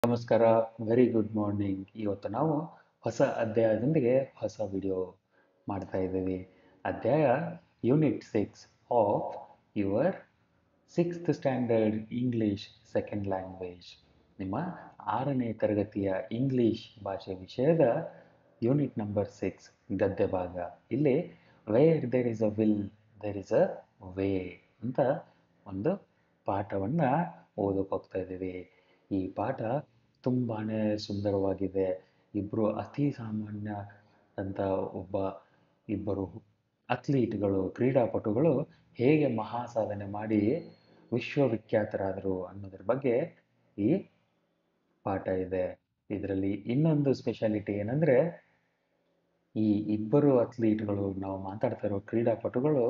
ನಮಸ್ಕಾರ very good morning ಇವತ್ತು ನಾವು ಹೊಸ ಅಧ್ಯಾಯದೊಂದಿಗೆ ಹೊಸ ವಿಡಿಯೋ ಮಾಡ್ತಾ ಇದ್ದೀವಿ ಅಧ್ಯಾಯ unit six of your sixth standard English second language ನಿಮ್ಮ ಆರನೇ ತರಗತಿಯ ಇಂಗ್ಲೀಷ್ ಭಾಷೆ ವಿಷಯದ ಯೂನಿಟ್ ನಂಬರ್ ಸಿಕ್ಸ್ ಗದ್ಯ ಭಾಗ ಇಲ್ಲಿ where there is a will there is a way ಅಂತ ಒಂದು ಪಾಠವನ್ನು ಓದಕ್ಕೆ ಹೋಗ್ತಾ ಇದ್ದೀವಿ ಈ ಪಾಠ ತುಂಬಾ ಸುಂದರವಾಗಿದೆ ಇಬ್ಬರು ಅತಿ ಸಾಮಾನ್ಯ ಅಂತ ಒಬ್ಬ ಇಬ್ಬರು ಅಥ್ಲೀಟ್ಗಳು ಕ್ರೀಡಾಪಟುಗಳು ಹೇಗೆ ಮಹಾ ಸಾಧನೆ ಮಾಡಿ ವಿಶ್ವವಿಖ್ಯಾತರಾದರು ಅನ್ನೋದ್ರ ಬಗ್ಗೆ ಈ ಪಾಠ ಇದೆ ಇದರಲ್ಲಿ ಇನ್ನೊಂದು ಸ್ಪೆಷಾಲಿಟಿ ಏನಂದರೆ ಈ ಇಬ್ಬರು ಅಥ್ಲೀಟ್ಗಳು ನಾವು ಮಾತಾಡ್ತಾ ಇರೋ ಕ್ರೀಡಾಪಟುಗಳು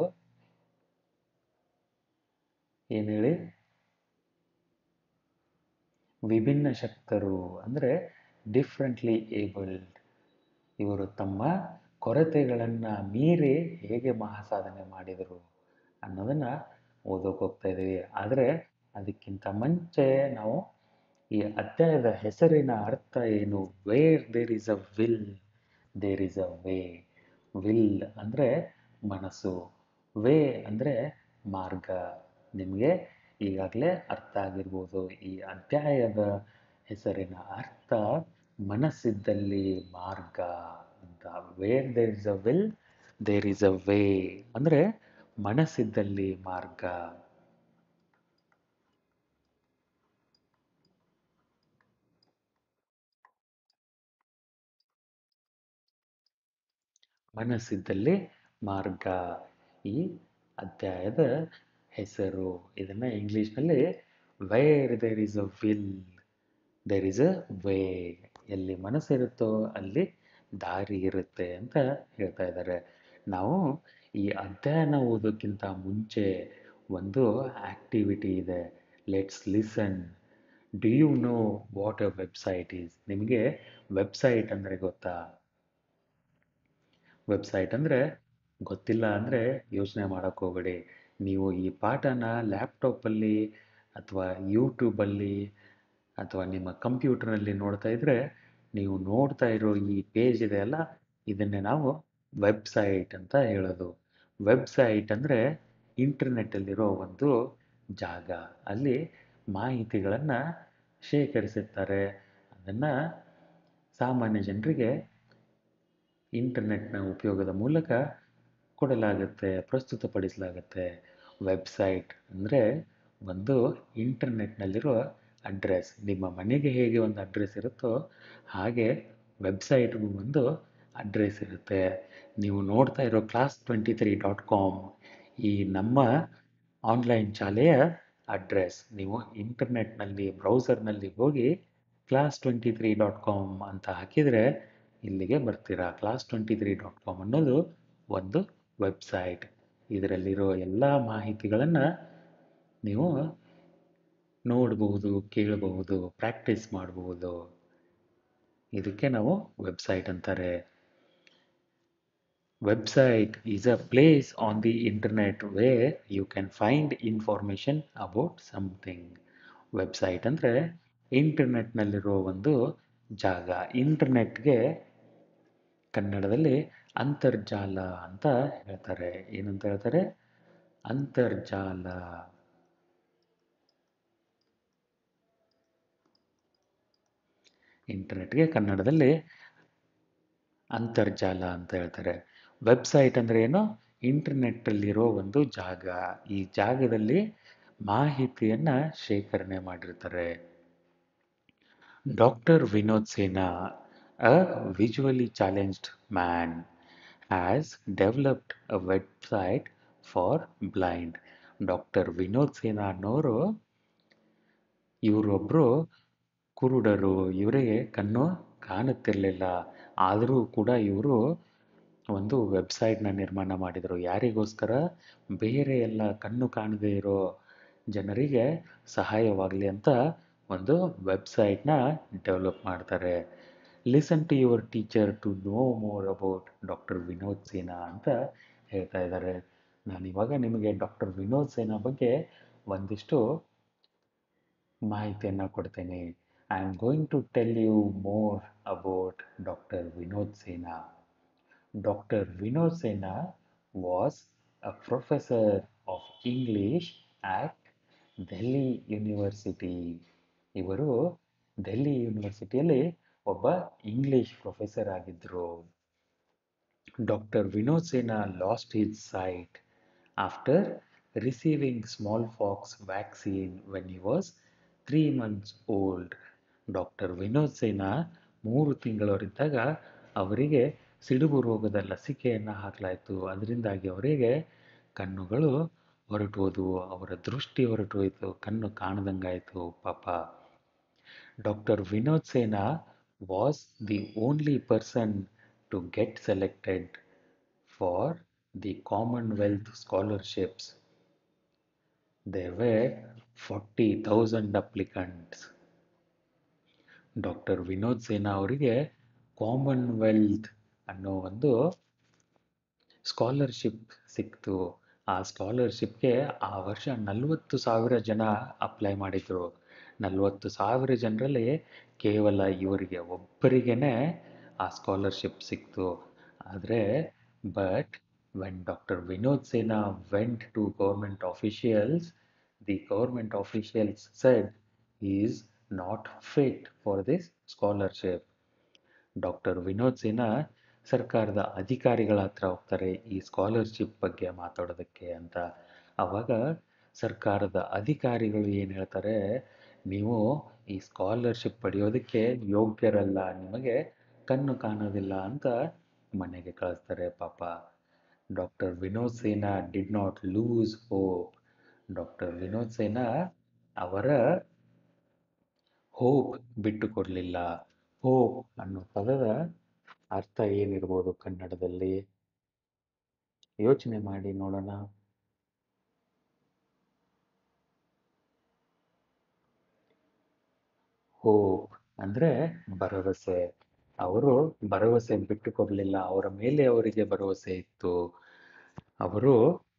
ಏನು ಹೇಳಿ ವಿಭಿನ್ನ ಶಕ್ತರು ಅಂದರೆ ಡಿಫ್ರೆಂಟ್ಲಿ ಏಬಲ್ಡ್ ಇವರು ತಮ್ಮ ಕೊರತೆಗಳನ್ನು ಮೀರಿ ಹೇಗೆ ಮಹಾಸಾಧನೆ ಮಾಡಿದರು ಅನ್ನೋದನ್ನು ಓದೋಕೆ ಹೋಗ್ತಾ ಇದ್ದೀವಿ ಆದರೆ ಅದಕ್ಕಿಂತ ಮುಂಚೆ ನಾವು ಈ ಅಧ್ಯಾಯದ ಹೆಸರಿನ ಅರ್ಥ ಏನು where there is a will there is a way will ಅಂದರೆ ಮನಸ್ಸು ವೇ ಅಂದರೆ ಮಾರ್ಗ ನಿಮಗೆ ಈಗಾಗಲೇ ಅರ್ಥ ಆಗಿರ್ಬೋದು ಈ ಅಧ್ಯಾಯದ ಹೆಸರಿನ ಅರ್ಥ ಮನಸ್ಸಿದ್ದಲ್ಲಿ ಮಾರ್ಗ ಅಂತ where there is a will there is a way ಅಂದರೆ ಮನಸ್ಸಿದ್ದಲ್ಲಿ ಮಾರ್ಗ ಮನಸ್ಸಿದ್ದಲ್ಲಿ ಮಾರ್ಗ ಈ ಅಧ್ಯಾಯದ ಹೆಸರು ಇದನ್ನು ಇಂಗ್ಲೀಷ್ನಲ್ಲಿ where there is a will there is a way ಎಲ್ಲಿ ಮನಸ್ಸಿರುತ್ತೋ ಅಲ್ಲಿ ದಾರಿ ಇರುತ್ತೆ ಅಂತ ಹೇಳ್ತಾ ಇದ್ದಾರೆ ನಾವು ಈ ಅಧ್ಯಯನ ಓದೋಕ್ಕಿಂತ ಮುಂಚೆ ಒಂದು ಆ್ಯಕ್ಟಿವಿಟಿ ಇದೆ let's listen do you know what a website is ನಿಮಗೆ ವೆಬ್ಸೈಟ್ ಅಂದರೆ ಗೊತ್ತಾ ವೆಬ್ಸೈಟ್ ಅಂದರೆ ಗೊತ್ತಿಲ್ಲ ಅಂದರೆ ಯೋಚನೆ ಮಾಡೋಕ್ಕೆ ಹೋಗಬೇಡಿ ನೀವು ಈ ಪಾಠನ ಲ್ಯಾಪ್ಟಾಪಲ್ಲಿ ಅಥವಾ ಯೂಟ್ಯೂಬಲ್ಲಿ ಅಥವಾ ನಿಮ್ಮ ಕಂಪ್ಯೂಟರ್ನಲ್ಲಿ ನೋಡ್ತಾ ಇದ್ದರೆ ನೀವು ನೋಡ್ತಾ ಇರೋ ಈ ಪೇಜ್ ಇದೆಯಲ್ಲ ಇದನ್ನೇ ನಾವು ವೆಬ್ಸೈಟ್ ಅಂತ ಹೇಳೋದು ವೆಬ್ಸೈಟ್ ಅಂದರೆ ಇಂಟರ್ನೆಟ್ಟಲ್ಲಿರೋ ಒಂದು ಜಾಗ ಅಲ್ಲಿ ಮಾಹಿತಿಗಳನ್ನು ಶೇಖರಿಸುತ್ತಾರೆ ಅದನ್ನು ಸಾಮಾನ್ಯ ಜನರಿಗೆ ಇಂಟರ್ನೆಟ್ನ ಉಪಯೋಗದ ಮೂಲಕ ಕೊಡಲಾಗುತ್ತೆ ಪ್ರಸ್ತುತಪಡಿಸಲಾಗುತ್ತೆ ವೆಬ್ಸೈಟ್ ಅಂದರೆ ಒಂದು ಇಂಟರ್ನೆಟ್ನಲ್ಲಿರೋ ಅಡ್ರೆಸ್ ನಿಮ್ಮ ಮನೆಗೆ ಹೇಗೆ ಒಂದು ಅಡ್ರೆಸ್ ಇರುತ್ತೋ ಹಾಗೆ ವೆಬ್ಸೈಟ್ಗೂ ಒಂದು ಅಡ್ರೆಸ್ ಇರುತ್ತೆ ನೀವು ನೋಡ್ತಾ ಇರೋ class twenty three dot com ಈ ನಮ್ಮ ಆನ್ಲೈನ್ ಶಾಲೆಯ ಅಡ್ರೆಸ್ ನೀವು ಇಂಟರ್ನೆಟ್ನಲ್ಲಿ ಬ್ರೌಸರ್ನಲ್ಲಿ ಹೋಗಿ class twenty three dot com ಅಂತ ಹಾಕಿದರೆ ಇಲ್ಲಿಗೆ ಬರ್ತೀರಾ class twenty three dot com ಅನ್ನೋದು ಒಂದು ವೆಬ್ಸೈಟ್ ಇದರಲ್ಲಿರೋ ಎಲ್ಲ ಮಾಹಿತಿಗಳನ್ನು ನೀವು ನೋಡಬಹುದು ಕೇಳಬಹುದು ಪ್ರಾಕ್ಟೀಸ್ ಮಾಡಬಹುದು ಇದಕ್ಕೆ ನಾವು ವೆಬ್ಸೈಟ್ ಅಂತಾರೆ website is a place on the internet where you can find information about something website ಅಂದರೆ ಇಂಟರ್ನೆಟ್ನಲ್ಲಿರೋ ಒಂದು ಜಾಗ ಇಂಟರ್ನೆಟ್ಗೆ ಕನ್ನಡದಲ್ಲಿ ಅಂತರ್ಜಾಲ ಅಂತ ಹೇಳ್ತಾರೆ ಏನಂತ ಹೇಳ್ತಾರೆ ಅಂತರ್ಜಾಲ ಇಂಟರ್ನೆಟ್ಗೆ ಕನ್ನಡದಲ್ಲಿ ಅಂತರ್ಜಾಲ ಅಂತ ಹೇಳ್ತಾರೆ ವೆಬ್ಸೈಟ್ ಅಂದರೆ ಏನು ಇಂಟರ್ನೆಟ್ಟಲ್ಲಿರೋ ಒಂದು ಜಾಗ ಈ ಜಾಗದಲ್ಲಿ ಮಾಹಿತಿಯನ್ನು ಶೇಖರಣೆ ಮಾಡಿರ್ತಾರೆ doctor Vinod Sena a visually challenged man has developed a website for blind doctor Vinod Sena ಅನ್ನೋರು ಇವರೊಬ್ಬರು ಕುರುಡರು ಇವರಿಗೆ ಕಣ್ಣು ಕಾಣುತ್ತಿರಲಿಲ್ಲ ಆದರೂ ಕೂಡ ಇವರು ಒಂದು ವೆಬ್ಸೈಟ್ನ ನಿರ್ಮಾಣ ಮಾಡಿದರು ಯಾರಿಗೋಸ್ಕರ ಬೇರೆ ಎಲ್ಲ ಕಣ್ಣು ಕಾಣದೇ ಇರೋ ಜನರಿಗೆ ಸಹಾಯವಾಗಲಿ ಅಂತ ಒಂದು ವೆಬ್ಸೈಟ್ನ ಡೆವಲಪ್ ಮಾಡ್ತಾರೆ listen to your teacher to know more about doctor Vinod Sena ಅಂತ ಹೇಳ್ತಾ ಇದ್ದಾರೆ ನಾನು ಇವಾಗ ನಿಮಗೆ ಡಾಕ್ಟರ್ ವಿನೋದ್ ಸೇನಾ ಬಗ್ಗೆ ಒಂದಿಷ್ಟು ಮಾಹಿತಿಯನ್ನು ಕೊಡ್ತೇನೆ I am going to tell you more about Dr. Vinod Sena. Dr. Vinod Sena was a professor of English at Delhi university ಇವರು ದೆಹಲಿ ಯೂನಿವರ್ಸಿಟಿಯಲ್ಲಿ ಒಬ್ಬ ಇಂಗ್ಲಿಷ್ ಪ್ರೊಫೆಸರ್ ಆಗಿದ್ದರು doctor Vinod Sena lost his sight after receiving small pox vaccine when he was three months old doctor Vinod Sena ಮೂರು ತಿಂಗಳವರಿದ್ದಾಗ ಅವರಿಗೆ ಸಿಡುಬು ರೋಗದ ಲಸಿಕೆಯನ್ನು ಹಾಕಲಾಯಿತು ಅದರಿಂದಾಗಿ ಅವರಿಗೆ ಕಣ್ಣುಗಳು ಹೊರಟು ಹೋದವು ಅವರ ದೃಷ್ಟಿ ಹೊರಟು ಹೋಯಿತು ಕಣ್ಣು ಕಾಣದಂಗಾಯಿತು ಪಾಪ doctor Vinod Sena was the only person to get selected for the Commonwealth scholarships there were forty thousand applicants doctor Vinod Sena ಅವರಿಗೆ ಕಾಮನ್ವೆಲ್ತ್ ಅನ್ನೋ ಒಂದು ಸ್ಕಾಲರ್ಶಿಪ್ ಸಿಕ್ತು ಆ ಸ್ಕಾಲರ್ಶಿಪ್ಗೆ ಆ ವರ್ಷ ನಲವತ್ತು ಸಾವಿರ ಜನ ಅಪ್ಲೈ ಮಾಡಿದರು ನಲವತ್ತು ಸಾವಿರ ಜನರಲ್ಲಿ ಕೇವಲ ಇವರಿಗೆ ಒಬ್ಬರಿಗೇ ಆ ಸ್ಕಾಲರ್ಶಿಪ್ ಸಿಕ್ತು ಆದರೆ but when doctor Vinod Sena went to government officials the government officials said is not fit for this scholarship doctor Vinod Sinha ಸರ್ಕಾರದ ಅಧಿಕಾರಿಗಳ ಹತ್ರ ಹೋಗ್ತಾರೆ ಈ ಸ್ಕಾಲರ್ಶಿಪ್ ಬಗ್ಗೆ ಮಾತಾಡೋದಕ್ಕೆ ಅಂತ ಆವಾಗ ಸರ್ಕಾರದ ಅಧಿಕಾರಿಗಳು ಏನು ಹೇಳ್ತಾರೆ ನೀವು ಈ ಸ್ಕಾಲರ್ಶಿಪ್ ಪಡೆಯೋದಕ್ಕೆ ಯೋಗ್ಯರಲ್ಲ ನಿಮಗೆ ಕಣ್ಣು ಕಾಣೋದಿಲ್ಲ ಅಂತ ಮನೆಗೆ ಕಳಿಸ್ತಾರೆ ಪಾಪ doctor Vinod Sena did not lose hope doctor Vinod Sena ಅವರ ಹೋಪ್ ಬಿಟ್ಟು ಕೊಡಲಿಲ್ಲ ಹೋಪ್ ಅನ್ನೋ ಪದದ ಅರ್ಥ ಏನಿರ್ಬೋದು ಕನ್ನಡದಲ್ಲಿ ಯೋಚನೆ ಮಾಡಿ ನೋಡೋಣ ಹೋಪ್ ಅಂದ್ರೆ ಭರವಸೆ ಅವರು ಭರವಸೆ ಬಿಟ್ಟು ಕೊಡಲಿಲ್ಲ ಅವರ ಮೇಲೆ ಅವರಿಗೆ ಭರವಸೆ ಇತ್ತು ಅವರು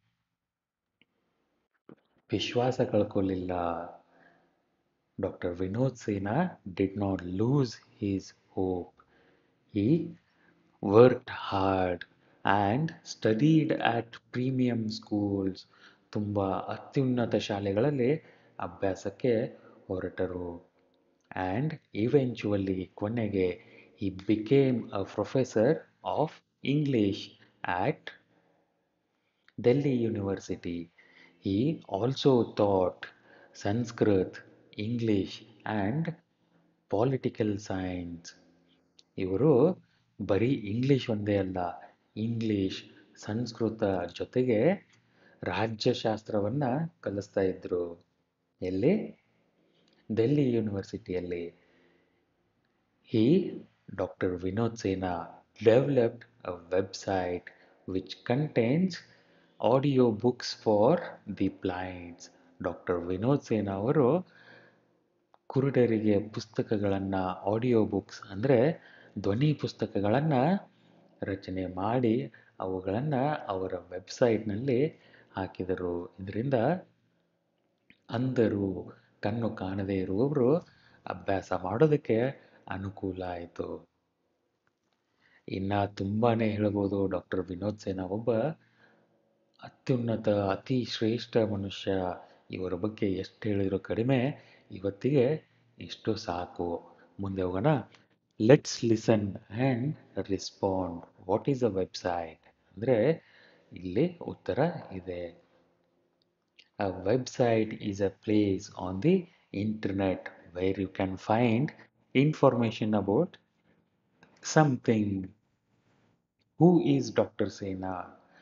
ವಿಶ್ವಾಸ ಕಳ್ಕೊಳ್ಳಿಲ್ಲ doctor Vinod Sena did not lose his hope he worked hard and studied at premium schools ತುಂಬ ಅತ್ಯುನ್ನತ ಶಾಲೆಗಳಲ್ಲಿ ಅಭ್ಯಾಸಕ್ಕೆ ಹೊರಟರು ಆ್ಯಂಡ್ ಇವೆಂಚುವಲಿ ಕೊನೆಗೆ he became a professor of English at Delhi University. He also taught Sanskrit, English and Political Science. ಇವರು ಬರೀ English ಒಂದೇ ಅಲ್ಲ ಇಂಗ್ಲಿಷ್ ಸಂಸ್ಕೃತ ಜೊತೆಗೆ ರಾಜ್ಯಶಾಸ್ತ್ರವನ್ನು ಕಲಿಸ್ತಾ ಇದ್ರು ಎಲ್ಲಿ ಡೆಲ್ಲಿ ಯೂನಿವರ್ಸಿಟಿಯಲ್ಲಿ he dr vinod sena developed a website which contains audio books for the blinds doctor Vinod Sena ಅವರು ಕುರುಡರಿಗೆ ಪುಸ್ತಕಗಳನ್ನು ಆಡಿಯೋ ಬುಕ್ಸ್ ಅಂದರೆ ಧ್ವನಿ ಪುಸ್ತಕಗಳನ್ನು ರಚನೆ ಮಾಡಿ ಅವುಗಳನ್ನು ಅವರ ವೆಬ್ಸೈಟ್ನಲ್ಲಿ ಹಾಕಿದರು ಇದರಿಂದ ಅಂಧರು ಕಣ್ಣು ಕಾಣದೇ ಇರುವವರು ಅಭ್ಯಾಸ ಮಾಡೋದಕ್ಕೆ ಅನುಕೂಲ ಆಯಿತು ಇನ್ನು ತುಂಬಾ ಹೇಳ್ಬೋದು ಡಾಕ್ಟರ್ ವಿನೋದ್ ಸೇನಾ ಒಬ್ಬ ಅತ್ಯುನ್ನತ ಅತಿ ಶ್ರೇಷ್ಠ ಮನುಷ್ಯ ಇವರ ಬಗ್ಗೆ ಎಷ್ಟು ಹೇಳಿದ್ರು ಕಡಿಮೆ ಇವತ್ತಿಗೆ ಇಷ್ಟು ಸಾಕು ಮುಂದೆ ಹೋಗೋಣ let's listen and respond what is a website ಅಂದರೆ ಇಲ್ಲಿ ಉತ್ತರ ಇದೆ A website is a place on the internet where you can find information about something. Who is Dr. Sena?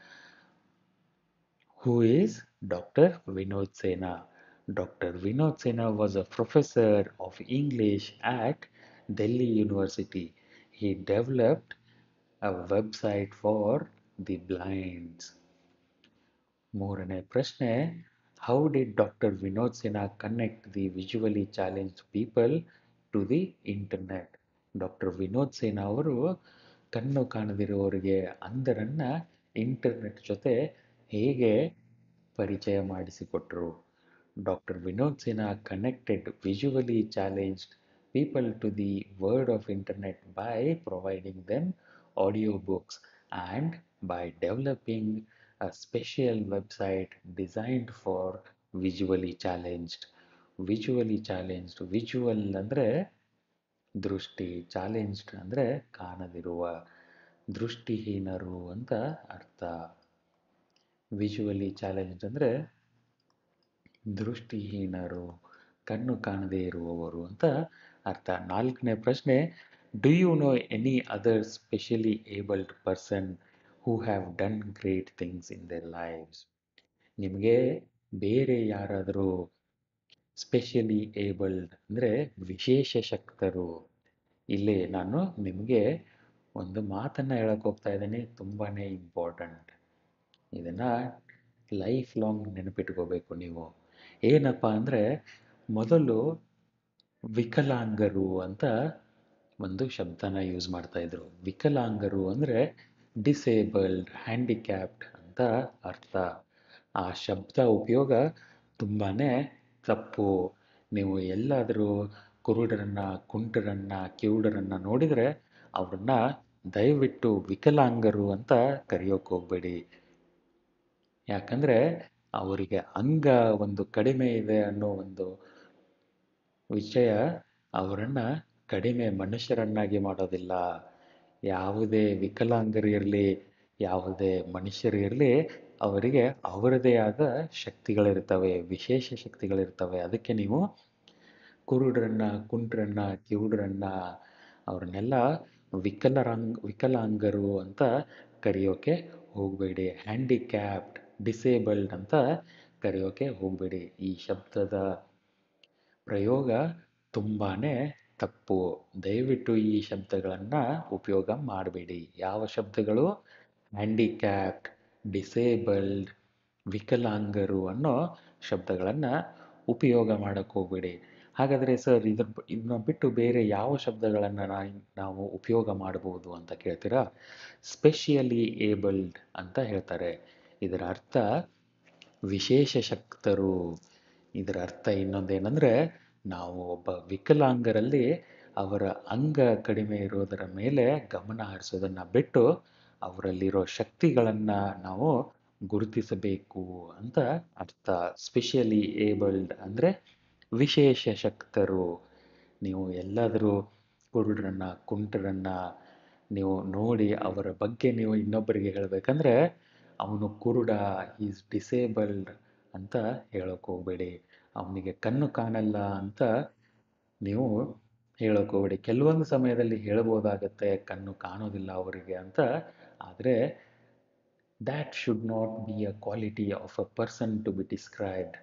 Who is Dr. Vinod Sena? Dr. Vinod Sena was a professor of English at Delhi University. He developed a website for the blinds. ಮೂರನೇ ಪ್ರಶ್ನೆ how did doctor Vinod Sinha connect the visually challenged people to the internet doctor Vinod Sena ಅವರು ಕಣ್ಣು ಕಾಣದಿರುವವರಿಗೆ ಅಂಧರನ್ನು internet ಜೊತೆ ಹೇಗೆ ಪರಿಚಯ ಮಾಡಿಸಿಕೊಟ್ರು doctor Vinod Sinha connected visually challenged people to the world of internet by providing them audiobooks and by developing a special website designed for visually challenged visually challenged visual ಅಂದರೆ ದೃಷ್ಟಿ ಚಾಲೆಂಜ್ಡ್ ಅಂದರೆ ಕಾಣದಿರುವ ದೃಷ್ಟಿಹೀನರು ಅಂತ ಅರ್ಥ ವಿಜುವಲಿ ಚಾಲೆಂಜ್ಡ್ ಅಂದರೆ ದೃಷ್ಟಿಹೀನರು ಕಣ್ಣು ಕಾಣದೇ ಇರುವವರು ಅಂತ ಅರ್ಥ ನಾಲ್ಕನೇ ಪ್ರಶ್ನೆ do you know any other specially abled person who have done great things in their lives ನಿಮಗೆ ಬೇರೆ ಯಾರಾದರೂ ಸ್ಪೆಷಲಿ ಏಬಲ್ಡ್ ಅಂದರೆ ವಿಶೇಷ ಶಕ್ತರು ಇಲ್ಲಿ ನಾನು ನಿಮಗೆ ಒಂದು ಮಾತನ್ನು ಹೇಳಕ್ಕೆ ಹೋಗ್ತಾ ಇದ್ದೀನಿ ತುಂಬಾ ಇಂಪಾರ್ಟೆಂಟ್ ಇದನ್ನು ಲೈಫ್ ಲಾಂಗ್ ನೆನಪಿಟ್ಕೋಬೇಕು ನೀವು ಏನಪ್ಪ ಅಂದರೆ ಮೊದಲು ವಿಕಲಾಂಗರು ಅಂತ ಒಂದು ಶಬ್ದನ ಯೂಸ್ ಮಾಡ್ತಾಯಿದ್ರು ವಿಕಲಾಂಗರು ಅಂದರೆ ಡಿಸೇಬಲ್ಡ್ ಹ್ಯಾಂಡಿಕ್ಯಾಪ್ಡ್ ಅಂತ ಅರ್ಥ ಆ ಶಬ್ದ ಉಪಯೋಗ ತುಂಬಾ ತಪ್ಪು ನೀವು ಎಲ್ಲಾದರೂ ಕುರುಡರನ್ನು ಕುಂಟರನ್ನು ಕಿವುಡರನ್ನು ನೋಡಿದರೆ ಅವ್ರನ್ನ ದಯವಿಟ್ಟು ವಿಕಲಾಂಗರು ಅಂತ ಕರೆಯೋಕೆ ಹೋಗಬೇಡಿ ಯಾಕಂದರೆ ಅವರಿಗೆ ಅಂಗ ಒಂದು ಕಡಿಮೆ ಇದೆ ಅನ್ನೋ ಒಂದು ವಿಷಯ ಅವರನ್ನು ಕಡಿಮೆ ಮನುಷ್ಯರನ್ನಾಗಿ ಮಾಡೋದಿಲ್ಲ ಯಾವುದೇ ವಿಕಲಾಂಗರು ಇರಲಿ ಯಾವುದೇ ಮನುಷ್ಯರು ಇರಲಿ ಅವರಿಗೆ ಅವರದೇ ಆದ ಶಕ್ತಿಗಳಿರ್ತವೆ ವಿಶೇಷ ಶಕ್ತಿಗಳಿರ್ತವೆ ಅದಕ್ಕೆ ನೀವು ಕುರುಡರನ್ನ ಕುಂಟರನ್ನ ಕಿವುಡರನ್ನ ಅವ್ರನ್ನೆಲ್ಲ ವಿಕಲರಾಂಗ್ ವಿಕಲಾಂಗರು ಅಂತ ಕರೆಯೋಕೆ ಹೋಗಬೇಡಿ ಹ್ಯಾಂಡಿಕ್ಯಾಪ್ಡ್ ಡಿಸೇಬಲ್ಡ್ ಅಂತ ಕರೆಯೋಕೆ ಹೋಗಬೇಡಿ ಈ ಶಬ್ದದ ಪ್ರಯೋಗ ತುಂಬಾ ತಪ್ಪು ದಯವಿಟ್ಟು ಈ ಶಬ್ದಗಳನ್ನು ಉಪಯೋಗ ಮಾಡಬೇಡಿ ಯಾವ ಶಬ್ದಗಳು ಹ್ಯಾಂಡಿಕ್ಯಾಪ್ಡ್ ಡಿಸೇಬಲ್ಡ್ ವಿಕಲಾಂಗರು ಅನ್ನೋ ಶಬ್ದಗಳನ್ನು ಉಪಯೋಗ ಮಾಡೋಕ್ಕೆ ಹೋಗಬೇಡಿ ಹಾಗಾದರೆ ಸರ್ ಇದ್ರ ಇದನ್ನ ಬಿಟ್ಟು ಬೇರೆ ಯಾವ ಶಬ್ದಗಳನ್ನು ನಾವು ಉಪಯೋಗ ಮಾಡ್ಬೋದು ಅಂತ ಕೇಳ್ತೀರಾ ಸ್ಪೆಷಿಯಲಿ ಏಬಲ್ಡ್ ಅಂತ ಹೇಳ್ತಾರೆ ಇದರ ಅರ್ಥ ವಿಶೇಷ ಶಕ್ತರು ಇದರ ಅರ್ಥ ಇನ್ನೊಂದೇನೆಂದರೆ ನಾವು ಒಬ್ಬ ವಿಕಲಾಂಗರಲ್ಲಿ ಅವರ ಅಂಗ ಕಡಿಮೆ ಇರೋದರ ಮೇಲೆ ಗಮನ ಹರಿಸೋದನ್ನು ಬಿಟ್ಟು ಅವರಲ್ಲಿರೋ ಶಕ್ತಿಗಳನ್ನು ನಾವು ಗುರುತಿಸಬೇಕು ಅಂತ ಅರ್ಥ ಸ್ಪೆಷಲಿ ಏಬಲ್ಡ್ ಅಂದರೆ ವಿಶೇಷ ಶಕ್ತರು ನೀವು ಎಲ್ಲಾದರೂ ಕುರುಡರನ್ನು ಕುಂಟರನ್ನು ನೀವು ನೋಡಿ ಅವರ ಬಗ್ಗೆ ನೀವು ಇನ್ನೊಬ್ಬರಿಗೆ ಹೇಳಬೇಕಂದ್ರೆ ಅವನು ಕುರುಡ ಈಸ್ ಡಿಸೇಬಲ್ಡ್ ಅಂತ ಹೇಳೋಕೆ ಹೋಗಬೇಡಿ ಅವನಿಗೆ ಕಣ್ಣು ಕಾಣಲ್ಲ ಅಂತ ನೀವು ಹೇಳೋಕೆ ಹೋಗಬೇಡಿ ಕೆಲವೊಂದು ಸಮಯದಲ್ಲಿ ಹೇಳ್ಬೋದಾಗತ್ತೆ ಕಣ್ಣು ಕಾಣೋದಿಲ್ಲ ಅವರಿಗೆ ಅಂತ ಆದರೆ that should not be a quality of a person to be described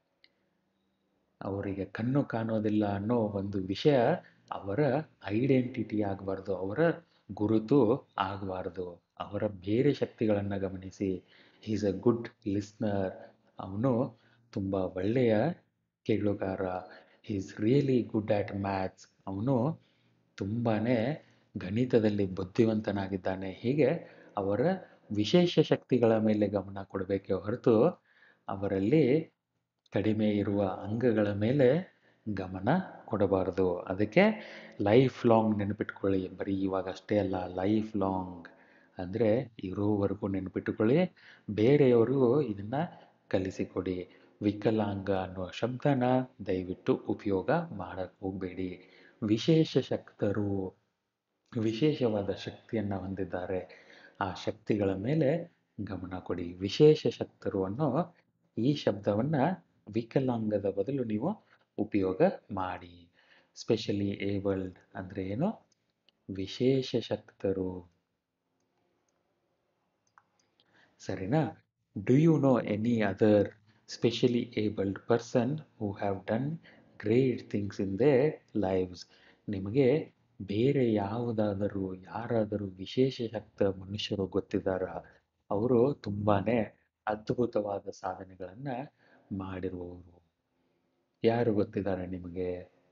ಅವರಿಗೆ ಕಣ್ಣು ಕಾಣೋದಿಲ್ಲ ಅನ್ನೋ ಒಂದು ವಿಷಯ ಅವರ ಐಡೆಂಟಿಟಿ ಆಗಬಾರ್ದು ಅವರ ಗುರುತು ಆಗಬಾರ್ದು ಅವರ ಬೇರೆ ಶಕ್ತಿಗಳನ್ನು ಗಮನಿಸಿ ಈಸ್ ಅ ಗುಡ್ ಲಿಸ್ನರ್ ಅವನು ತುಂಬ ಒಳ್ಳೆಯ ಕೇಳುಗಾರ is really good at maths ಅವನು ತುಂಬಾ ಗಣಿತದಲ್ಲಿ ಬುದ್ಧಿವಂತನಾಗಿದ್ದಾನೆ ಹೀಗೆ ಅವರ ವಿಶೇಷ ಶಕ್ತಿಗಳ ಮೇಲೆ ಗಮನ ಕೊಡಬೇಕೇ ಹೊರತು ಅವರಲ್ಲಿ ಕಡಿಮೆ ಇರುವ ಅಂಗಗಳ ಮೇಲೆ ಗಮನ ಕೊಡಬಾರ್ದು ಅದಕ್ಕೆ ಲೈಫ್ ಲಾಂಗ್ ನೆನಪಿಟ್ಕೊಳ್ಳಿ ಬರೀ ಇವಾಗ ಅಷ್ಟೇ ಅಲ್ಲ ಲೈಫ್ ಲಾಂಗ್ ಅಂದರೆ ಇರೋವರೆಗೂ ನೆನಪಿಟ್ಟುಕೊಳ್ಳಿ ಬೇರೆಯವ್ರಿಗೂ ಇದನ್ನು ಕಲಿಸಿಕೊಡಿ ವಿಕಲಾಂಗ ಅನ್ನುವ ಶಬ್ದನ ದಯವಿಟ್ಟು ಉಪಯೋಗ ಮಾಡಕ್ಕೆ ಹೋಗಬೇಡಿ ವಿಶೇಷ ಶಕ್ತರು ವಿಶೇಷವಾದ ಶಕ್ತಿಯನ್ನು ಹೊಂದಿದ್ದಾರೆ ಆ ಶಕ್ತಿಗಳ ಮೇಲೆ ಗಮನ ಕೊಡಿ ವಿಶೇಷ ಶಕ್ತರು ಅನ್ನೋ ಈ ಶಬ್ದವನ್ನು ವಿಕಲಾಂಗದ ಬದಲು ನೀವು ಉಪಯೋಗ ಮಾಡಿ ಸ್ಪೆಷಲಿ ಏಬಲ್ಡ್ ಅಂದರೆ ಏನು ವಿಶೇಷ ಶಕ್ತರು ಸರಿನಾ do you know any other specially abled person who have done great things in their lives ನಿಮಗೆ ಬೇರೆ ಯಾವುದಾದರೂ ಯಾರಾದರೂ ವಿಶೇಷ ಶಕ್ತ ಮನುಷ್ಯರು ಗೊತ್ತಿದ್ದಾರ ಅವರು ತುಂಬಾ ಅದ್ಭುತವಾದ ಸಾಧನೆಗಳನ್ನು ಮಾಡಿರುವವರು ಯಾರು ಗೊತ್ತಿದ್ದಾರೆ ನಿಮಗೆ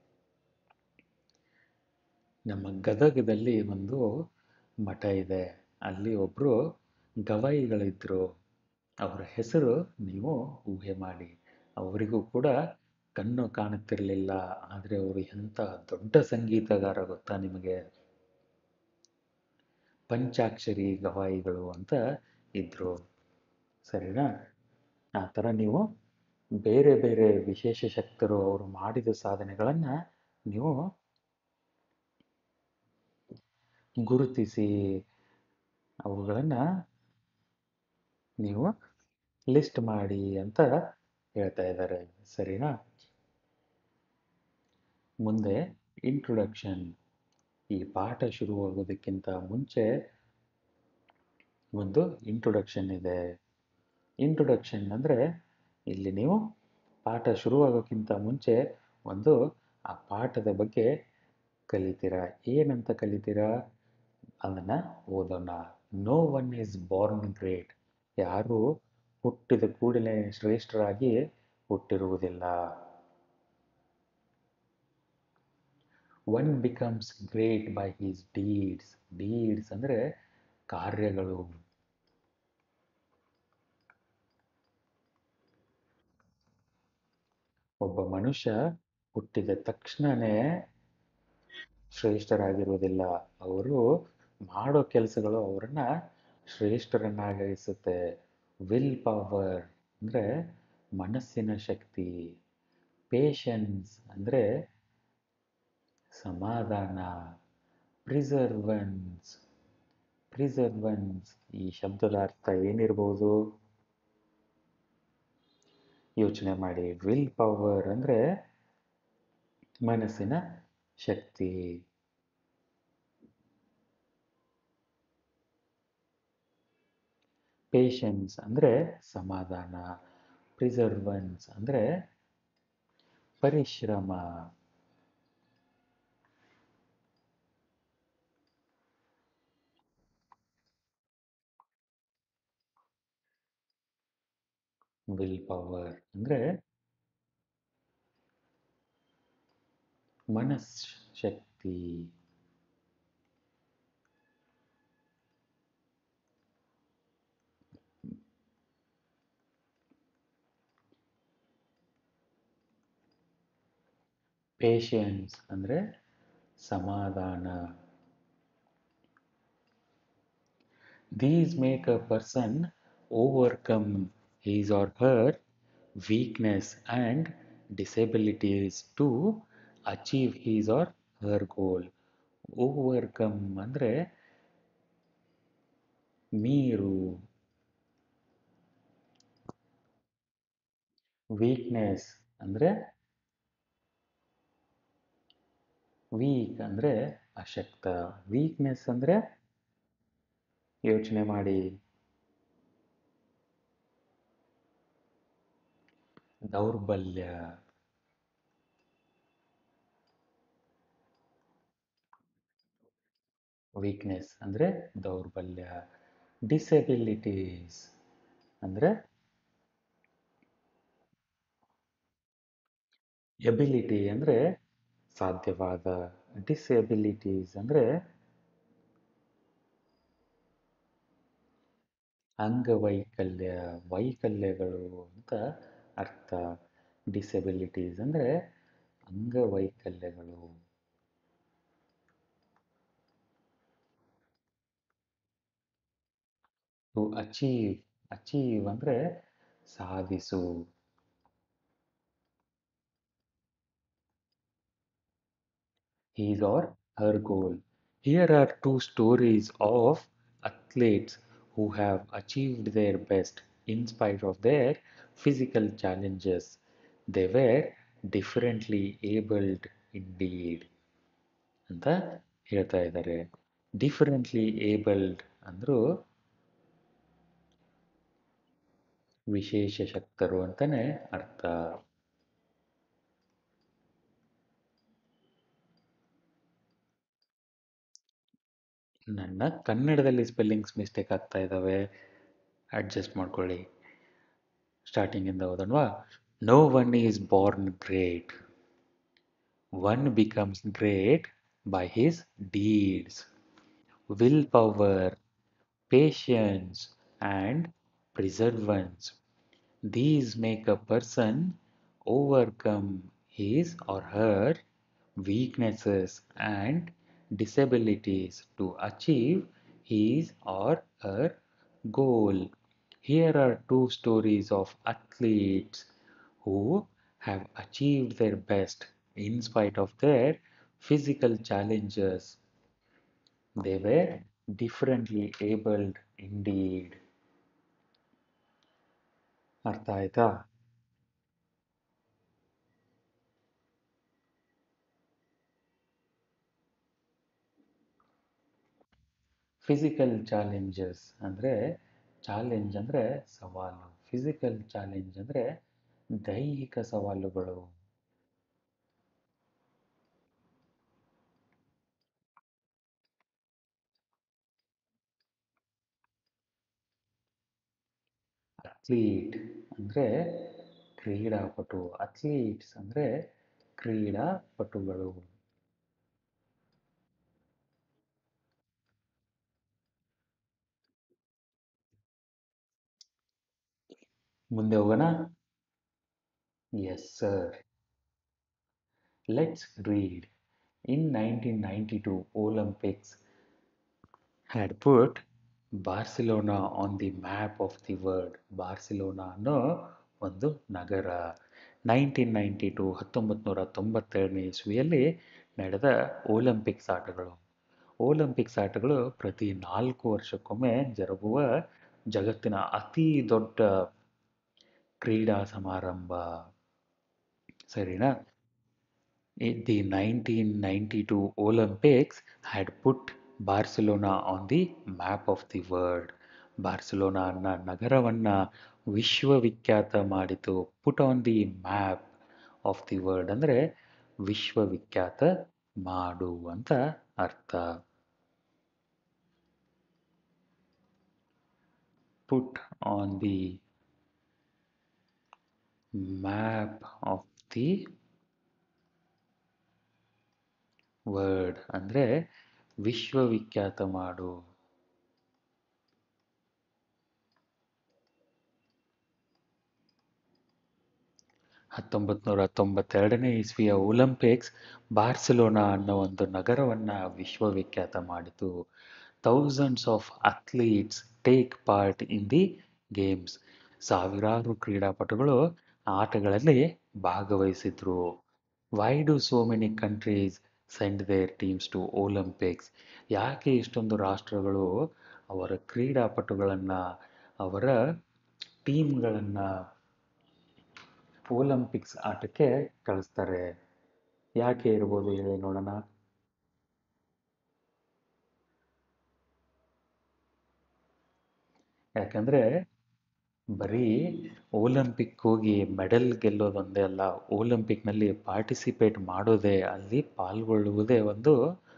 ನಮ್ಮ ಗದಗದಲ್ಲಿ ಒಂದು ಮಠ ಇದೆ ಅಲ್ಲಿ ಒಬ್ಬರು ಗವಾಯಿಗಳಿದ್ದರು ಅವರ ಹೆಸರು ನೀವು ಊಹೆ ಮಾಡಿ ಅವರಿಗೂ ಕೂಡ ಕಣ್ಣು ಕಾಣುತ್ತಿರಲಿಲ್ಲ ಆದರೆ ಅವರು ಎಂಥ ದೊಡ್ಡ ಸಂಗೀತಗಾರ ಗೊತ್ತಾ ನಿಮಗೆ ಪಂಚಾಕ್ಷರಿ ಗವಾಯಿಗಳು ಅಂತ ಇದ್ರು ಸರಿನಾ ಆ ಥರ ನೀವು ಬೇರೆ ಬೇರೆ ವಿಶೇಷ ಶಕ್ತರು ಅವರು ಮಾಡಿದ ಸಾಧನೆಗಳನ್ನು ನೀವು ಗುರುತಿಸಿ ಅವುಗಳನ್ನು ನೀವು ಲಿಸ್ಟ್ ಮಾಡಿ ಅಂತ ಹೇಳ್ತಾ ಇದ್ದಾರೆ ಸರಿನಾ ಮುಂದೆ ಇಂಟ್ರೊಡಕ್ಷನ್ ಈ ಪಾಠ ಶುರುವಾಗೋದಕ್ಕಿಂತ ಮುಂಚೆ ಒಂದು ಇಂಟ್ರೊಡಕ್ಷನ್ ಇದೆ ಇಂಟ್ರೊಡಕ್ಷನ್ ಅಂದರೆ ಇಲ್ಲಿ ನೀವು ಪಾಠ ಶುರುವಾಗೋಕ್ಕಿಂತ ಮುಂಚೆ ಒಂದು ಆ ಪಾಠದ ಬಗ್ಗೆ ಕಲಿತೀರಾ ಏನಂತ ಕಲಿತೀರಾ ಅದನ್ನು ಓದೋಣ no one is born great ಯಾರು ಹುಟ್ಟಿದ ಕೂಡಲೇ ಶ್ರೇಷ್ಠರಾಗಿ ಹುಟ್ಟಿರುವುದಿಲ್ಲ one becomes great by his deeds deeds ಅಂದರೆ ಕಾರ್ಯಗಳು ಒಬ್ಬ ಮನುಷ್ಯ ಹುಟ್ಟಿದ ತಕ್ಷಣವೇ ಶ್ರೇಷ್ಠರಾಗಿರುವುದಿಲ್ಲ ಅವರು ಮಾಡೋ ಕೆಲಸಗಳು ಅವರನ್ನ ಶ್ರೇಷ್ಠರನ್ನಾಗಿಸುತ್ತೆ ವಿಲ್ ಪವರ್ ಅಂದರೆ ಮನಸ್ಸಿನ ಶಕ್ತಿ ಪೇಷನ್ಸ್ ಅಂದರೆ ಸಮಾಧಾನ ಪ್ರಿಸರ್ವನ್ಸ್ ಪ್ರಿಸರ್ವನ್ಸ್ ಈ ಶಬ್ದದ ಅರ್ಥ ಏನಿರ್ಬೋದು ಯೋಚನೆ ಮಾಡಿ ವಿಲ್ ಪವರ್ ಅಂದರೆ ಮನಸ್ಸಿನ ಶಕ್ತಿ ಪೇಷನ್ಸ್ ಅಂದರೆ ಸಮಾಧಾನ ಪ್ರಿಸರ್ವನ್ಸ್ ಅಂದರೆ ಪರಿಶ್ರಮ ವಿಲ್ ಪವರ್ ಅಂದರೆ ಮನಸ್ ಶಕ್ತಿ ಪೇಷನ್ಸ್ ಅಂದರೆ ಸಮಾಧಾನ these make a person overcome his or her weakness and disabilities to achieve his or her goal. Overcome ಅಂದರೆ ಮೀರು ವೀಕ್ನೆಸ್ ಅಂದರೆ ವೀಕ್ ಅಂದರೆ ಅಶಕ್ತ ವೀಕ್ನೆಸ್ ಅಂದರೆ ಯೋಚನೆ ಮಾಡಿ ದೌರ್ಬಲ್ಯ ವೀಕ್ನೆಸ್ ಅಂದರೆ ದೌರ್ಬಲ್ಯ ಡಿಸೆಬಿಲಿಟೀಸ್ ಅಂದರೆ ಎಬಿಲಿಟಿ ಅಂದರೆ ಸಾಧ್ಯವಾದ ಡಿಸೆಬಿಲಿಟೀಸ್ ಅಂದರೆ ಅಂಗವೈಕಲ್ಯ ವೈಕಲ್ಯಗಳು ಅಂತ ಅರ್ಥ ಡಿಸೆಬಿಲಿಟೀಸ್ ಅಂದರೆ ಅಂಗವೈಕಲ್ಯಗಳು ಟು ಅಚೀವ್ ಅಚೀವ್ ಅಂದರೆ ಸಾಧಿಸು his or her goal. Here are two stories of athletes who have achieved their best in spite of their physical challenges. They were differently abled indeed. ಅಂತ ಹೇಳ್ತಾ ಇದ್ದಾರೆ differently abled ಅಂದರೂ ವಿಶೇಷ ಶಕ್ತರು ಅಂತಾನೆ ಅರ್ಥ ನನ್ನ ಕನ್ನಡದಲ್ಲಿ ಸ್ಪೆಲ್ಲಿಂಗ್ಸ್ ಮಿಸ್ಟೇಕ್ ಆಗ್ತಾ ಇದ್ದಾವೆ ಅಡ್ಜಸ್ಟ್ ಮಾಡ್ಕೊಳ್ಳಿ ಸ್ಟಾರ್ಟಿಂಗಿಂದ ಓದೋಣವಾ no one is born great one becomes great by his deeds will power patience and perseverance. These make a person overcome his or her weaknesses and disabilities to achieve his or her goal. Here are two stories of athletes who have achieved their best in spite of their physical challenges. They were differently abled indeed. ಅರ್ಥ ಆಯ್ತಾ physical challenges ಅಂದರೆ challenge ಅಂದರೆ ಸವಾಲು physical challenge ಅಂದರೆ ದೈಹಿಕ ಸವಾಲುಗಳು athlete ಅಂದರೆ ಕ್ರೀಡಾಪಟು ಅಥ್ಲೀಟ್ಸ್ ಅಂದರೆ ಕ್ರೀಡಾಪಟುಗಳು ಮುಂದೆ ಹೋಗೋಣ yes sir let's read in nineteen ninety two Olympics had put Barcelona on the map of the world Barcelona ಅನ್ನೋ ಒಂದು ನಗರ ನೈನ್ಟೀನ್ ನೈಂಟಿ ಟು ಹತ್ತೊಂಬತ್ತು ನೂರ ತೊಂಬತ್ತೆರಡನೇ ಇಸ್ವಿಯಲ್ಲಿ ನಡೆದ ಒಲಿಂಪಿಕ್ಸ್ ಆಟಗಳು ಒಲಿಂಪಿಕ್ಸ್ ಆಟಗಳು ಪ್ರತಿ ನಾಲ್ಕು ವರ್ಷಕ್ಕೊಮ್ಮೆ ಜರುಗುವ ಜಗತ್ತಿನ ಅತಿ ದೊಡ್ಡ ಕ್ರೀಡಾ ಸಮಾರಂಭ ಸರಿನಾ the nineteen ninety two Olympics had put Barcelona on the map of the world Barcelona ಅನ್ನ ನಗರವನ್ನು ವಿಶ್ವವಿಖ್ಯಾತ ಮಾಡಿತು put on the map of the world ಅಂದರೆ ವಿಶ್ವವಿಖ್ಯಾತ ಮಾಡು ಅಂತ ಅರ್ಥ put on the map of the world ಅಂದರೆ ವಿಶ್ವವಿಖ್ಯಾತ ಮಾಡು ಹತ್ತೊಂಬತ್ತು ನೂರ ತೊಂಬತ್ತೆರಡನೇ ಇಸ್ವಿಯ ಒಲಿಂಪಿಕ್ಸ್ ಬಾರ್ಸಿಲೋನಾ ಅನ್ನೋ ಒಂದು ನಗರವನ್ನು ವಿಶ್ವವಿಖ್ಯಾತ ಮಾಡಿತು thousands of athletes take part in the games ಸಾವಿರಾರು ಕ್ರೀಡಾಪಟುಗಳು ಆಟಗಳಲ್ಲಿ ಭಾಗವಹಿಸಿದ್ರು why do so many countries send their teams to Olympics ಯಾಕೆ ಇಷ್ಟೊಂದು ರಾಷ್ಟ್ರಗಳು ಅವರ ಕ್ರೀಡಾಪಟುಗಳನ್ನು ಅವರ ಟೀಮ್ಗಳನ್ನು ಒಲಿಂಪಿಕ್ಸ್ ಆಟಕ್ಕೆ ಕಳಿಸ್ತಾರೆ ಯಾಕೆ ಇರ್ಬೋದು ಹೇಳಿ ನೋಡೋಣ ಯಾಕಂದರೆ ಬರೀ ಒಲಿಂಪಿಕ್ ಹೋಗಿ ಮೆಡಲ್ ಗೆಲ್ಲೋದೊಂದೇ ಅಲ್ಲ ಒಲಿಂಪಿಕ್ನಲ್ಲಿ ಪಾರ್ಟಿಸಿಪೇಟ್ ಮಾಡೋದೇ ಅಲ್ಲಿ ಪಾಲ್ಗೊಳ್ಳುವುದೇ ಒಂದು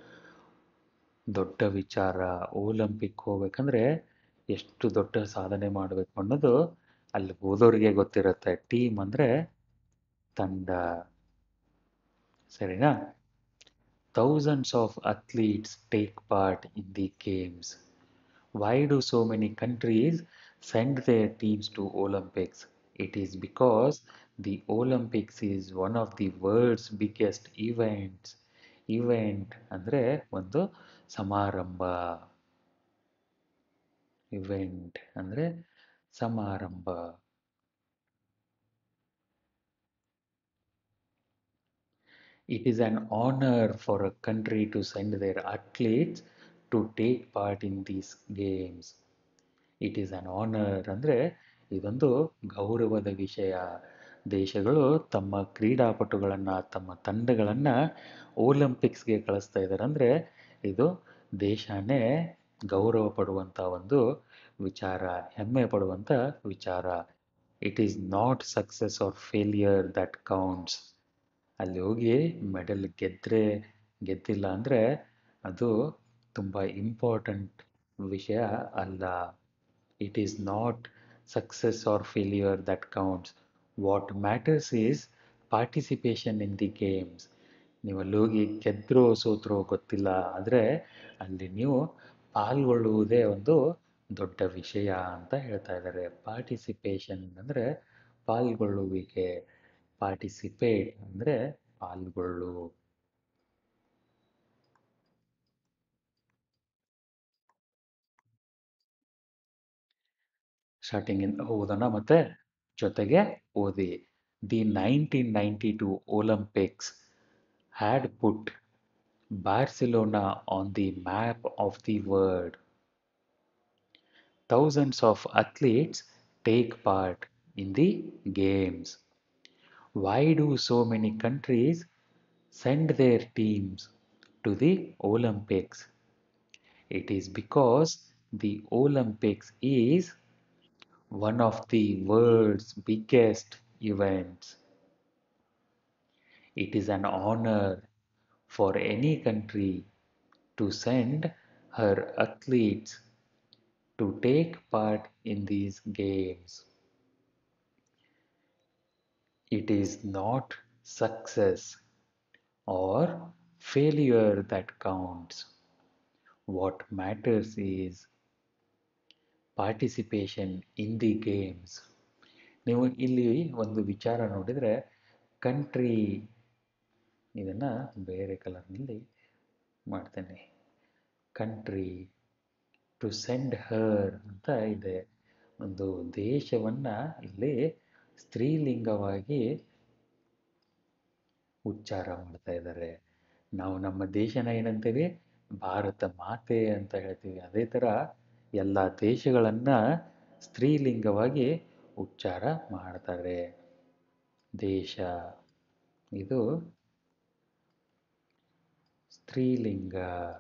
ದೊಡ್ಡ ವಿಚಾರ ಒಲಿಂಪಿಕ್ ಹೋಗ್ಬೇಕಂದ್ರೆ ಎಷ್ಟು ದೊಡ್ಡ ಸಾಧನೆ ಮಾಡಬೇಕು ಅನ್ನೋದು ಅಲ್ಲಿ ಹೋದವ್ರಿಗೆ ಗೊತ್ತಿರುತ್ತೆ ಟೀಮ್ ಅಂದರೆ ತಂಡ ಸರಿನಾ thousands of athletes take part in the games why do so many countries send their teams to Olympics. It is because the Olympics is one of the world's biggest events. Event ಅಂದರೆ ಒಂದು ಸಮಾರಂಭ event ಅಂದರೆ ಸಮಾರಂಭ It is an honor for a country to send their athletes to take part in these games. It is an honour ಅಂದರೆ ಇದೊಂದು ಗೌರವದ ವಿಷಯ ದೇಶಗಳು ತಮ್ಮ ಕ್ರೀಡಾಪಟುಗಳನ್ನು ತಮ್ಮ ತಂಡಗಳನ್ನು ಒಲಿಂಪಿಕ್ಸ್ಗೆ ಕಳಿಸ್ತಾ ಇದ್ದಾರೆ ಅಂದರೆ ಇದು ದೇಶನೇ ಗೌರವ ಪಡುವಂಥ ಒಂದು ವಿಚಾರ ಹೆಮ್ಮೆ ಪಡುವಂಥ ವಿಚಾರ it is not success or failure that counts ಅಲ್ಲಿ ಹೋಗಿ ಮೆಡಲ್ ಗೆದ್ದರೆ ಗೆದ್ದಿಲ್ಲ ಅಂದರೆ ಅದು ತುಂಬ ಇಂಪಾರ್ಟೆಂಟ್ ವಿಷಯ ಅಲ್ಲ it is not success or failure that counts. What matters is participation in the games. ನೀವು ಅಲ್ಲಿ ಹೋಗಿ ಗೆದ್ರೋ ಸೋತ್ರೋ ಗೊತ್ತಿಲ್ಲ ಆದರೆ ಅಲ್ಲಿ ನೀವು ಪಾಲ್ಗೊಳ್ಳುವುದೇ ಒಂದು ದೊಡ್ಡ ವಿಷಯ ಅಂತ ಹೇಳ್ತಾ ಇದ್ದಾರೆ ಪಾರ್ಟಿಸಿಪೇಷನ್ ಅಂದರೆ ಪಾಲ್ಗೊಳ್ಳುವಿಕೆ ಪಾರ್ಟಿಸಿಪೇಟ್ ಅಂದರೆ ಪಾಲ್ಗೊಳ್ಳು ಸ್ಟಾರ್ಟಿಂಗ್ ಇಂದ ಓದೋಣ ಮತ್ತೆ ಜೊತೆಗೆ ಓದಿ the nineteen ninety two Olympics had put Barcelona on the map of the world thousands of athletes take part in the games. Why do so many countries send their teams to the Olympics? It is because the Olympics is one of the world's biggest events. It is an honor for any country to send her athletes to take part in these games. It is not success or failure that counts. What matters is participation in the games ನೀವು ಇಲ್ಲಿ ಒಂದು ವಿಚಾರ ನೋಡಿದರೆ country ಇದನ್ನು ಬೇರೆ ಕಲರ್ನಲ್ಲಿ ಮಾಡ್ತೇನೆ country to send ಹರ್ ಅಂತ ಇದೆ ಒಂದು ದೇಶವನ್ನು ಇಲ್ಲಿ ಸ್ತ್ರೀಲಿಂಗವಾಗಿ ಉಚ್ಚಾರ ಮಾಡ್ತಾ ಇದ್ದಾರೆ ನಾವು ನಮ್ಮ ದೇಶನ ಏನಂತೀವಿ ಭಾರತ ಮಾತೆ ಅಂತ ಹೇಳ್ತೀವಿ ಅದೇ ಥರ ಎಲ್ಲ ದೇಶಗಳನ್ನು ಸ್ತ್ರೀಲಿಂಗವಾಗಿ ಉಚ್ಚಾರ ಮಾಡ್ತಾರೆ ದೇಶ ಇದು ಸ್ತ್ರೀಲಿಂಗ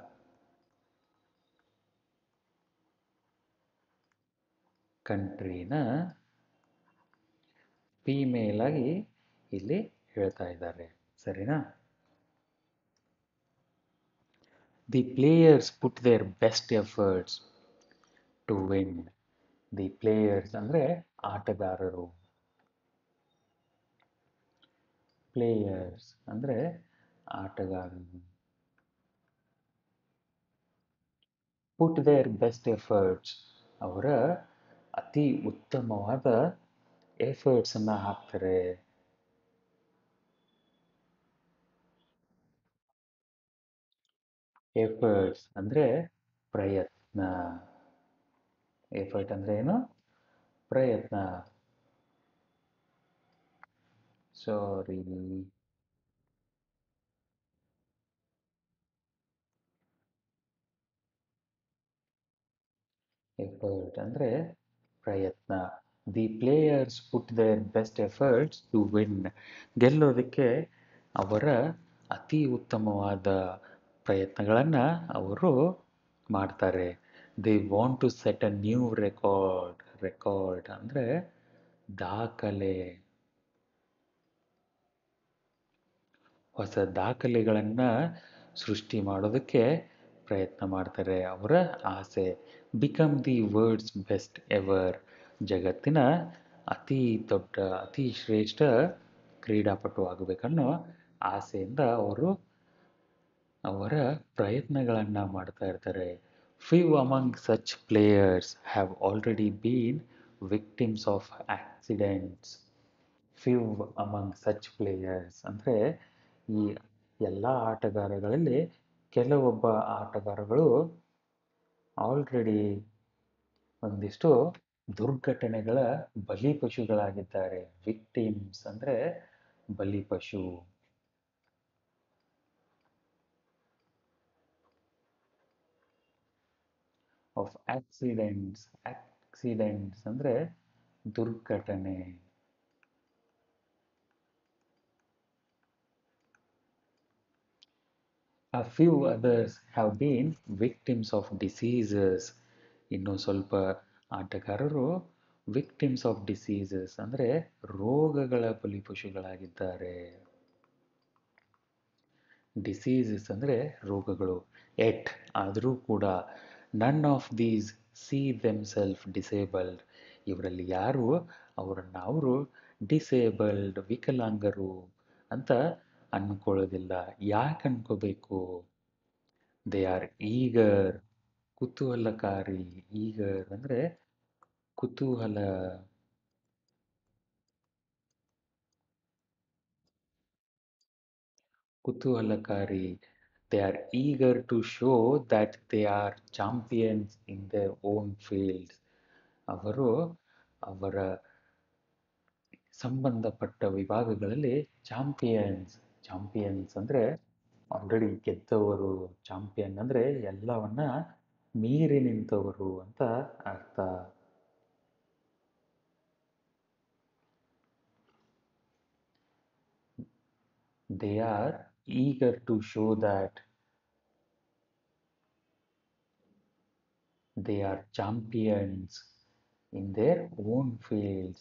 ಕಂಟ್ರಿನ ಫೀಮೇಲ್ ಆಗಿ ಇಲ್ಲಿ ಹೇಳ್ತಾ ಇದ್ದಾರೆ ಸರಿನಾ the players put their best efforts to win the players ಅಂದರೆ ಆಟಗಾರರು ಪ್ಲೇಯರ್ಸ್ ಅಂದರೆ ಆಟಗಾರರು ಪುಟ್ ದೇರ್ ಬೆಸ್ಟ್ ಎಫರ್ಟ್ಸ್ ಅವರ ಅತಿ ಉತ್ತಮವಾದ ಎಫರ್ಟ್ಸನ್ನು ಹಾಕ್ತಾರೆ ಎಫರ್ಟ್ಸ್ ಅಂದರೆ ಪ್ರಯತ್ನ ಎಫರ್ಟ್ ಅಂದರೆ ಏನು ಪ್ರಯತ್ನ ಸಾರಿ ಎಫರ್ಟ್ ಅಂದರೆ ಪ್ರಯತ್ನ the players put their best efforts to win ಗೆಲ್ಲೋದಕ್ಕೆ ಅವರ ಅತಿ ಉತ್ತಮವಾದ ಪ್ರಯತ್ನಗಳನ್ನು ಅವರು ಮಾಡ್ತಾರೆ they want to set a new record record ಅಂದರೆ ದಾಖಲೆ ಹೊಸ ದಾಖಲೆಗಳನ್ನು ಸೃಷ್ಟಿ ಮಾಡೋದಕ್ಕೆ ಪ್ರಯತ್ನ ಮಾಡ್ತಾರೆ ಅವರ ಆಸೆ become the world's best ever ಜಗತ್ತಿನ ಅತಿ ದೊಡ್ಡ ಅತಿ ಶ್ರೇಷ್ಠ ಕ್ರೀಡಾಪಟು ಆಗಬೇಕನ್ನೋ ಆಸೆಯಿಂದ ಅವರು ಅವರ ಪ್ರಯತ್ನಗಳನ್ನು ಮಾಡ್ತಾ ಇರ್ತಾರೆ few among such players have already been victims of accidents few among such players ಅಂದರೆ ಈ ಎಲ್ಲ ಆಟಗಾರಗಳಲ್ಲಿ ಕೆಲವೊಬ್ಬ ಆಟಗಾರಗಳು ಆಲ್ರೆಡಿ ಒಂದಿಷ್ಟು ದುರ್ಘಟನೆಗಳ ಬಲಿಪಶುಗಳಾಗಿದ್ದಾರೆ ವಿಕ್ಟಿಮ್ಸ್ ಅಂದರೆ ಬಲಿಪಶು ಆಫ್ ಆಕ್ಸಿಡೆಂಟ್ಸ್ ಆಕ್ಸಿಡೆಂಟ್ಸ್ ಅಂದರೆ ದುರ್ಘಟನೆ A few others have been victims of diseases. ಇನ್ನು ಸ್ವಲ್ಪ ಆಟಗಾರರು ವಿಕ್ಟಿಮ್ಸ್ ಆಫ್ ಡಿಸೀಸಸ್ ಅಂದರೆ ರೋಗಗಳ ಬಲಿಪಶುಗಳಾಗಿದ್ದಾರೆ ಡಿಸೀಸಸ್ ಅಂದರೆ ರೋಗಗಳು ಎಟ್ ಆದರೂ ಕೂಡ none of these see themselves disabled ಇವರಲ್ಲಿ ಯಾರು ಅವರನ್ನು ಅವರು ಡಿಸೇಬಲ್ಡ್ ವಿಕಲಾಂಗರು ಅಂತ ಅನ್ಕೊಳ್ಳೋದಿಲ್ಲ ಯಾಕೆ ಅನ್ಕೋಬೇಕು ದೇ ಆರ್ ಈಗರ್ ಕುತೂಹಲಕಾರಿ ಈಗರ್ ಅಂದರೆ ಕುತೂಹಲ ಕುತೂಹಲಕಾರಿ they are eager to show that they are champions in their own fields ಅವರು ಅವರ ಸಂಬಂಧಪಟ್ಟ ವಿಭಾಗಗಳಲ್ಲಿ ಚಾಂಪಿಯನ್ಸ್ ಚಾಂಪಿಯನ್ಸ್ ಅಂದರೆ ಆಲ್ರೆಡಿ ಗೆದ್ದವರು ಚಾಂಪಿಯನ್ ಅಂದರೆ ಎಲ್ಲವನ್ನ ಮೀರಿ ನಿಂತವರು ಅಂತ ಅರ್ಥ they are eager to show that they are champions in their own fields.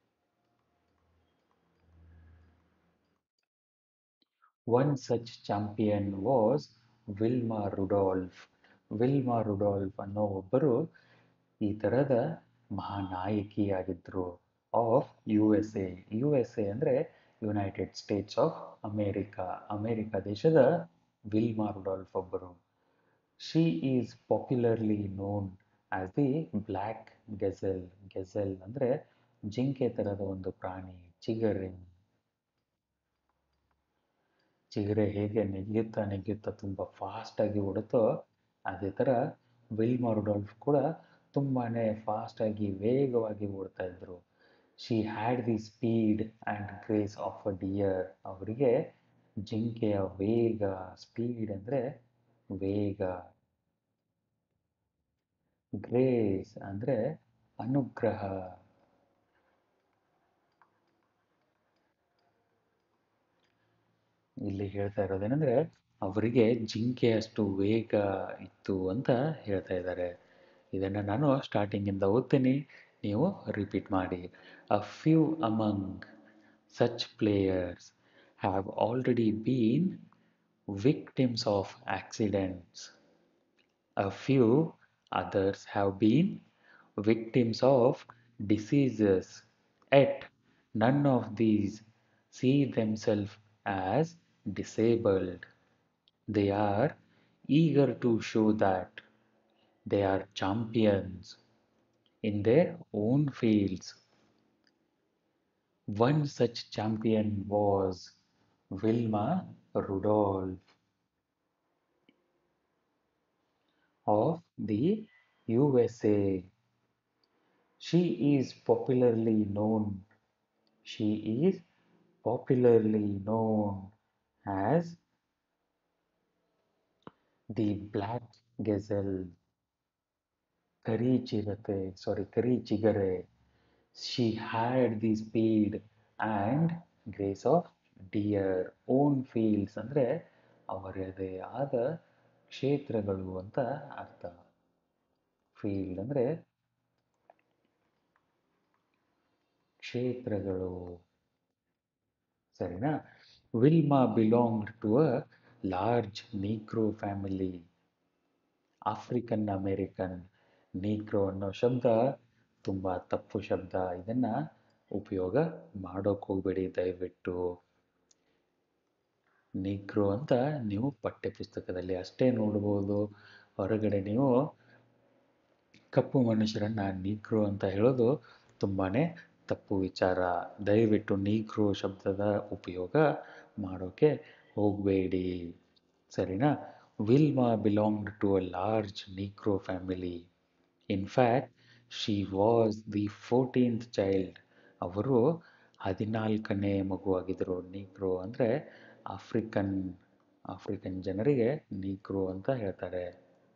One such champion was Wilma Rudolph Wilma Rudolph ಅನ್ನೋ ಒಬ್ಬರು ಈ ಥರದ ಮಹಾನಾಯಕಿಯಾಗಿದ್ದರು of U S A U S A ಅಂದರೆ United States of America America ದೇಶದ Wilma Rudolph ಒಬ್ಬರು she is popularly known as the black gazelle gazelle ಅಂದರೆ ಜಿಂಕೆ ಥರದ ಒಂದು ಪ್ರಾಣಿ ಚಿಗರೆ ಚಿಗರೆ ಹೇಗೆ ನೆಗೆಯುತ್ತಾ ನೆಗೆಯುತ್ತಾ ತುಂಬ ಫಾಸ್ಟಾಗಿ ಓಡುತ್ತೋ ಅದೇ ಥರ ವಿಲ್ಮಾ ರುಡಾಲ್ಫ್ ಕೂಡ ತುಂಬಾ ಫಾಸ್ಟಾಗಿ ವೇಗವಾಗಿ ಓಡ್ತಾ ಇದ್ರು she had the speed and grace of a deer ಅವರಿಗೆ ಜಿಂಕೆಯ ವೇಗ ಸ್ಪೀಡ್ ಅಂದರೆ ವೇಗ ಗ್ರೇಸ್ ಅಂದರೆ ಅನುಗ್ರಹ ಇಲ್ಲಿ ಹೇಳ್ತಾ ಇರೋದೇನೆಂದರೆ ಅವರಿಗೆ ಜಿಂಕೆಯಷ್ಟು ವೇಗ ಇತ್ತು ಅಂತ ಹೇಳ್ತಾ ಇದ್ದಾರೆ ಇದನ್ನು ನಾನು ಸ್ಟಾರ್ಟಿಂಗಿಂದ ಓದ್ತೀನಿ ನೀವು ರಿಪೀಟ್ ಮಾಡಿ a few among such players have already been victims of accidents A few others have been victims of diseases, yet none of these see themselves as disabled. They are eager to show that they are champions in their own fields. One such champion was Wilma Rudolph. of the USA. She is popularly known. She is popularly known as the black gazelle. ಕರಿ ಚಿರತೆ sorry ಕರಿ ಚಿಗರೆ she had the speed and grace of deer own fields ಅಂದರೆ ಅವರದೇ ಆದ ಕ್ಷೇತ್ರಗಳು ಅಂತ ಅರ್ಥ ಫೀಲ್ಡ್ ಅಂದರೆ ಕ್ಷೇತ್ರಗಳು ಸರಿನಾ Wilma belonged to a large Negro family African American Negro ಅನ್ನೋ ಶಬ್ದ ತುಂಬ ತಪ್ಪು ಶಬ್ದ ಇದನ್ನು ಉಪಯೋಗ ಮಾಡೋಕ್ಕೆ ಹೋಗಬೇಡಿ ದಯವಿಟ್ಟು ನೀಗ್ರೋ ಅಂತ ನೀವು ಪಠ್ಯಪುಸ್ತಕದಲ್ಲಿ ಅಷ್ಟೇ ನೋಡ್ಬೋದು ಹೊರಗಡೆ ನೀವು ಕಪ್ಪು ಮನುಷ್ಯರನ್ನು ನೀಗ್ರೋ ಅಂತ ಹೇಳೋದು ತುಂಬಾ ತಪ್ಪು ವಿಚಾರ ದಯವಿಟ್ಟು ನೀಗ್ರೋ ಶಬ್ದದ ಉಪಯೋಗ ಮಾಡೋಕ್ಕೆ ಹೋಗಬೇಡಿ ಸರಿನಾ Wilma belonged to a large Negro family in fact she was the fourteenth child ಅವರು ಹದಿನಾಲ್ಕನೇ ಮಗುವಾಗಿದ್ದರು ನೀಗ್ರೋ ಅಂದರೆ ಆಫ್ರಿಕನ್ ಆಫ್ರಿಕನ್ ಜನರಿಗೆ ನೀಗ್ರೋ ಅಂತ ಹೇಳ್ತಾರೆ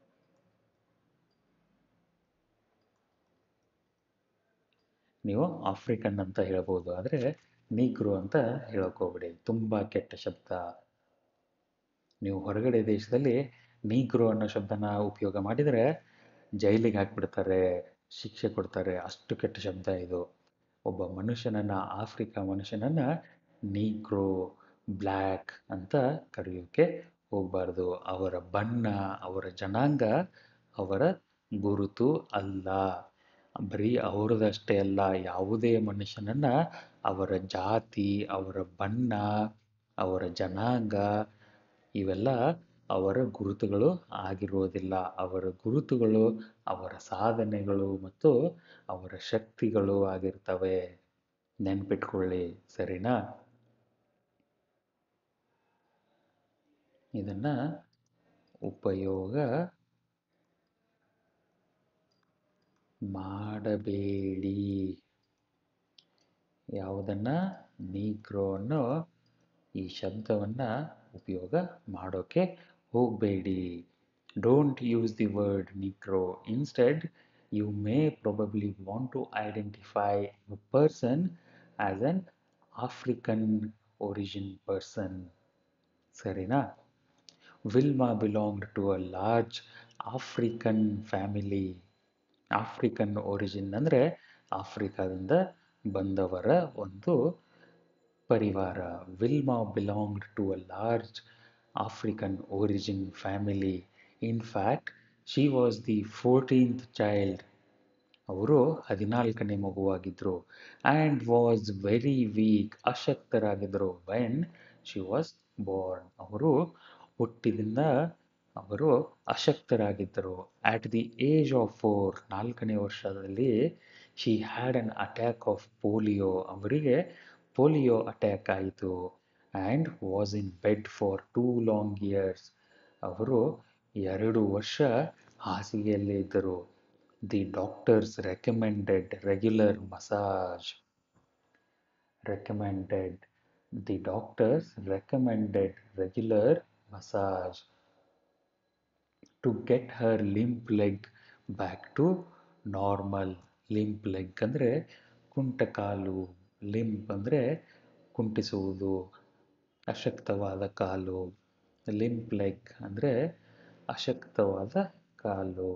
ನೀವು ಆಫ್ರಿಕನ್ ಅಂತ ಹೇಳ್ಬೋದು ಆದರೆ ನೀಗ್ರೋ ಅಂತ ಹೇಳೋಕ್ಕೋಗ್ಬೇಡಿ ತುಂಬ ಕೆಟ್ಟ ಶಬ್ದ ನೀವು ಹೊರಗಡೆ ದೇಶದಲ್ಲಿ ನೀಗ್ರೋ ಅನ್ನೋ ಶಬ್ದನ ಉಪಯೋಗ ಮಾಡಿದರೆ ಜೈಲಿಗೆ ಹಾಕ್ಬಿಡ್ತಾರೆ ಶಿಕ್ಷೆ ಕೊಡ್ತಾರೆ ಅಷ್ಟು ಕೆಟ್ಟ ಶಬ್ದ ಇದು ಒಬ್ಬ ಮನುಷ್ಯನನ್ನು ಆಫ್ರಿಕಾ ಮನುಷ್ಯನನ್ನು ನೀಗ್ರೋ ಬ್ಲ್ಯಾಕ್ ಅಂತ ಕರೆಯೋಕ್ಕೆ ಹೋಗಬಾರ್ದು ಅವರ ಬಣ್ಣ ಅವರ ಜನಾಂಗ ಅವರ ಗುರುತು ಅಲ್ಲ ಬರೀ ಅವರದಷ್ಟೇ ಅಲ್ಲ ಯಾವುದೇ ಮನುಷ್ಯನನ್ನು ಅವರ ಜಾತಿ ಅವರ ಬಣ್ಣ ಅವರ ಜನಾಂಗ ಇವೆಲ್ಲ ಅವರ ಗುರುತುಗಳು ಆಗಿರುವುದಿಲ್ಲ ಅವರ ಗುರುತುಗಳು ಅವರ ಸಾಧನೆಗಳು ಮತ್ತು ಅವರ ಶಕ್ತಿಗಳು ಆಗಿರ್ತವೆ ನೆನ್ಪಿಟ್ಕೊಳ್ಳಿ ಸರಿನಾ ಇದನ್ನು ಉಪಯೋಗ ಮಾಡಬೇಡಿ ಯಾವುದನ್ನು ನೀಗ್ರೋ ಅನ್ನೋ ಈ ಶಬ್ದವನ್ನು ಉಪಯೋಗ ಮಾಡೋಕ್ಕೆ ಹೋಗಬೇಡಿ don't use the word Negro instead you may probably want to identify a person as an African origin person ಸರಿನಾ Wilma belonged to a large African family African origin ಅಂದರೆ ಆಫ್ರಿಕಾದಿಂದ ಬಂದವರ ಒಂದು ಪರಿವಾರ Wilma belonged to a large African origin family in fact she was the fourteenth child ಅವರು ಹದಿನಾಲ್ಕನೇ ಮಗುವಾಗಿದ್ದರು and was very weak ಅಶಕ್ತರಾಗಿದ್ದರು ವೆನ್ ಶಿ ವಾಸ್ ಬೋರ್ನ್ ಅವರು ಹುಟ್ಟಿದಿಂದ ಅವರು ಅಶಕ್ತರಾಗಿದ್ದರು at the age of four ನಾಲ್ಕನೇ ವರ್ಷದಲ್ಲಿ she had an attack of polio ಅವರಿಗೆ ಪೋಲಿಯೋ ಅಟ್ಯಾಕ್ ಆಯಿತು and was in bed for two long years ಅವರು ಎರಡು ವರ್ಷ ಹಾಸಿಗೆಯಲ್ಲೇ ಇದ್ದರು the doctors recommended regular massage recommended the doctors recommended regular massage to get her limp leg back to normal limp leg ಅಂದರೆ ಕುಂಟಕಾಲು lymph ಅಂದರೆ ಕುಂಟಿಸುವುದು ಅಶಕ್ತವಾದ ಕಾಲು limp leg ಅಂದರೆ ಅಶಕ್ತವಾದ ಕಾಲು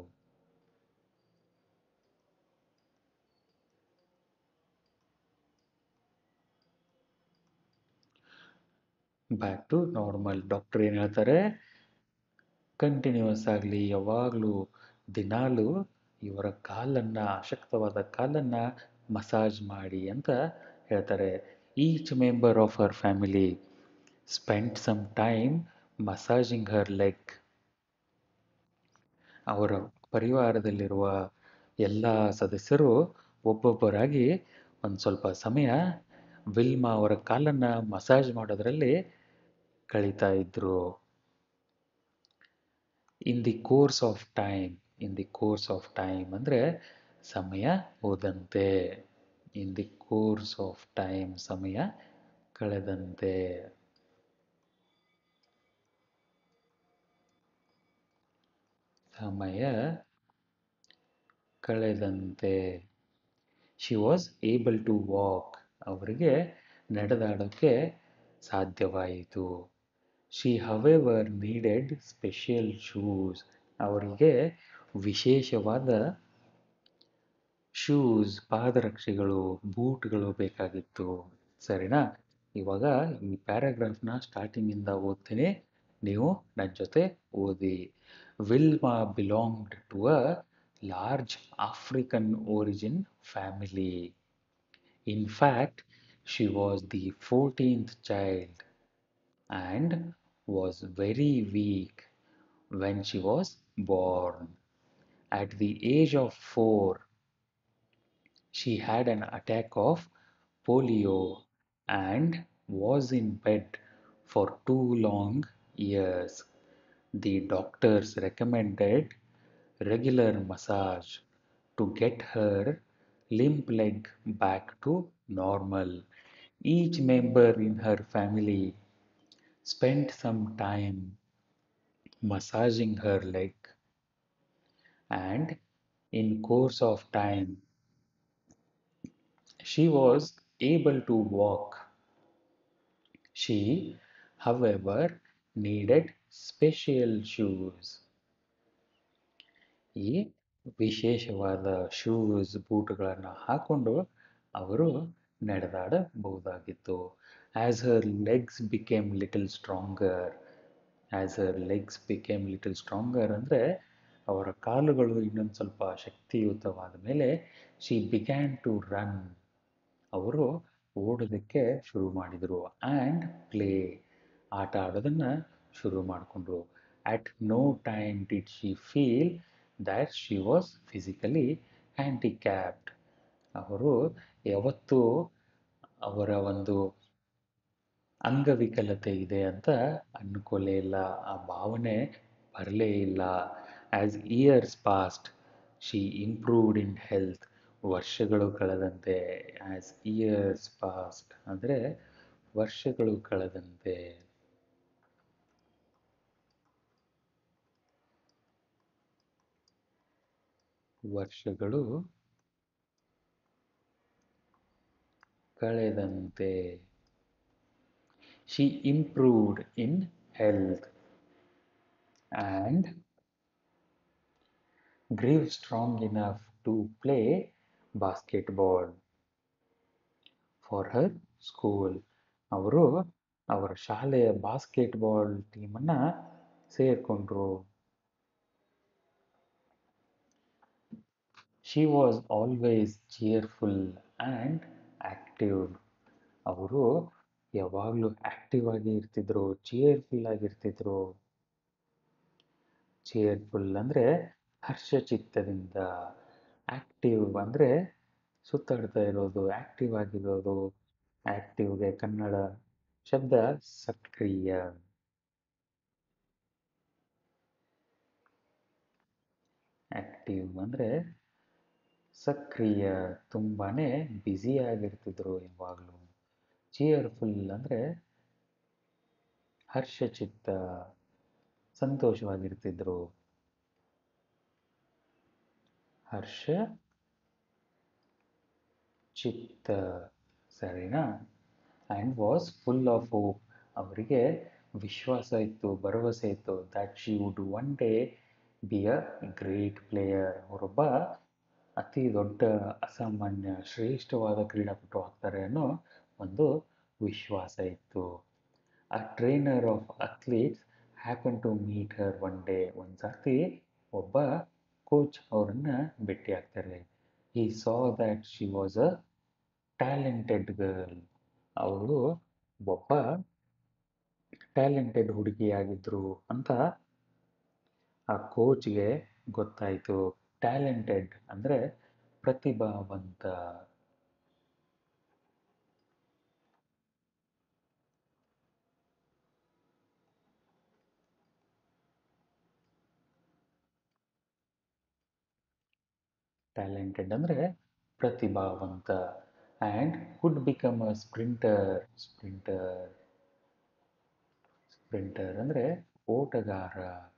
ಬ್ಯಾಕ್ ಟು ನಾರ್ಮಲ್ ಡಾಕ್ಟರ್ ಏನು ಹೇಳ್ತಾರೆ ಕಂಟಿನ್ಯೂಸ್ ಆಗಲಿ ಯಾವಾಗಲೂ ದಿನಾಲೂ ಇವರ ಕಾಲನ್ನು ಅಶಕ್ತವಾದ ಕಾಲನ್ನು ಮಸಾಜ್ ಮಾಡಿ ಅಂತ ಹೇಳ್ತಾರೆ each member of her family spend some time massaging her leg ಅವರ ಪರಿವಾರದಲ್ಲಿರುವ ಎಲ್ಲ ಸದಸ್ಯರು ಒಬ್ಬೊಬ್ಬರಾಗಿ ಒಂದು ಸ್ವಲ್ಪ ಸಮಯ ವಿಲ್ಮಾ ಅವರ ಕಾಲನ್ನು ಮಸಾಜ್ ಮಾಡೋದರಲ್ಲಿ ಕಳೀತಾ ಇದ್ದರು in the course of time in the course of time ಅಂದರೆ ಸಮಯ ಹೋದಂತೆ in the course of time ಸಮಯ ಕಳೆದಂತೆ ಸಮಯ ಕಳೆದಂತೆ she was able to walk ಅವರಿಗೆ ನಡೆದಾಡೋಕ್ಕೆ ಸಾಧ್ಯವಾಯಿತು she however needed special shoes ಅವರಿಗೆ ವಿಶೇಷವಾದ ಶೂಸ್ ಪಾದರಕ್ಷೆಗಳು ಬೂಟ್ಗಳು ಬೇಕಾಗಿತ್ತು ಸರಿನಾ ಇವಾಗ ಈ ಪ್ಯಾರಾಗ್ರಾಫ್ನ ಸ್ಟಾರ್ಟಿಂಗಿಂದ ಓದ್ತೀನಿ ನೀವು ನನ್ನ ಜೊತೆ ಓದಿ Wilma belonged to a large African origin family in fact she was the fourteenth child and was very weak when she was born. At the age of four, she had an attack of polio and was in bed for two long years. The doctors recommended regular massage to get her limp leg back to normal. Each member in her family spent some time massaging her leg and in course of time she was able to walk she however needed special shoes ಈ ವಿಶೇಷವಾದ shoes ಬೂಟ್ಗಳನ್ನು ಹಾಕೊಂಡು ಅವರು ನಡೆದಾಡಬಹುದಾಗಿತ್ತು as her legs became little stronger as her legs became little stronger ಅಂದರೆ ಅವರ ಕಾಲುಗಳು ಇನ್ನೊಂದು ಸ್ವಲ್ಪ ಶಕ್ತಿಯುತವಾದ ಮೇಲೆ ಶಿ ಬಿಗ್ಯಾನ್ ಟು ರನ್ ಅವರು ಓಡೋದಕ್ಕೆ ಶುರು ಮಾಡಿದರು ಆ್ಯಂಡ್ ಪ್ಲೇ ಆಟ ಆಡೋದನ್ನು ಶುರು ಮಾಡಿಕೊಂಡ್ರು at no time did she feel that she was physically handicapped ಅವರು ಯಾವತ್ತೂ ಅವರ ಒಂದು ಅಂಗವಿಕಲತೆ ಇದೆ ಅಂತ ಅಂದ್ಕೊಳ್ಳೇ ಇಲ್ಲ ಆ ಭಾವನೆ ಬರಲೇ ಇಲ್ಲ as years passed she improved in health ವರ್ಷಗಳು ಕಳೆದಂತೆ ಆ್ಯಸ್ ಇಯರ್ಸ್ ಪಾಸ್ಟ್ ಅಂದರೆ ವರ್ಷಗಳು ಕಳೆದಂತೆ ವರ್ಷಗಳು ಕಳೆದಂತೆ she improved in health and grew strong enough to play basketball for her school ಅವರು ಅವರ ಶಾಲೆಯ ಬಾಸ್ಕೆಟ್ಬಾಲ್ ಟೀಮನ್ನು ಸೇರಿಕೊಂಡ್ರು she was always cheerful and active ಅವರು ಯಾವಾಗಲೂ ಆ್ಯಕ್ಟಿವ್ ಆಗಿ ಇರ್ತಿದ್ರು ಚಿಯರ್ಫುಲ್ ಆಗಿರ್ತಿದ್ರು ಚಿಯರ್ಫುಲ್ ಅಂದರೆ ಹರ್ಷಚಿತ್ತದಿಂದ ಆ್ಯಕ್ಟಿವ್ ಅಂದರೆ ಸುತ್ತಾಡ್ತಾ ಇರೋದು ಆ್ಯಕ್ಟಿವ್ ಆಗಿರೋದು ಆ್ಯಕ್ಟಿವ್ಗೆ ಕನ್ನಡ ಶಬ್ದ ಸಕ್ರಿಯ ಆ್ಯಕ್ಟಿವ್ ಅಂದರೆ ಸಕ್ರಿಯ ತುಂಬಾ ಬ್ಯುಸಿಯಾಗಿರ್ತಿದ್ರು ಯಾವಾಗಲೂ ಚಿಯರ್ಫುಲ್ ಅಂದರೆ ಹರ್ಷಚಿತ್ತ ಸಂತೋಷವಾಗಿರ್ತಿದ್ರು ಹರ್ಷ ಚಿತ್ತ ಸರಿನಾ and was full of hope ಅವರಿಗೆ ವಿಶ್ವಾಸ ಇತ್ತು ಭರವಸೆ ಇತ್ತು that she would one day be a great player ಅವರೊಬ್ಬ ಅತಿ ದೊಡ್ಡ ಅಸಾಮಾನ್ಯ ಶ್ರೇಷ್ಠವಾದ ಕ್ರೀಡಾಪಟು ಆಗ್ತಾರೆ ಅನ್ನೋ ಒಂದು ವಿಶ್ವಾಸ ಇತ್ತು a trainer of athletes happen to meet her one day ಒಂದು ಸರ್ತಿ ಒಬ್ಬ ಕೋಚ್ ಅವರನ್ನು ಭೇಟಿ ಆಗ್ತಾರೆ he saw that she was a talented girl ಅವಳು ಒಬ್ಬ ಟ್ಯಾಲೆಂಟೆಡ್ ಹುಡುಗಿಯಾಗಿದ್ದರು ಅಂತ ಆ ಕೋಚ್ಗೆ ಗೊತ್ತಾಯಿತು ಟ್ಯಾಲೆಂಟೆಡ್ ಅಂದರೆ ಪ್ರತಿಭಾವಂತ ಟ್ಯಾಲೆಂಟೆಡ್ ಅಂದರೆ ಪ್ರತಿಭಾವಂತ and could become a sprinter sprinter sprinter ಅಂದರೆ ಓಟಗಾರ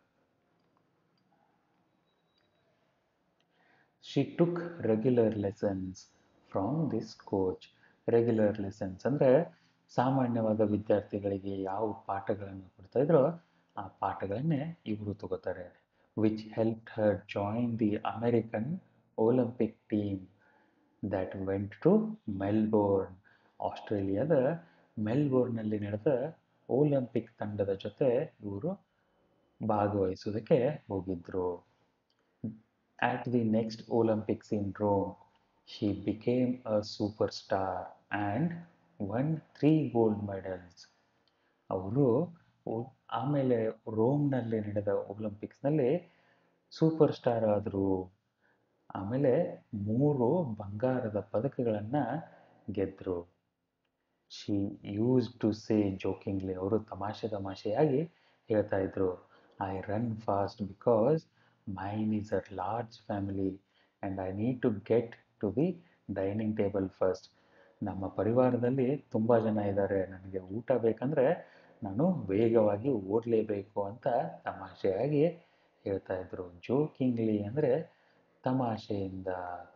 she took regular lessons from this coach regular lessons ಅಂದರೆ ಸಾಮಾನ್ಯವಾದ ವಿದ್ಯಾರ್ಥಿಗಳಿಗೆ ಯಾವ ಪಾಠಗಳನ್ನು ಕೊಡ್ತಾ ಇದ್ರೋ ಆ ಪಾಠಗಳನ್ನೇ ಇವರು ತಗೋತಾರೆ which help her join the American Olympic team that went to Melbourne ಆಸ್ಟ್ರೇಲಿಯಾದ ಮೆಲ್ಬೋರ್ನಲ್ಲಿ ನಡೆದ ಒಲಿಂಪಿಕ್ ತಂಡದ ಜೊತೆ ಇವರು ಭಾಗವಹಿಸೋದಕ್ಕೆ ಹೋಗಿದ್ದರು At the next Olympics in Rome, she became a superstar and won three gold medals. ಅವರು ಆಮೇಲೆ ರೋಮ್ನಲ್ಲಿ ನಡೆದ ಒಲಿಂಪಿಕ್ಸ್ನಲ್ಲಿ ಸೂಪರ್ ಸ್ಟಾರ್ ಆದರು ಆಮೇಲೆ ಮೂರು ಬಂಗಾರದ ಪದಕಗಳನ್ನು ಗೆದ್ದರು she used to say jokingly ಅವರು ತಮಾಷೆ ತಮಾಷೆಯಾಗಿ ಹೇಳ್ತಾ ಇದ್ರು I run fast because mine is a large family and I need to get to the dining table first ನಮ್ಮ ಪರಿವಾರದಲ್ಲಿ ತುಂಬ ಜನ ಇದ್ದಾರೆ ನನಗೆ ಊಟ ಬೇಕಂದರೆ ನಾನು ವೇಗವಾಗಿ ಓಡಲೇಬೇಕು ಅಂತ ತಮಾಷೆಯಾಗಿ ಹೇಳ್ತಾ ಇದ್ರು ಜೋಕಿಂಗ್ಲಿ ಅಂದರೆ ತಮಾಷೆಯಿಂದ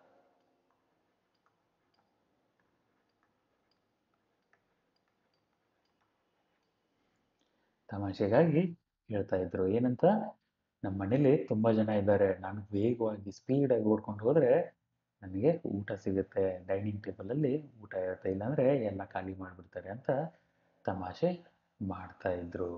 ತಮಾಷೆಗಾಗಿ ಹೇಳ್ತಾ ಇದ್ರು ಏನಂತ ನಮ್ಮ ಮನೇಲಿ ತುಂಬ ಜನ ಇದ್ದಾರೆ ನಾನು ವೇಗವಾಗಿ ಸ್ಪೀಡಾಗಿ ಓಡ್ಕೊಂಡು ಹೋದರೆ ನನಗೆ ಊಟ ಸಿಗುತ್ತೆ ಡೈನಿಂಗ್ ಟೇಬಲಲ್ಲಿ ಊಟ ಇರುತ್ತೆ ಇಲ್ಲಾಂದರೆ ಎಲ್ಲ ಖಾಲಿ ಮಾಡಿಬಿಡ್ತಾರೆ ಅಂತ ತಮಾಷೆ ಮಾಡ್ತಾ ಇದ್ರು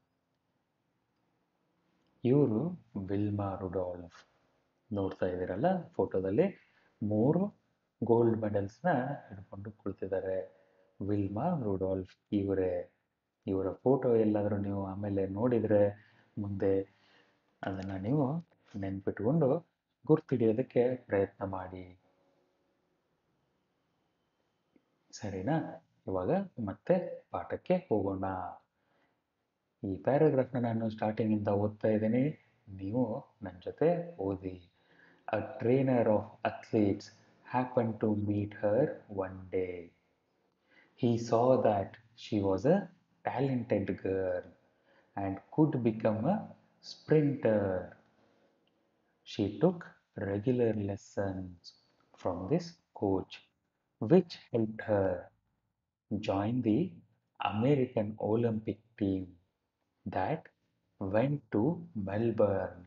ಇವರು ವಿಲ್ಮಾ ರುಡಾಲ್ಫ್ ನೋಡ್ತಾ ಇದ್ದೀರಲ್ಲ ಫೋಟೋದಲ್ಲಿ ಮೂರು ಗೋಲ್ಡ್ ಮೆಡಲ್ಸ್ನ ಹಿಡ್ಕೊಂಡು ಕುಳಿತಿದ್ದಾರೆ ವಿಲ್ಮಾ ರುಡಾಲ್ಫ್ ಇವರೇ ಇವರ ಫೋಟೋ ಎಲ್ಲಾದರೂ ನೀವು ಆಮೇಲೆ ನೋಡಿದರೆ ಮುಂದೆ ಅದನ್ನು ನೀವು ನೆನ್ಪಿಟ್ಕೊಂಡು ಗುರ್ತಿಡಿಯೋದಕ್ಕೆ ಪ್ರಯತ್ನ ಮಾಡಿ ಸರಿನಾ ಇವಾಗ ಮತ್ತೆ ಪಾಠಕ್ಕೆ ಹೋಗೋಣ ಈ ಪ್ಯಾರಾಗ್ರಾಫ್ನ ನಾನು ಸ್ಟಾರ್ಟಿಂಗಿಂದ ಓದ್ತಾ ಇದ್ದೀನಿ ನೀವು ನನ್ನ ಜೊತೆ ಓದಿ a trainer of athletes happen to meet her one day He saw that she was a talented girl and could become a sprinter. She took regular lessons from this coach, which helped her join the American Olympic team that went to Melbourne.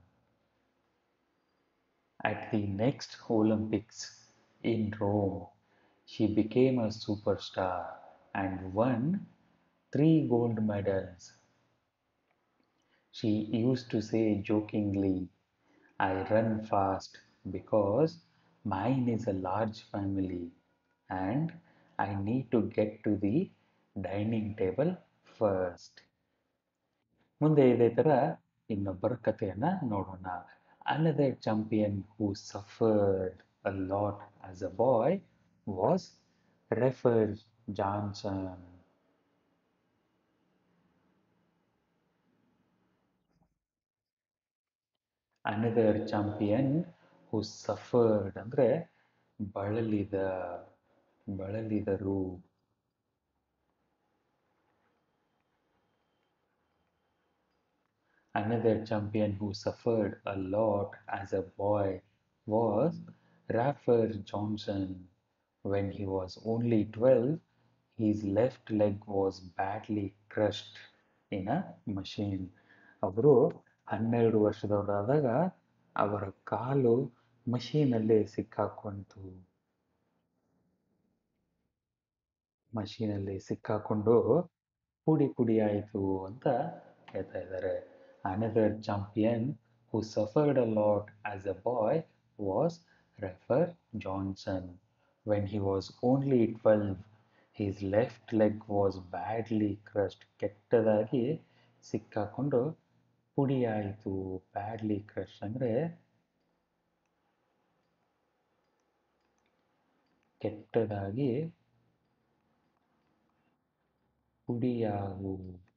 At the next Olympics in Rome, she became a superstar and won three gold medals. She used to say jokingly, I run fast because mine is a large family and I need to get to the dining table first. ಮುಂದೆ ಇದೇ ಥರ ಇನ್ನೊಬ್ಬರ ಕಥೆಯನ್ನು ನೋಡೋಣ another champion who suffered a lot as a boy was Rafer Johnson another champion who suffered ಅಂದರೆ ಬಳಲಿದ ಬಳಲಿದರು Another champion who suffered a lot as a boy was Raffer Johnson. When he was only 12, his left leg was badly crushed in a machine. ಅವರು ಹನ್ನೆರಡು ವರ್ಷದವರಾದಾಗ ಅವರ ಕಾಲು ಮಷೀನಲ್ಲಿ ಸಿಕ್ಕಾಕೊಂತು ಮಷೀನಲ್ಲಿ ಸಿಕ್ಕಾಕೊಂಡು ಪುಡಿ ಪುಡಿ ಆಯಿತು ಅಂತ ಹೇಳ್ತಾ ಇದ್ದಾರೆ another champion who suffered a lot as a boy was Rafer Johnson when he was only twelve his left leg was badly crushed ಕೆಟ್ಟದಾಗಿ ಸಿಕ್ಕಾಕೊಂಡು ಪುಡಿ ಆಯಿತು ಬ್ಯಾಡ್ಲಿ ಕ್ರಶ್ ಅಂದರೆ ಕೆಟ್ಟದಾಗಿ ಪುಡಿಯಾಗು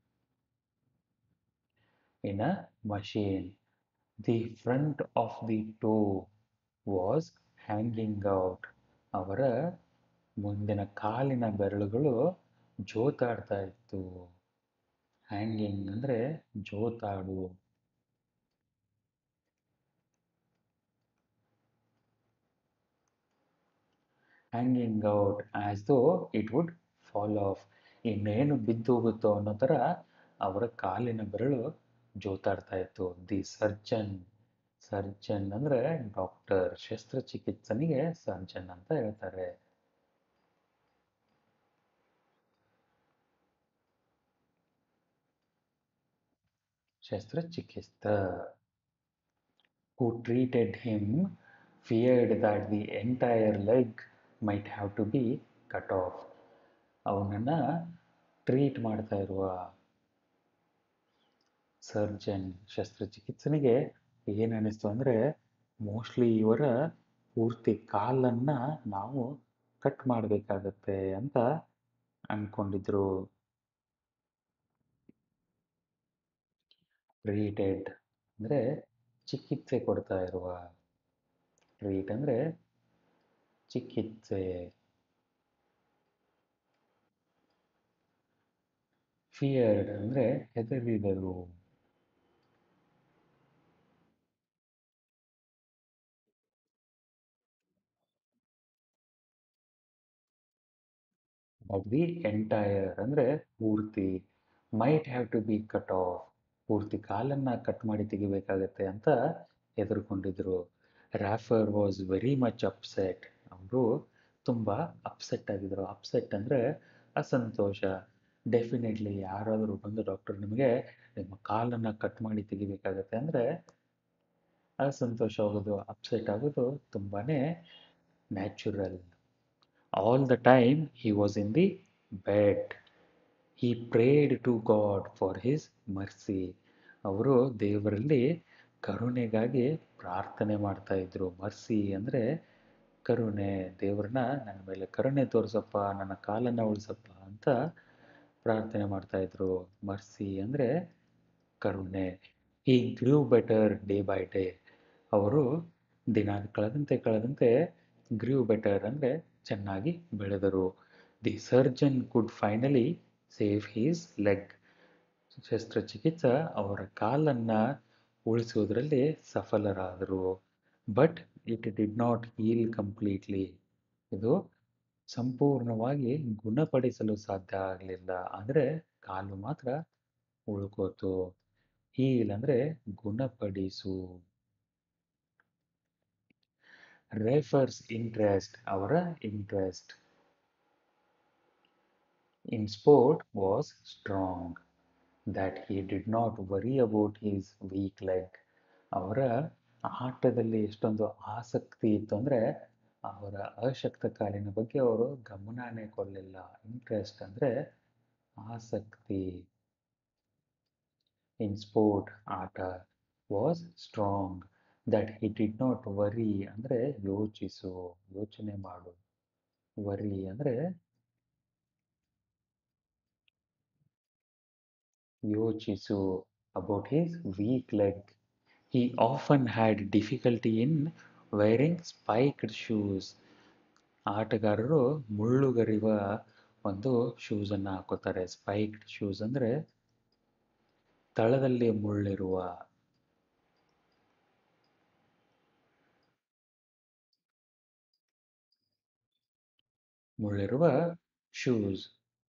in a machine. The front of the toe was hanging out. ಅವರ ಮುಂದಿನ ಕಾಲಿನ ಬೆರಳುಗಳು ಜೋತಾಡ್ತಾ ಇತ್ತು ಹ್ಯಾಂಗಿಂಗ್ ಅಂದರೆ ಜೋತಾಡು hanging out as though it would fall off ಇನ್ನೇನು ಬಿದ್ದು ಹೋಗುತ್ತೋ ಅನ್ನೋ ಥರ ಅವರ ಕಾಲಿನ ಬೆರಳು ಜೋತಾಡ್ತಾ ಇತ್ತು ದಿ ಸರ್ಜನ್ ಸರ್ಜನ್ ಅಂದರೆ ಡಾಕ್ಟರ್ ಶಸ್ತ್ರಚಿಕಿತ್ಸನಿಗೆ ಸರ್ಜನ್ ಅಂತ ಹೇಳ್ತಾರೆ ಶಸ್ತ್ರಚಿಕಿತ್ಸ who treated him feared that the entire leg might have to be cut off ಅವನನ್ನು ಟ್ರೀಟ್ ಮಾಡ್ತಾ ಇರುವ ಸರ್ಜನ್ ಶಸ್ತ್ರಚಿಕಿತ್ಸನಿಗೆ ಏನು ಅನ್ನಿಸ್ತು ಅಂದರೆ ಮೋಸ್ಟ್ಲಿ ಇವರ ಪೂರ್ತಿ ಕಾಲನ್ನು ನಾವು ಕಟ್ ಮಾಡಬೇಕಾಗತ್ತೆ ಅಂತ ಅಂದ್ಕೊಂಡಿದ್ರು ಟ್ರೀಟೆಡ್ ಅಂದರೆ ಚಿಕಿತ್ಸೆ ಕೊಡ್ತಾ ಇರುವ ಟ್ರೀಟ್ ಅಂದರೆ ಚಿಕಿತ್ಸೆ ಫಿಯರ್ಡ್ ಅಂದರೆ ಹೆದರಿದರು ಆಫ್ ದಿ ಎಂಟೈರ್ ಅಂದರೆ ಪೂರ್ತಿ might have to be cut off ಪೂರ್ತಿ ಕಾಲನ್ನು ಕಟ್ ಮಾಡಿ ತೆಗಿಬೇಕಾಗತ್ತೆ ಅಂತ ಹೆದರ್ಕೊಂಡಿದ್ರು Rafer was very much upset ಅವರು ತುಂಬ ಅಪ್ಸೆಟ್ ಆಗಿದ್ರು ಅಪ್ಸೆಟ್ ಅಂದರೆ ಅಸಂತೋಷ ಡೆಫಿನೆಟ್ಲಿ ಯಾರಾದರೂ ಬಂದು ಡಾಕ್ಟರ್ ನಿಮಗೆ ನಿಮ್ಮ ಕಾಲನ್ನು ಕಟ್ ಮಾಡಿ ತೆಗಿಬೇಕಾಗತ್ತೆ ಅಂದರೆ ಅಸಂತೋಷ ಆಗೋದು ಅಪ್ಸೆಟ್ ಆಗೋದು ತುಂಬಾ natural all the time he was in the bed he prayed to God for his mercy ಅವರು ದೇವರಲ್ಲಿ ಕರುಣೆಗಾಗಿ ಪ್ರಾರ್ಥನೆ ಮಾಡ್ತಾ ಇದ್ರು ಮರ್ಸಿ ಅಂದರೆ ಕರುಣೆ ದೇವ್ರನ್ನ ನನ್ನ ಮೇಲೆ ಕರುಣೆ ತೋರಿಸಪ್ಪ ನನ್ನ ಕಾಲನ್ನು ಉಳಿಸಪ್ಪ ಅಂತ ಪ್ರಾರ್ಥನೆ ಮಾಡ್ತಾ ಇದ್ರು ಮರ್ಸಿ ಅಂದರೆ ಕರುಣೆ he grew better day by day ಅವರು ದಿನ ಕಳೆದಂತೆ ಕಳೆದಂತೆ ಗ್ರೀವ್ ಬೆಟರ್ ಅಂದರೆ ಚೆನ್ನಾಗಿ ಬೆಳೆದರು the surgeon could finally save his leg ಶಸ್ತ್ರಚಿಕಿತ್ಸೆ ಅವರ ಕಾಲನ್ನು ಉಳಿಸುವುದರಲ್ಲಿ ಸಫಲರಾದರು but it did not heal completely ಇದು ಸಂಪೂರ್ಣವಾಗಿ ಗುಣಪಡಿಸಲು ಸಾಧ್ಯ ಆಗಲಿಲ್ಲ ಅಂದರೆ ಕಾಲು ಮಾತ್ರ ಉಳ್ಕೋತು ಹೀಲ್ ಅಂದರೆ ಗುಣಪಡಿಸು ರೇಫರ್ಸ್ ಇಂಟ್ರೆಸ್ಟ್ ಅವರ interest in sport was strong that he did not worry about his weak leg ಅವರ ಆಟದಲ್ಲಿ ಎಷ್ಟೊಂದು ಆಸಕ್ತಿ ಇತ್ತು ಅಂದರೆ ಅವರ ಅಶಕ್ತ ಕಾಲಿನ ಬಗ್ಗೆ ಅವರು ಗಮನನೇ ಕೊಡಲಿಲ್ಲ ಇಂಟ್ರೆಸ್ಟ್ ಅಂದರೆ ಆಸಕ್ತಿ ಇನ್ ಸ್ಪೋರ್ಟ್ ಆಟ was strong that he did not worry ಅಂದರೆ ಯೋಚಿಸು ಯೋಚನೆ ಮಾಡು ವರಿ ಅಂದರೆ ಯೋಚಿಸು about his weak leg he often had difficulty in wearing spiked shoes ಆಟಗಾರರು ಮುಳ್ಳುಗರಿವ ಒಂದು ಶೂಸನ್ನು ಹಾಕೋತಾರೆ ಸ್ಪೈಕ್ಡ್ ಶೂಸ್ ಅಂದರೆ ತಳದಲ್ಲಿ ಮುಳ್ಳಿರುವ ಮುಳ್ಳಿರುವ ಶೂಸ್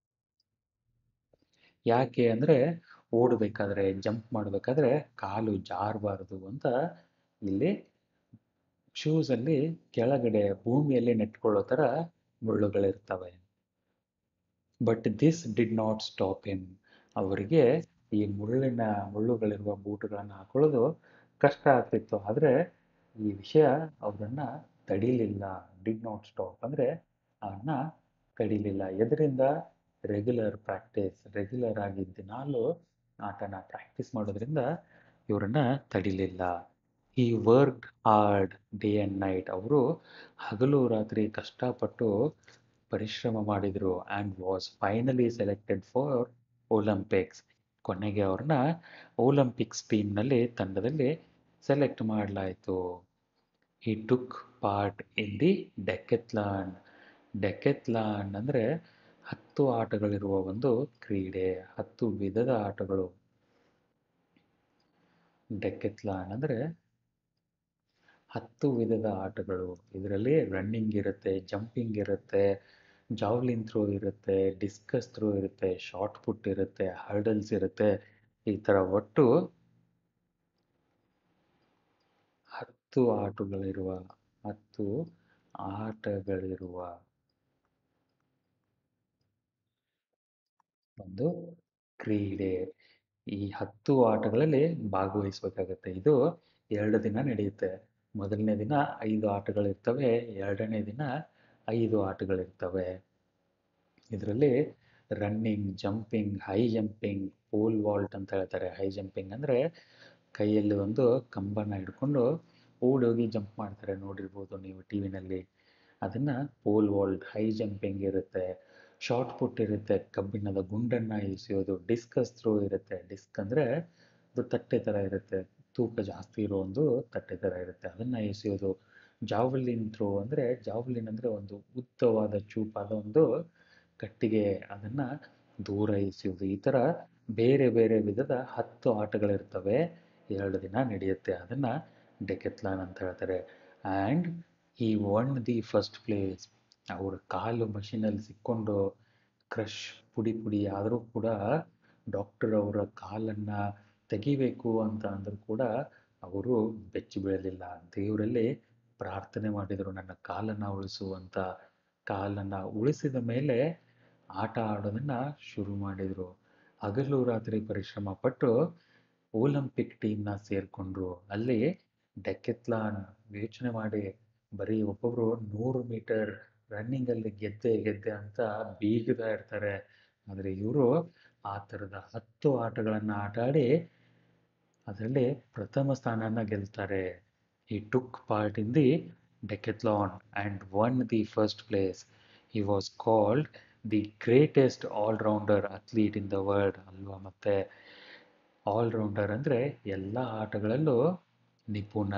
ಯಾಕೆ ಅಂದರೆ ಓಡಬೇಕಾದ್ರೆ ಜಂಪ್ ಮಾಡಬೇಕಾದ್ರೆ ಕಾಲು ಜಾರಬಾರ್ದು ಅಂತ ಇಲ್ಲಿ ಶೂಸಲ್ಲಿ ಕೆಳಗಡೆ ಭೂಮಿಯಲ್ಲಿ ನೆಟ್ಕೊಳ್ಳೋ ಥರ ಮುಳ್ಳುಗಳಿರ್ತವೆ but this did not stop him ಅವರಿಗೆ ಈ ಮುಳ್ಳಿನ ಮುಳ್ಳುಗಳಿರುವ ಬೂಟುಗಳನ್ನು ಹಾಕೊಳ್ಳೋದು ಕಷ್ಟ ಆಗ್ತಿತ್ತು ಆದರೆ ಈ ವಿಷಯ ಅವರನ್ನು ತಡೀಲಿಲ್ಲ ಡಿಡ್ ನಾಟ್ ಸ್ಟಾಪ್ ಅಂದರೆ ಅವನ್ನ ತಡೀಲಿಲ್ಲ ಎದರಿಂದ ರೆಗ್ಯುಲರ್ ಪ್ರಾಕ್ಟೀಸ್ ರೆಗ್ಯುಲರ್ ಆಗಿ ದಿನಾಲೂ ಆಟನ ಪ್ರಾಕ್ಟೀಸ್ ಮಾಡೋದ್ರಿಂದ ಇವರನ್ನ ತಡಿಲಿಲ್ಲ he work hard day and night ಅವರು ಹಗಲು ರಾತ್ರಿ ಕಷ್ಟಪಟ್ಟು ಪರಿಶ್ರಮ ಮಾಡಿದರು and was finally selected for Olympics ಕೊನೆಗೆ ಅವ್ರನ್ನ ಒಲಿಂಪಿಕ್ಸ್ ಟೀಮ್ನಲ್ಲಿ ತಂಡದಲ್ಲಿ ಸೆಲೆಕ್ಟ್ ಮಾಡಲಾಯಿತು he took part in the decathlon decathlon ಅಂದರೆ ಹತ್ತು ಆಟಗಳಿರುವ ಒಂದು ಕ್ರೀಡೆ ಹತ್ತು ವಿಧದ ಆಟಗಳು ಡೆಕೆತ್ಲಾನ್ ಅಂದರೆ ಹತ್ತು ವಿಧದ ಆಟಗಳು ಇದರಲ್ಲಿ ರನ್ನಿಂಗ್ ಇರುತ್ತೆ ಜಂಪಿಂಗ್ ಇರುತ್ತೆ ಜಾವ್ಲಿನ್ ಥ್ರೋ ಇರುತ್ತೆ ಡಿಸ್ಕಸ್ ಥ್ರೋ ಇರುತ್ತೆ ಶಾರ್ಟ್ ಪುಟ್ ಇರುತ್ತೆ ಹರ್ಡಲ್ಸ್ ಇರುತ್ತೆ ಈ ಥರ ಒಟ್ಟು ಹತ್ತು ಆಟಗಳಿರುವ ಹತ್ತು ಆಟಗಳಿರುವ ಒಂದು ಕ್ರೀಡೆ ಈ ಹತ್ತು ಆಟಗಳಲ್ಲಿ ಭಾಗವಹಿಸಬೇಕಾಗತ್ತೆ ಇದು ಎರಡು ದಿನ ನಡೆಯುತ್ತೆ ಮೊದಲನೇ ದಿನ ಐದು ಆಟಗಳಿರ್ತವೆ ಎರಡನೇ ದಿನ ಐದು ಆಟಗಳಿರ್ತವೆ ಇದರಲ್ಲಿ running jumping high jumping pole vault ಅಂತ ಹೇಳ್ತಾರೆ ಹೈ ಜಂಪಿಂಗ್ ಅಂದರೆ ಕೈಯಲ್ಲಿ ಒಂದು ಕಂಬನ ಹಿಡ್ಕೊಂಡು ಓಡೋಗಿ ಜಂಪ್ ಮಾಡ್ತಾರೆ ನೋಡಿರ್ಬೋದು ನೀವು ಟಿ ವಿನಲ್ಲಿ ಅದನ್ನು ಪೋಲ್ ವಾಲ್ಟ್ ಹೈ ಜಂಪಿಂಗ್ ಇರುತ್ತೆ ಶಾರ್ಟ್ ಪುಟ್ ಇರುತ್ತೆ ಕಬ್ಬಿಣದ ಗುಂಡನ್ನು ಎಸೆಯೋದು ಡಿಸ್ಕಸ್ ಥ್ರೋ ಇರುತ್ತೆ ಡಿಸ್ಕ್ ಅಂದರೆ ಅದು ತಟ್ಟೆ ಥರ ಇರುತ್ತೆ ತೂಕ ಜಾಸ್ತಿ ಇರೋ ಒಂದು ತಟ್ಟೆ ಥರ ಇರುತ್ತೆ ಅದನ್ನು ಎಸೆಯೋದು ಜಾವ್ಲಿನ್ ಥ್ರೋ ಅಂದರೆ ಜಾವ್ಲಿನ್ ಅಂದರೆ ಒಂದು ಉದ್ದವಾದ ಚೂಪಾದ ಒಂದು ಕಟ್ಟಿಗೆ ಅದನ್ನು ದೂರ ಎಸೆಯೋದು ಈ ಥರ ಬೇರೆ ಬೇರೆ ವಿಧದ ಹತ್ತು ಆಟಗಳಿರ್ತವೆ ಎರಡು ದಿನ ನಡೆಯುತ್ತೆ ಅದನ್ನು ಡೆಕೆತ್ಲಾನ್ ಅಂತ ಹೇಳ್ತಾರೆ ಆ್ಯಂಡ್ ಈ ಒನ್ ದಿ ಫಸ್ಟ್ ಪ್ಲೇಸ್ ಅವ್ರ ಕಾಲು ಮಷಿನಲ್ಲಿ ಸಿಕ್ಕೊಂಡು ಕ್ರಷ್ ಪುಡಿ ಪುಡಿ ಆದರೂ ಕೂಡ ಡಾಕ್ಟರ್ ಅವರ ಕಾಲನ್ನು ತೆಗಿಬೇಕು ಅಂತ ಅಂದರೂ ಕೂಡ ಅವರು ಬೆಚ್ಚಿ ಬೀಳಲಿಲ್ಲ ದೇವರಲ್ಲಿ ಪ್ರಾರ್ಥನೆ ಮಾಡಿದರು ನನ್ನ ಕಾಲನ್ನು ಉಳಿಸು ಅಂತ ಕಾಲನ್ನು ಉಳಿಸಿದ ಮೇಲೆ ಆಟ ಆಡೋದನ್ನು ಶುರು ಮಾಡಿದರು ಹಗಲು ರಾತ್ರಿ ಪರಿಶ್ರಮ ಪಟ್ಟು ಒಲಿಂಪಿಕ್ ಟೀಮ್ನ ಸೇರಿಕೊಂಡ್ರು ಅಲ್ಲಿ ಡೆಕೆತ್ಲಾನ್ ಯೋಚನೆ ಮಾಡಿ ಬರೀ ಒಬ್ಬೊಬ್ಬರು ನೂರು ಮೀಟರ್ ರನ್ನಿಂಗಲ್ಲಿ ಗೆದ್ದೆ ಗೆದ್ದೆ ಅಂತ ಬೀಗ್ತಾ ಇರ್ತಾರೆ ಆದರೆ ಇವರು ಆ ಥರದ ಹತ್ತು ಆಟಗಳನ್ನು ಆಟ ಆಡಿ ಅದರಲ್ಲಿ ಪ್ರಥಮ ಸ್ಥಾನನ ಗೆಲ್ತಾರೆ he took part in the decathlon and won the first place. He was called the greatest all-rounder athlete in the world ಅಲ್ವಾ ಮತ್ತೆ ಆಲ್ರೌಂಡರ್ ಅಂದರೆ ಎಲ್ಲ ಆಟಗಳಲ್ಲೂ ನಿಪುಣ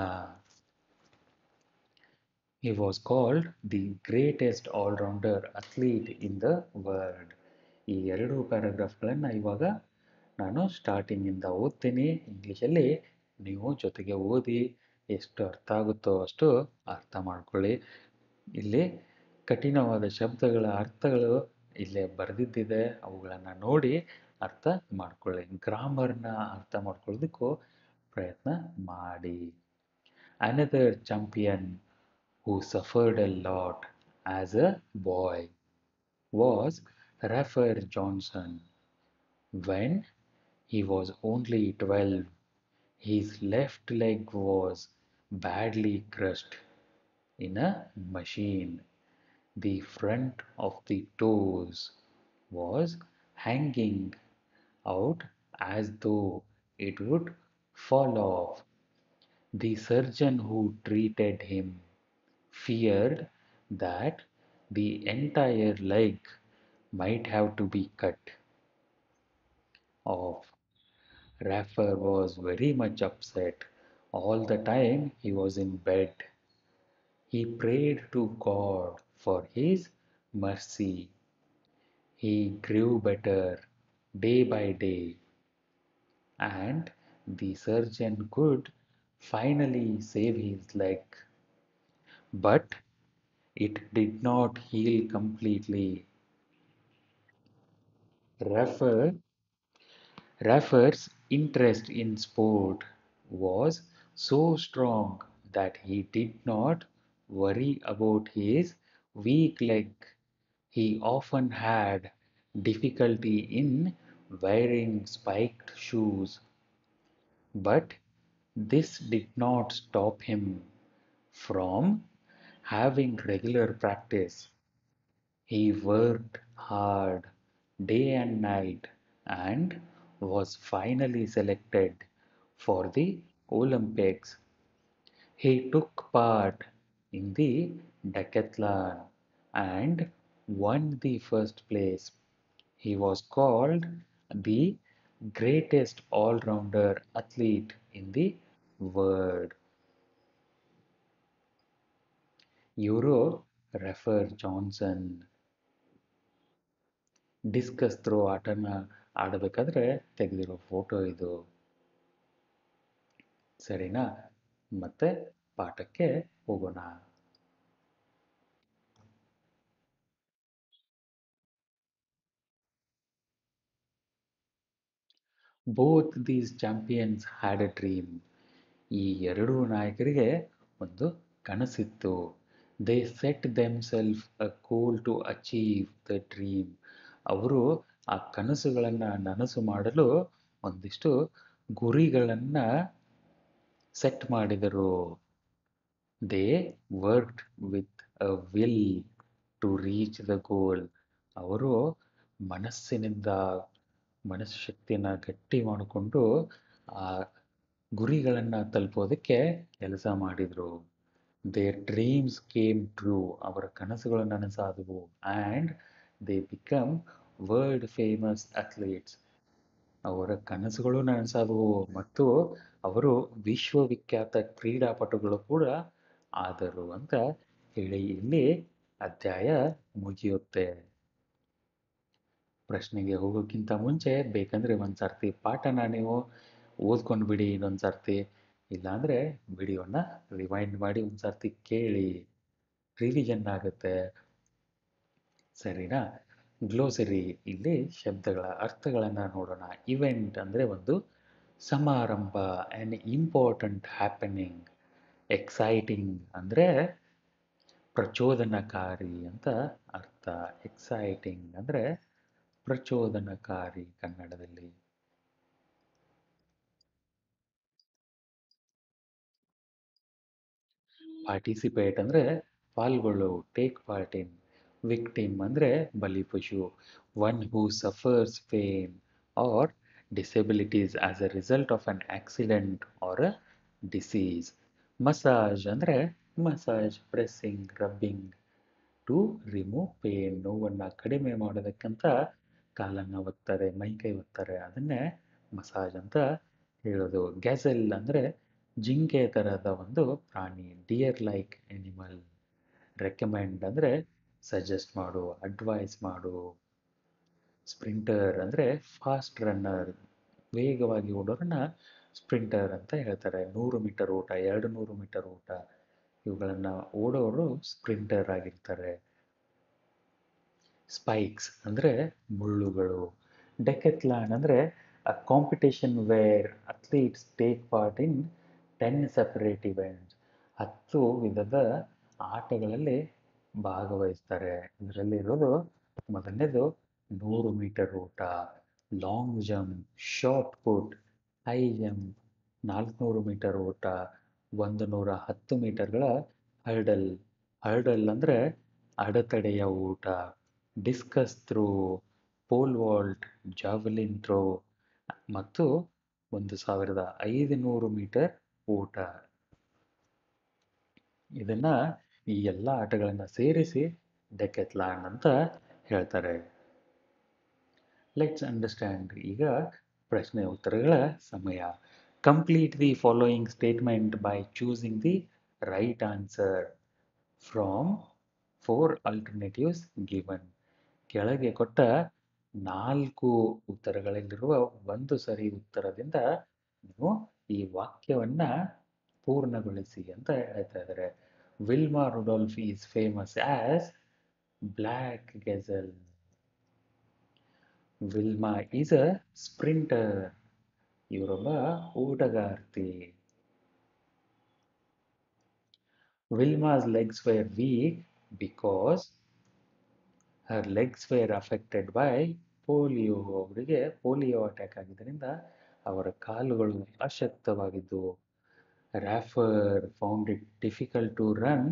He was called the greatest all-rounder athlete in the world. ಈ ಎರಡು ಪ್ಯಾರಾಗ್ರಾಫ್ಗಳನ್ನು ಇವಾಗ ನಾನು ಸ್ಟಾರ್ಟಿಂಗಿಂದ ಓದ್ತೀನಿ ಇಂಗ್ಲೀಷಲ್ಲಿ ನೀವು ಜೊತೆಗೆ ಓದಿ ಎಷ್ಟು ಅರ್ಥ ಆಗುತ್ತೋ ಅಷ್ಟು ಅರ್ಥ ಮಾಡ್ಕೊಳ್ಳಿ ಇಲ್ಲಿ ಕಠಿಣವಾದ ಶಬ್ದಗಳ ಅರ್ಥಗಳು ಇಲ್ಲೇ ಬರೆದಿದ್ದಿದೆ ಅವುಗಳನ್ನು ನೋಡಿ ಅರ್ಥ ಮಾಡ್ಕೊಳ್ಳಿ ಗ್ರಾಮರ್ನ ಅರ್ಥ ಮಾಡ್ಕೊಳ್ಳೋದಕ್ಕೂ ಪ್ರಯತ್ನ ಮಾಡಿ another champion who suffered a lot as a boy was Rafer Johnson. When he was only 12, his left leg was badly crushed in a machine. The front of the toes was hanging out as though it would fall off. The surgeon who treated him feared that the entire leg might have to be cut off. Raffer was very much upset all the time he was in bed. He prayed to God for his mercy. He grew better day by day, and the surgeon could finally save his leg. But it did not heal completely. Raffer, Raffer's interest in sport was so strong that he did not worry about his weak leg. He often had difficulty in wearing spiked shoes, but this did not stop him from having regular practice. He worked hard day and night and was finally selected for the Olympics. He took part in the decathlon and won the first place. He was called the greatest all-rounder athlete in the world. ಇವರು Rafer Johnson discus throw ಆಟನ ಆಡಬೇಕಾದ್ರೆ ತೆಗೆದಿರೋ photo ಇದು ಸರಿನಾ ಮತ್ತೆ ಪಾಠಕ್ಕೆ ಹೋಗೋಣ both these champions had a dream ಈ ಎರಡೂ ನಾಯಕರಿಗೆ ಒಂದು ಕನಸಿತ್ತು they set themselves a goal to achieve the dream ಅವರು ಆ ಕನಸುಗಳನ್ನು ನನಸು ಮಾಡಲು ಒಂದಿಷ್ಟು ಗುರಿಗಳನ್ನು ಸೆಟ್ ಮಾಡಿದರು they worked with a will to reach the goal ಅವರು ಮನಸ್ಸಿನಿಂದ ಮನಸ್ಶಕ್ತಿಯನ್ನು ಗಟ್ಟಿ ಮಾಡಿಕೊಂಡು ಆ ಗುರಿಗಳನ್ನು ತಲುಪೋದಕ್ಕೆ ಕೆಲಸ ಮಾಡಿದರು ದೇರ್ ಡ್ರೀಮ್ಸ್ ಕೇಮ್ ಟ್ರೂ ಅವರ ಕನಸುಗಳು ನನಸಾದವು and they become world famous athletes ಅವರ ಕನಸುಗಳು ನನಸಾದವು ಮತ್ತು ಅವರು ವಿಶ್ವವಿಖ್ಯಾತ ಕ್ರೀಡಾಪಟುಗಳು ಕೂಡ ಆದರು ಅಂತ ಹೇಳಿ ಇಲ್ಲಿ ಅಧ್ಯಾಯ ಮುಗಿಯುತ್ತೆ ಪ್ರಶ್ನೆಗೆ ಹೋಗೋಕ್ಕಿಂತ ಮುಂಚೆ ಬೇಕಂದರೆ ಒಂದು ಸರ್ತಿ ಪಾಠನ ನೀವು ಓದ್ಕೊಂಡು ಬಿಡಿ ಇನ್ನೊಂದು ಸರ್ತಿ ಇಲ್ಲಾಂದರೆ ವಿಡಿಯೋನ ರಿವೈಂಡ್ ಮಾಡಿ ಒಂದು ಸರ್ತಿ ಕೇಳಿ ರಿವಿಷನ್ ಆಗುತ್ತೆ ಸರಿನಾ ಗ್ಲೋಸರಿ ಇಲ್ಲಿ ಶಬ್ದಗಳ ಅರ್ಥಗಳನ್ನು ನೋಡೋಣ ಇವೆಂಟ್ ಅಂದರೆ ಒಂದು ಸಮಾರಂಭ ಆ್ಯನ್ ಇಂಪಾರ್ಟೆಂಟ್ ಹ್ಯಾಪನಿಂಗ್ ಎಕ್ಸೈಟಿಂಗ್ ಅಂದರೆ ಪ್ರಚೋದನಕಾರಿ ಅಂತ ಅರ್ಥ ಎಕ್ಸೈಟಿಂಗ್ ಅಂದರೆ ಪ್ರಚೋದನಕಾರಿ ಕನ್ನಡದಲ್ಲಿ ಪಾರ್ಟಿಸಿಪೇಟ್ ಅಂದರೆ ಪಾಲ್ಗೊಳ್ಳು ಟೇಕ್ ಪಾರ್ಟ್ ಇನ್ ವಿಕ್ಟಿಮ್ ಅಂದರೆ ಬಲಿಪಶು one who suffers pain or disabilities as a result of an accident or a disease massage ಅಂದರೆ massage pressing rubbing to remove pain ನೋವನ್ನು ಕಡಿಮೆ ಮಾಡೋದಕ್ಕಂತ ಕಾಲನ್ನು ಒತ್ತಾರೆ ಮೈಕೈ ಒತ್ತಾರೆ ಅದನ್ನೇ ಮಸಾಜ್ ಅಂತ ಹೇಳೋದು ಗ್ಯಾಸೆಲ್ ಅಂದರೆ ಜಿಂಕೆ ಥರದ ಒಂದು ಪ್ರಾಣಿ ಡಿಯರ್ ಲೈಕ್ ಎನಿಮಲ್ ರೆಕಮೆಂಡ್ ಅಂದರೆ ಸಜೆಸ್ಟ್ ಮಾಡು ಅಡ್ವೈಸ್ ಮಾಡು ಸ್ಪ್ರಿಂಟರ್ ಅಂದರೆ ಫಾಸ್ಟ್ ರನ್ನರ್ ವೇಗವಾಗಿ ಓಡೋರನ್ನ ಸ್ಪ್ರಿಂಟರ್ ಅಂತ ಹೇಳ್ತಾರೆ ನೂರು ಮೀಟರ್ ಓಟ ಎರಡು ನೂರು ಮೀಟರ್ ಓಟ ಇವುಗಳನ್ನು ಓಡೋರು ಸ್ಪ್ರಿಂಟರ್ ಆಗಿರ್ತಾರೆ ಸ್ಪೈಕ್ಸ್ ಅಂದರೆ ಮುಳ್ಳುಗಳು ಡೆಕೆತ್ಲಾನ್ ಅಂದರೆ a competition where athletes take part in ten separate events ಹತ್ತು ವಿಧದ ಆಟಗಳಲ್ಲಿ ಭಾಗವಹಿಸ್ತಾರೆ ಇದರಲ್ಲಿ ಇರೋದು ಮೊದಲನೇದು ನೂರು ಮೀಟರ್ ಓಟ long jump shot put high jump ನಾಲ್ಕುನೂರು ಮೀಟರ್ ಓಟ ಒಂದು ನೂರ ಹತ್ತು ಮೀಟರ್ಗಳ ಹರ್ಡಲ್ ಹರ್ಡಲ್ ಅಂದರೆ ಅಡೆತಡೆಯ ಓಟ discus throw pole vault javelin throw ಮತ್ತು ಒಂದು ಸಾವಿರದ ಐದುನೂರು ಮೀಟರ್ ಓಟ ಇದನ್ನ ಈ ಎಲ್ಲ ಆಟಗಳನ್ನು ಸೇರಿಸಿ ಡೆಕೆತ್ಲಾನ್ ಅಂತ ಹೇಳ್ತಾರೆ ಲೆಟ್ಸ್ ಅಂಡರ್ಸ್ಟ್ಯಾಂಡ್ ಈಗ ಪ್ರಶ್ನೆ ಉತ್ತರಗಳ ಸಮಯ complete the following statement by choosing the right answer from four alternatives given ಕೆಳಗೆ ಕೊಟ್ಟ ನಾಲ್ಕು ಉತ್ತರಗಳಲ್ಲಿರುವ ಒಂದು ಸರಿ ಉತ್ತರದಿಂದ ನೀವು ಈ ವಾಕ್ಯವನ್ನ ಪೂರ್ಣಗೊಳಿಸಿ ಅಂತ ಹೇಳ್ತಾ ಇದ್ದಾರೆ Wilma Rudolph is famous as black gazelle Wilma is a sprinter ಇವರೊಬ್ಬ ಓಟಗಾರ್ತಿ Wilma's legs were weak because her legs were affected by polio ಅವರಿಗೆ ಪೋಲಿಯೋ ಅಟ್ಯಾಕ್ ಆಗಿದ್ದರಿಂದ ಅವರ ಕಾಲುಗಳು ಅಶಕ್ತವಾಗಿದ್ದವು Rafer found it difficult to run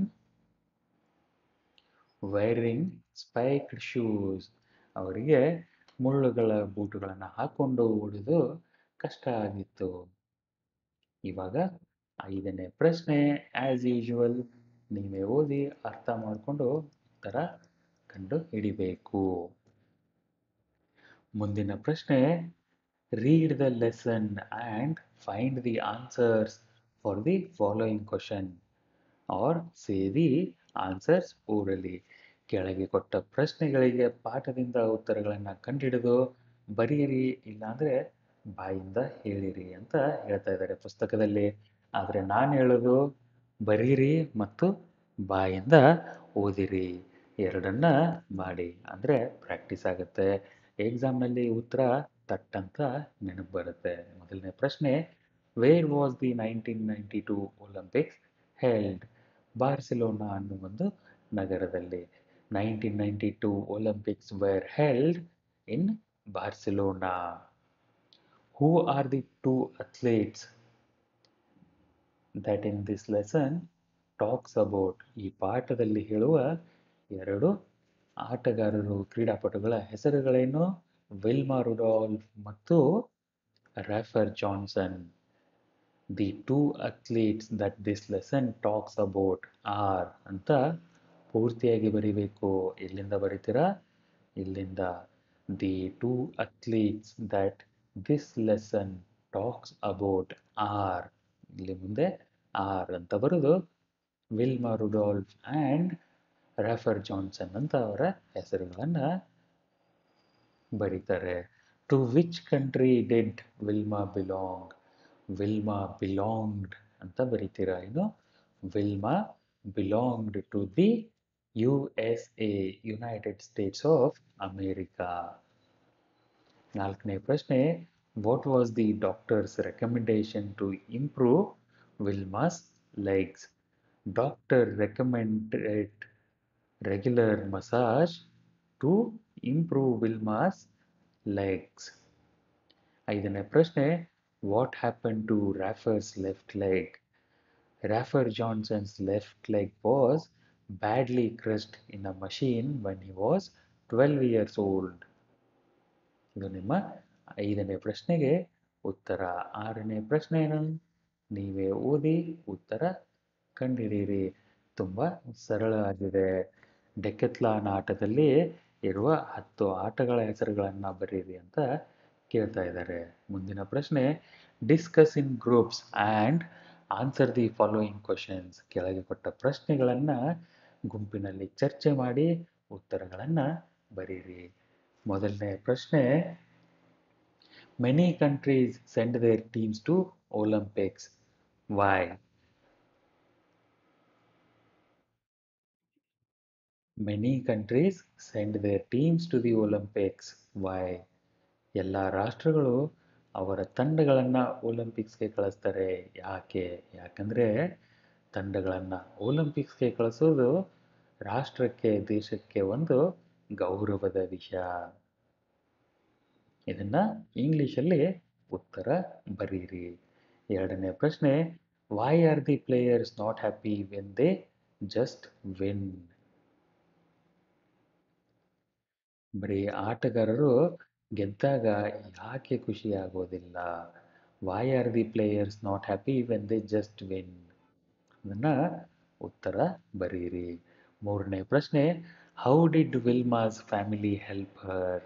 wearing spiked shoes ಅವರಿಗೆ ಮುಳ್ಳುಗಳ ಬೂಟುಗಳನ್ನು ಹಾಕೊಂಡು ಓಡೋದು ಕಷ್ಟ ಆಗಿತ್ತು ಇವಾಗ ಐದನೇ ಪ್ರಶ್ನೆ ಆ್ಯಸ್ ಯೂಶುವಲ್ ನೀವೇ ಓದಿ ಅರ್ಥ ಮಾಡಿಕೊಂಡು ಉತ್ತರ ಕಂಡು ಹಿಡಿಬೇಕು ಮುಂದಿನ ಪ್ರಶ್ನೆ read the lesson and find the answers for the following question or say the answers orally ಕೆಳಗೆ ಕೊಟ್ಟ ಪ್ರಶ್ನೆಗಳಿಗೆ ಪಾಠದಿಂದ ಉತ್ತರಗಳನ್ನು ಕಂಡುಹಿಡಿದು ಬರೆಯಿರಿ ಇಲ್ಲಾಂದರೆ ಬಾಯಿಂದ ಹೇಳಿರಿ ಅಂತ ಹೇಳ್ತಾ ಇದ್ದಾರೆ ಪುಸ್ತಕದಲ್ಲಿ ಆದರೆ ನಾನು ಹೇಳೋದು ಬರೀರಿ ಮತ್ತು ಬಾಯಿಂದ ಓದಿರಿ ಎರಡನ್ನ ಮಾಡಿ ಅಂದರೆ ಪ್ರಾಕ್ಟೀಸ್ ಆಗುತ್ತೆ ಎಕ್ಸಾಮ್ನಲ್ಲಿ ಉತ್ತರ ತಟ್ಟಂತ ನೆನಪು ಬರುತ್ತೆ ಮೊದಲನೇ ಪ್ರಶ್ನೆ where was the nineteen ninety two Olympics held Barcelona ಅನ್ನೋ ಒಂದು ನಗರದಲ್ಲಿ nineteen ninety two Olympics were held in Barcelona who are the two athletes that in this lesson talks about ಈ ಪಾಠದಲ್ಲಿ ಹೇಳುವ ಎರಡು ಆಟಗಾರರು ಕ್ರೀಡಾಪಟುಗಳ ಹೆಸರುಗಳೇನು ವಿಲ್ಮಾ ರುಡಾಲ್ಫ್ ಮತ್ತು Rafer Johnson the two athletes that this lesson talks about are ಅಂತ ಪೂರ್ತಿಯಾಗಿ ಬರಿಬೇಕು ಎಲ್ಲಿಂದ ಬರಿತೀರಾ ಇಲ್ಲಿಂದ the two athletes that this lesson talks about are ಇಲ್ಲಿ ಮುಂದೆ ಆರ್ ಅಂತ ಬರೆದು Wilma Rudolph and Rafer Johnson ಅಂತ ಅವರ ಹೆಸರುಗಳನ್ನು ಬರೀತಾರೆ to which country did Wilma belong Wilma belonged ಅಂತ ಬರೀತೀರಾ ಏನು Wilma belonged to the U S A United States of America ನಾಲ್ಕನೇ ಪ್ರಶ್ನೆ what was the doctor's recommendation to improve Wilma's legs doctor recommended regular massage to improve Wilma's legs ಐದನೇ ಪ್ರಶ್ನೆ what happen to Rafer's left leg Rafer Johnson's left leg was badly crushed in a machine when he was twelve years old ಇದು ನಿಮ್ಮ ಐದನೇ ಪ್ರಶ್ನೆಗೆ ಉತ್ತರ ಆರನೇ ಪ್ರಶ್ನೆಯನ್ನು ನೀವೇ ಓದಿ ಉತ್ತರ ಕಂಡುಹಿಡಿಯಿರಿ ತುಂಬ ಸರಳ ಆಗಿದೆ ಡೆಕೆತ್ಲಾನ್ ಆಟದಲ್ಲಿ ಇರುವ ಹತ್ತು ಆಟಗಳ ಹೆಸರುಗಳನ್ನು ಬರೀರಿ ಅಂತ ಕೇಳ್ತಾ ಇದ್ದಾರೆ ಮುಂದಿನ ಪ್ರಶ್ನೆ discuss in groups and answer the following questions ಕೆಳಗೆ ಕೊಟ್ಟ ಪ್ರಶ್ನೆಗಳನ್ನು ಗುಂಪಿನಲ್ಲಿ ಚರ್ಚೆ ಮಾಡಿ ಉತ್ತರಗಳನ್ನು ಬರೀರಿ ಮೊದಲನೇ ಪ್ರಶ್ನೆ many countries send their teams to Olympics why many countries send their teams to the Olympics why ಎಲ್ಲ ರಾಷ್ಟ್ರಗಳು ಅವರ ತಂಡಗಳನ್ನು ಒಲಿಂಪಿಕ್ಸ್ಗೆ ಕಳಿಸ್ತಾರೆ ಯಾಕೆ ಯಾಕಂದರೆ ತಂಡಗಳನ್ನು ಒಲಿಂಪಿಕ್ಸ್ಗೆ ಕಳಿಸೋದು ರಾಷ್ಟ್ರಕ್ಕೆ ದೇಶಕ್ಕೆ ಒಂದು ಗೌರವದ ವಿಷಯ ಇದನ್ನ ಇಂಗ್ಲಿಷಲ್ಲಿ ಉತ್ತರ ಬರೀರಿ ಎರಡನೇ ಪ್ರಶ್ನೆ why are the players not happy when they just win ಬರೀ ಆಟಗಾರರು ಗೆದ್ದಾಗ ಯಾಕೆ ಖುಷಿ ಆಗೋದಿಲ್ಲ why are the players not happy when they just win ಅದನ್ನು ಉತ್ತರ ಬರೀರಿ ಮೂರನೇ ಪ್ರಶ್ನೆ how did Wilma's family help her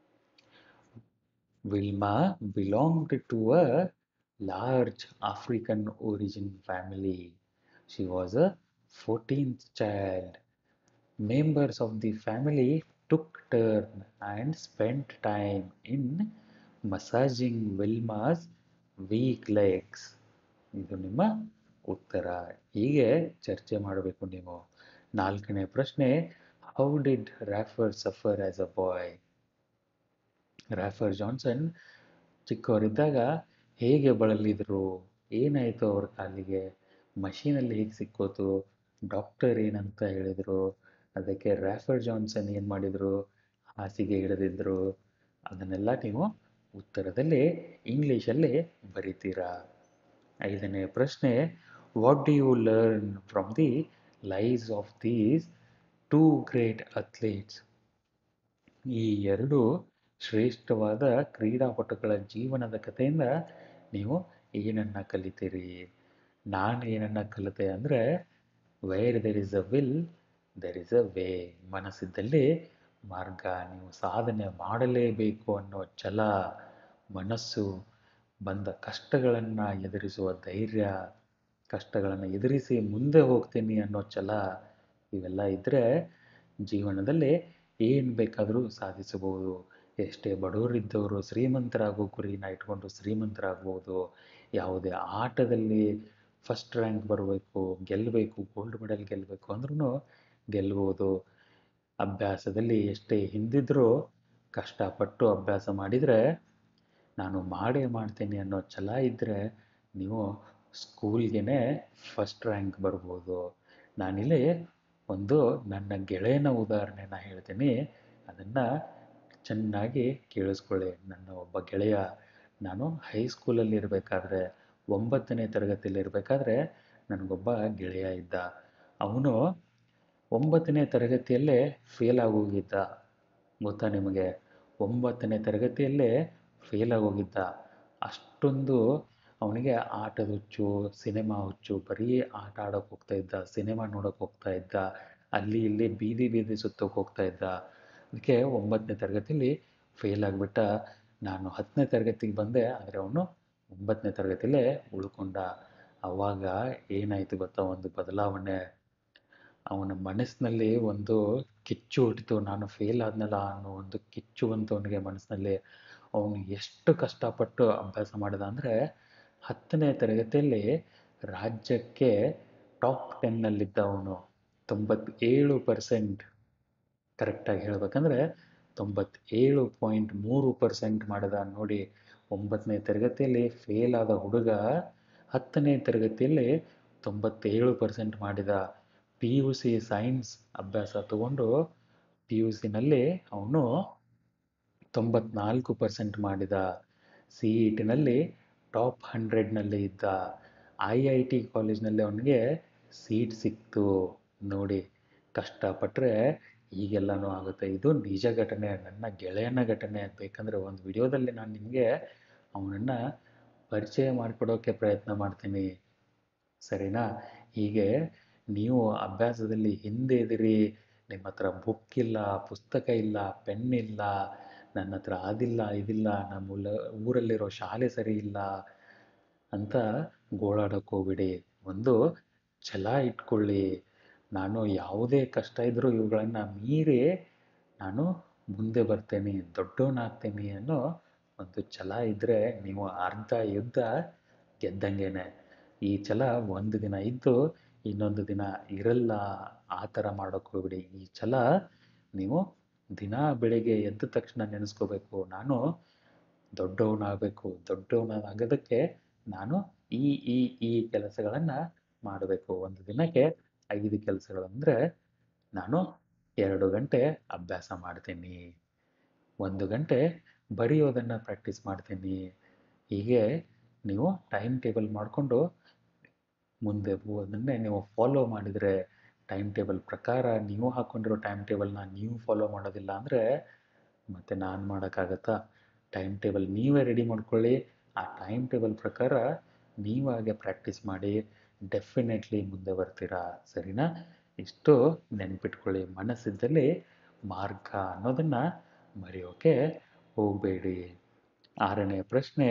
Wilma belonged to a large African origin family. She was a 14th child. Members of the family took turn and spent time in massaging Wilma's weak legs. ಇದು ನಿಮ್ಮ ಉತ್ತರ ಹೀಗೆ ಚರ್ಚೆ ಮಾಡಬೇಕು ನೀವು ನಾಲ್ಕನೇ ಪ್ರಶ್ನೆ how did Rafer suffer as a boy Rafer Johnson ಚಿಕ್ಕವರಿದ್ದಾಗ ಹೇಗೆ ಬಳಲಿದ್ರು ಏನಾಯಿತು ಅವ್ರ ಕಾಲಿಗೆ ಮಷೀನಲ್ಲಿ ಹೇಗೆ ಸಿಕ್ಕೋತು ಡಾಕ್ಟರ್ ಏನಂತ ಹೇಳಿದರು ಅದಕ್ಕೆ ರ್ಯಾಫರ್ ಜಾನ್ಸನ್ ಏನು ಮಾಡಿದರು ಹಾಸಿಗೆ ಹಿಡಿದಿದ್ರು ಅದನ್ನೆಲ್ಲ ನೀವು ಉತ್ತರದಲ್ಲಿ ಇಂಗ್ಲೀಷಲ್ಲಿ ಬರಿತೀರಾ ಐದನೇ ಪ್ರಶ್ನೆ what do you learn from the lives of these two great athletes ಈ ಎರಡು ಶ್ರೇಷ್ಠವಾದ ಕ್ರೀಡಾಪಟುಗಳ ಜೀವನದ ಕಥೆಯಿಂದ ನೀವು ಏನನ್ನು ಕಲಿತೀರಿ ನಾನು ಏನನ್ನು ಕಲಿತೆ ಅಂದರೆ where there is a will there is a way ಮನಸ್ಸಿದ್ದಲ್ಲಿ ಮಾರ್ಗ ನೀವು ಸಾಧನೆ ಮಾಡಲೇಬೇಕು ಅನ್ನೋ ಛಲ ಮನಸ್ಸು ಬಂದ ಕಷ್ಟಗಳನ್ನು ಎದುರಿಸುವ ಧೈರ್ಯ ಕಷ್ಟಗಳನ್ನು ಎದುರಿಸಿ ಮುಂದೆ ಹೋಗ್ತೀನಿ ಅನ್ನೋ ಛಲ ಇವೆಲ್ಲ ಇದ್ದರೆ ಜೀವನದಲ್ಲಿ ಏನು ಬೇಕಾದರೂ ಸಾಧಿಸಬಹುದು ಎಷ್ಟೇ ಬಡವರಿದ್ದವರು ಶ್ರೀಮಂತರಾಗೋ ಗುರಿನ ಇಟ್ಕೊಂಡು ಶ್ರೀಮಂತರಾಗ್ಬೋದು ಯಾವುದೇ ಆಟದಲ್ಲಿ ಫಸ್ಟ್ ರ್ಯಾಂಕ್ ಬರಬೇಕು ಗೆಲ್ಲಬೇಕು ಗೋಲ್ಡ್ ಮೆಡಲ್ ಗೆಲ್ಲಬೇಕು ಅಂದ್ರೂ ಗೆಲ್ಬೋದು ಅಭ್ಯಾಸದಲ್ಲಿ ಎಷ್ಟೇ ಹಿಂದಿದ್ರೂ ಕಷ್ಟಪಟ್ಟು ಅಭ್ಯಾಸ ಮಾಡಿದರೆ ನಾನು ಮಾಡೇ ಮಾಡ್ತೀನಿ ಅನ್ನೋ ಛಲ ಇದ್ದರೆ ನೀವು ಸ್ಕೂಲ್ಗೆ ಫಸ್ಟ್ ರ್ಯಾಂಕ್ ಬರ್ಬೋದು ನಾನಿಲ್ಲಿ ಒಂದು ನನ್ನ ಗೆಳೆಯನ ಉದಾಹರಣೆನ ಹೇಳ್ತೀನಿ ಅದನ್ನು ಚೆನ್ನಾಗಿ ಕೇಳಿಸ್ಕೊಳ್ಳಿ ನನ್ನ ಒಬ್ಬ ಗೆಳೆಯ ನಾನು ಹೈಸ್ಕೂಲಲ್ಲಿ ಇರಬೇಕಾದ್ರೆ ಒಂಬತ್ತನೇ ತರಗತಿಯಲ್ಲಿ ಇರಬೇಕಾದ್ರೆ ನನಗೊಬ್ಬ ಗೆಳೆಯ ಇದ್ದ ಅವನು ಒಂಬತ್ತನೇ ತರಗತಿಯಲ್ಲೇ ಫೇಲ್ ಆಗೋಗಿದ್ದ ಗೊತ್ತಾ ನಿಮಗೆ ಒಂಬತ್ತನೇ ತರಗತಿಯಲ್ಲೇ ಫೇಲ್ ಆಗೋಗಿದ್ದ ಅಷ್ಟೊಂದು ಅವನಿಗೆ ಆಟದ ಹುಚ್ಚು ಸಿನಿಮಾ ಹುಚ್ಚು ಬರೀ ಆಟ ಆಡೋಕ್ಕೆ ಹೋಗ್ತಾ ಇದ್ದ ಸಿನಿಮಾ ನೋಡೋಕ್ಕೆ ಹೋಗ್ತಾ ಇದ್ದ ಅಲ್ಲಿ ಇಲ್ಲಿ ಬೀದಿ ಬೀದಿ ಸುತ್ತೋಕೆ ಹೋಗ್ತಾ ಇದ್ದ ಅದಕ್ಕೆ ಒಂಬತ್ತನೇ ತರಗತಿಯಲ್ಲಿ ಫೇಲ್ ಆಗಿಬಿಟ್ಟ ನಾನು ಹತ್ತನೇ ತರಗತಿಗೆ ಬಂದೆ ಆದರೆ ಅವನು ಒಂಬತ್ತನೇ ತರಗತಿಯಲ್ಲೇ ಉಳ್ಕೊಂಡ ಆವಾಗ ಏನಾಯಿತು ಗೊತ್ತಾ ಒಂದು ಬದಲಾವಣೆ ಅವನ ಮನಸ್ಸಿನಲ್ಲಿ ಒಂದು ಕಿಚ್ಚು ಹುಟ್ಟಿತು ನಾನು ಫೇಲ್ ಆದ್ನಲ್ಲ ಅನ್ನೋ ಒಂದು ಕಿಚ್ಚು ಬಂತು ಅವನಿಗೆ ಮನಸ್ಸಿನಲ್ಲಿ ಅವನು ಎಷ್ಟು ಕಷ್ಟಪಟ್ಟು ಅಭ್ಯಾಸ ಮಾಡಿದ ಅಂದರೆ ಹತ್ತನೇ ತರಗತಿಯಲ್ಲಿ ರಾಜ್ಯಕ್ಕೆ ಟಾಪ್ ಟೆನ್ನಲ್ಲಿದ್ದ ಅವನು ತೊಂಬತ್ತೇಳು ಪರ್ಸೆಂಟ್ ಕರೆಕ್ಟಾಗಿ ಹೇಳ್ಬೇಕಂದ್ರೆ ತೊಂಬತ್ತೇಳು ಪಾಯಿಂಟ್ ಮೂರು ಪರ್ಸೆಂಟ್ ಮಾಡಿದ ನೋಡಿ ಒಂಬತ್ತನೇ ತರಗತಿಯಲ್ಲಿ ಫೇಲ್ ಆದ ಹುಡುಗ ಹತ್ತನೇ ತರಗತಿಯಲ್ಲಿ ತೊಂಬತ್ತೇಳು ಪರ್ಸೆಂಟ್ ಮಾಡಿದ ಪಿ ಯು ಸಿ ಸೈನ್ಸ್ ಅಭ್ಯಾಸ ತಗೊಂಡು ಪಿ ಯು ಸಿನಲ್ಲಿ ಅವನು ತೊಂಬತ್ನಾಲ್ಕು ಪರ್ಸೆಂಟ್ ಮಾಡಿದ ಸಿ ಇ ಟಿನಲ್ಲಿ ಟಾಪ್ ಹಂಡ್ರೆಡ್ನಲ್ಲಿ ಇದ್ದ ಐ ಐ ಟಿ ಕಾಲೇಜ್ನಲ್ಲಿ ಅವನಿಗೆ ಸೀಟ್ ಸಿಕ್ತು ನೋಡಿ ಕಷ್ಟಪಟ್ಟರೆ ಈಗೆಲ್ಲನೂ ಆಗುತ್ತೆ ಇದು ನಿಜ ಘಟನೆ ನನ್ನ ಗೆಳೆಯನ ಘಟನೆ ಬೇಕಂದರೆ ಒಂದು ವಿಡಿಯೋದಲ್ಲಿ ನಾನು ನಿಮಗೆ ಅವನನ್ನು ಪರಿಚಯ ಮಾಡಿಕೊಡೋಕ್ಕೆ ಪ್ರಯತ್ನ ಮಾಡ್ತೀನಿ ಸರಿನಾ ಹೀಗೆ ನೀವು ಅಭ್ಯಾಸದಲ್ಲಿ ಹಿಂದೆ ಇದ್ದೀರಿ ನಿಮ್ಮ ಹತ್ರ ಬುಕ್ ಇಲ್ಲ ಪುಸ್ತಕ ಇಲ್ಲ ಪೆನ್ ಇಲ್ಲ ನನ್ನ ಹತ್ರ ಅದಿಲ್ಲ ಇದಿಲ್ಲ ನಮ್ಮ ಉಲ ಊರಲ್ಲಿರೋ ಶಾಲೆ ಸರಿ ಇಲ್ಲ ಅಂತ ಗೋಳಾಡಕ್ಕೆ ಹೋಗ್ಬೇಡಿ ಒಂದು ಛಲ ಇಟ್ಕೊಳ್ಳಿ ನಾನು ಯಾವುದೇ ಕಷ್ಟ ಇದ್ದರೂ ಇವುಗಳನ್ನು ಮೀರಿ ನಾನು ಮುಂದೆ ಬರ್ತೇನೆ ದೊಡ್ಡವನಾಗ್ತೇನೆ ಅನ್ನೋ ಒಂದು ಛಲ ಇದ್ದರೆ ನೀವು ಅರ್ಧ ಯುದ್ಧ ಗೆದ್ದಂಗೆನೆ ಈ ಛಲ ಒಂದು ದಿನ ಇದ್ದು ಇನ್ನೊಂದು ದಿನ ಇರಲ್ಲ ಆ ಥರ ಮಾಡೋಕ್ಕೆ ಹೋಗ್ಬಿಡಿ ಈ ಛಲ ನೀವು ದಿನ ಬೆಳಿಗ್ಗೆ ಎದ್ದ ತಕ್ಷಣ ನೆನೆಸ್ಕೋಬೇಕು ನಾನು ದೊಡ್ಡವನಾಗಬೇಕು ದೊಡ್ಡವನಾಗೋದಕ್ಕೆ ನಾನು ಈ ಈ ಈ ಕೆಲಸಗಳನ್ನು ಮಾಡಬೇಕು ಒಂದು ದಿನಕ್ಕೆ ಐದು ಕೆಲಸಗಳು ಅಂದರೆ ನಾನು ಎರಡು ಗಂಟೆ ಅಭ್ಯಾಸ ಮಾಡ್ತೀನಿ ಒಂದು ಗಂಟೆ ಬರೆಯೋದನ್ನು ಪ್ರಾಕ್ಟೀಸ್ ಮಾಡ್ತೀನಿ ಹೀಗೆ ನೀವು ಟೈಮ್ ಟೇಬಲ್ ಮಾಡಿಕೊಂಡು ಮುಂದೆ ಅದನ್ನೇ ನೀವು ಫಾಲೋ ಮಾಡಿದರೆ ಟೈಮ್ ಟೇಬಲ್ ಪ್ರಕಾರ ನೀವು ಹಾಕ್ಕೊಂಡಿರೋ ಟೈಮ್ ಟೇಬಲ್ನ ನೀವು ಫಾಲೋ ಮಾಡೋದಿಲ್ಲ ಅಂದರೆ ಮತ್ತು ನಾನು ಮಾಡೋಕ್ಕಾಗತ್ತಾ ಟೈಮ್ ಟೇಬಲ್ ನೀವೇ ರೆಡಿ ಮಾಡ್ಕೊಳ್ಳಿ ಆ ಟೈಮ್ ಟೇಬಲ್ ಪ್ರಕಾರ ನೀವಾಗೆ ಪ್ರಾಕ್ಟೀಸ್ ಮಾಡಿ ಡೆಫಿನೆಟ್ಲಿ ಮುಂದೆ ಬರ್ತೀರಾ ಸರಿನಾ ಇಷ್ಟು ನೆನ್ಪಿಟ್ಕೊಳ್ಳಿ ಮನಸ್ಸಿದ್ದಲ್ಲಿ ಮಾರ್ಗ ಅನ್ನೋದನ್ನು ಮರೆಯೋಕೆ ಹೋಗಬೇಡಿ ಆರನೇ ಪ್ರಶ್ನೆ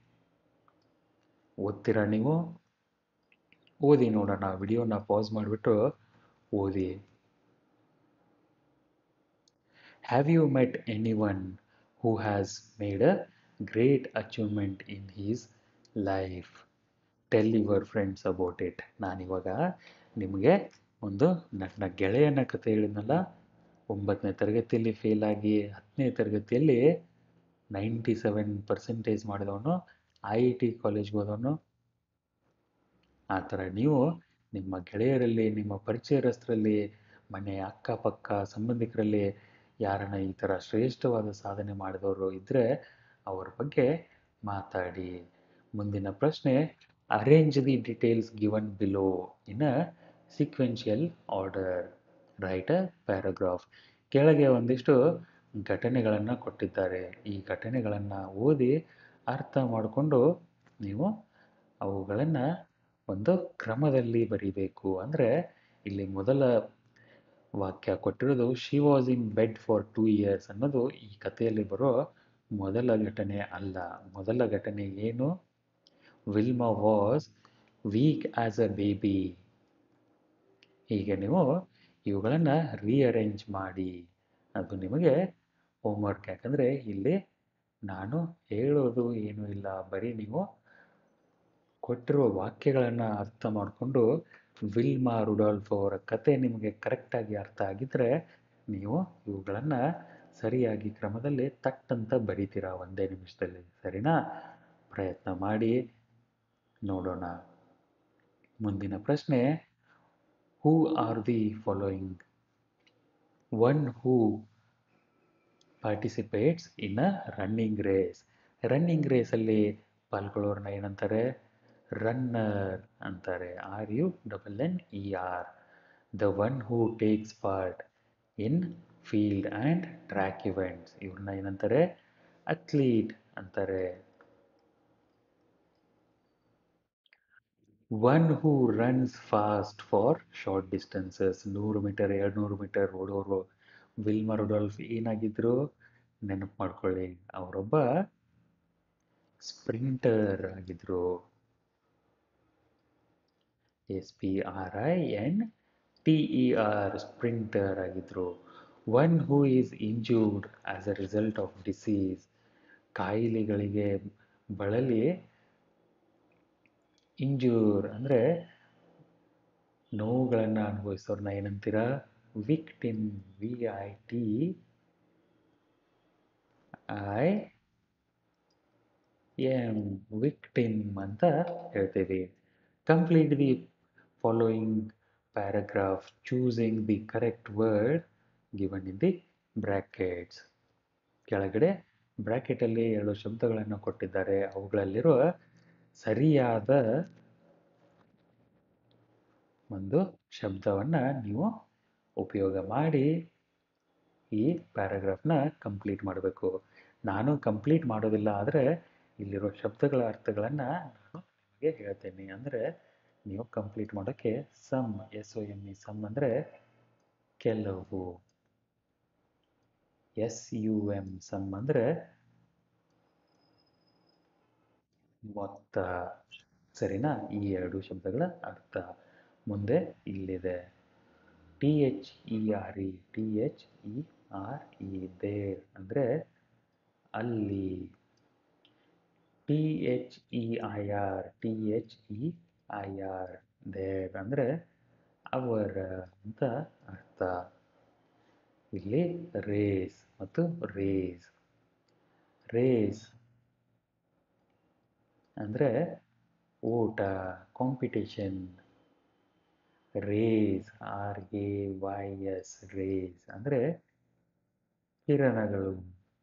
ಓದ್ತೀರಾ ನೀವು ಓದಿ ನೋಡೋಣ ವಿಡಿಯೋನ ಪಾಸ್ ಮಾಡಿಬಿಟ್ಟು ಓದಿ have you met anyone who has made a great achievement in his life tell your friends about it ನಾನಿವಾಗ ನಿಮಗೆ ಒಂದು ನನ್ನ ಗೆಳೆಯನ ಕತೆ ಹೇಳಿದ್ನಲ್ಲ ಒಂಬತ್ತನೇ ತರಗತಿಯಲ್ಲಿ ಫೇಲ್ ಆಗಿ ಹತ್ತನೇ ತರಗತಿಯಲ್ಲಿ ನೈಂಟಿ ಸೆವೆನ್ ಪರ್ಸೆಂಟೇಜ್ ಮಾಡಿದವನು ಐ ಐ ಟಿ ಕಾಲೇಜ್ಗೆ ಹೋದವನು ಆ ಥರ ನೀವು ನಿಮ್ಮ ಗೆಳೆಯರಲ್ಲಿ ನಿಮ್ಮ ಪರಿಚಯಸ್ಥರಲ್ಲಿ ಮನೆಯ ಅಕ್ಕಪಕ್ಕ ಸಂಬಂಧಿಕರಲ್ಲಿ ಯಾರನ್ನ ಈ ಥರ ಶ್ರೇಷ್ಠವಾದ ಸಾಧನೆ ಮಾಡಿದವರು ಇದ್ದರೆ ಅವ್ರ ಬಗ್ಗೆ ಮಾತಾಡಿ ಮುಂದಿನ ಪ್ರಶ್ನೆ arrange the details given below in a sequential order write a paragraph ಕೆಳಗೆ ಒಂದಿಷ್ಟು ಘಟನೆಗಳನ್ನು ಕೊಟ್ಟಿದ್ದಾರೆ ಈ ಘಟನೆಗಳನ್ನು ಓದಿ ಅರ್ಥ ಮಾಡಿಕೊಂಡು ನೀವು ಅವುಗಳನ್ನು ಒಂದು ಕ್ರಮದಲ್ಲಿ ಬರಿಬೇಕು ಅಂದರೆ ಇಲ್ಲಿ ಮೊದಲ ವಾಕ್ಯ ಕೊಟ್ಟಿರೋದು she was in bed for two years ಅನ್ನೋದು ಈ ಕಥೆಯಲ್ಲಿ ಬರೋ ಮೊದಲ ಘಟನೆ ಅಲ್ಲ ಮೊದಲ ಘಟನೆ ಏನು Wilma was weak as a baby ಹೀಗೆ ನೀವು ಇವುಗಳನ್ನು ರೀಅರೇಂಜ್ ಮಾಡಿ ಅದು ನಿಮಗೆ ಹೋಮ್ವರ್ಕ್ ಯಾಕಂದರೆ ಇಲ್ಲಿ ನಾನು ಹೇಳೋದು ಏನೂ ಇಲ್ಲ ಬರೀ ನೀವು ಕೊಟ್ಟಿರುವ ವಾಕ್ಯಗಳನ್ನು ಅರ್ಥ ಮಾಡಿಕೊಂಡು ವಿಲ್ಮಾ ರುಡಾಲ್ಫ್ ಅವರ ಕತೆ ನಿಮಗೆ ಕರೆಕ್ಟಾಗಿ ಅರ್ಥ ಆಗಿದ್ದರೆ ನೀವು ಇವುಗಳನ್ನು ಸರಿಯಾಗಿ ಕ್ರಮದಲ್ಲಿ ತಟ್ಟಂತ ಬರಿತೀರಾ ಒಂದೇ ನಿಮಿಷದಲ್ಲಿ ಸರಿನಾ ಪ್ರಯತ್ನ ಮಾಡಿ ನೋಡೋಣ ಮುಂದಿನ ಪ್ರಶ್ನೆ who are the following one who participates in a running race running ರೇಸಲ್ಲಿ ಪಾಲ್ಗೊಳ್ಳೋರನ್ನ ಏನಂತಾರೆ ರನ್ನರ್ ಅಂತಾರೆ R U double N E R the one who takes part in field and track events ಇವ್ರನ್ನ ಏನಂತಾರೆ ಅಥ್ಲೀಟ್ ಅಂತಾರೆ one who runs fast for short distances ನೂರು metre ಎರಡು ನೂರು ಮೀಟರ್ ಓಡೋರು ವಿಲ್ಮಾ ರುಡಾಲ್ಫ್ ಏನಾಗಿದ್ರು ನೆನಪು ಮಾಡ್ಕೊಳ್ಳಿ ಅವರೊಬ್ಬ ಸ್ಪ್ರಿಂಟರ್ ಆಗಿದ್ರು S P R I N T E R sprinter ಆಗಿದ್ರು one who is injured as a result of disease ಕಾಯಿಲೆಗಳಿಗೆ ಬಳಲಿ ಇಂಜೂರ್ ಅಂದರೆ ನೋವುಗಳನ್ನು ಅನುಭವಿಸೋರ್ನ ಏನಂತೀರ victim V I T I M victim ಅಂತ ಹೇಳ್ತೀವಿ complete the following paragraph choosing the correct word given in the brackets ಕೆಳಗಡೆ ಬ್ರ್ಯಾಕೆಟಲ್ಲಿ ಎರಡು ಶಬ್ದಗಳನ್ನು ಕೊಟ್ಟಿದ್ದಾರೆ ಅವುಗಳಲ್ಲಿರುವ ಸರಿಯಾದ ಒಂದು ಶಬ್ದವನ್ನು ನೀವು ಉಪಯೋಗ ಮಾಡಿ ಈ ಪ್ಯಾರಾಗ್ರಾಫ್ನ ಕಂಪ್ಲೀಟ್ ಮಾಡಬೇಕು ನಾನು ಕಂಪ್ಲೀಟ್ ಮಾಡೋದಿಲ್ಲ ಆದರೆ ಇಲ್ಲಿರೋ ಶಬ್ದಗಳ ಅರ್ಥಗಳನ್ನು ನಾನು ನಿಮಗೆ ಹೇಳ್ತೇನೆ ಅಂದರೆ ನೀವು ಕಂಪ್ಲೀಟ್ ಮಾಡೋಕ್ಕೆ some S O M E some ಅಂದರೆ ಕೆಲವು ಎಸ್ ಯು ಎಮ್ ಸಮ್ ಅಂದರೆ ಮೊತ್ತ ಸರಿನಾ ಈ ಎರಡು ಶಬ್ದಗಳ ಅರ್ಥ ಮುಂದೆ ಇಲ್ಲಿದೆ T H E R E T H E R E there ಅಂದರೆ ಅಲ್ಲಿ T H E I R T H E I R their ಅಂದರೆ ಅವರ ಅಂತ ಅರ್ಥ ಇಲ್ಲಿ ರೇಸ್ ಮತ್ತು ರೇಸ್ ರೇಸ್ ಅಂದರೆ ಓಟ competition rays R A Y S rays ಅಂದರೆ ಕಿರಣಗಳು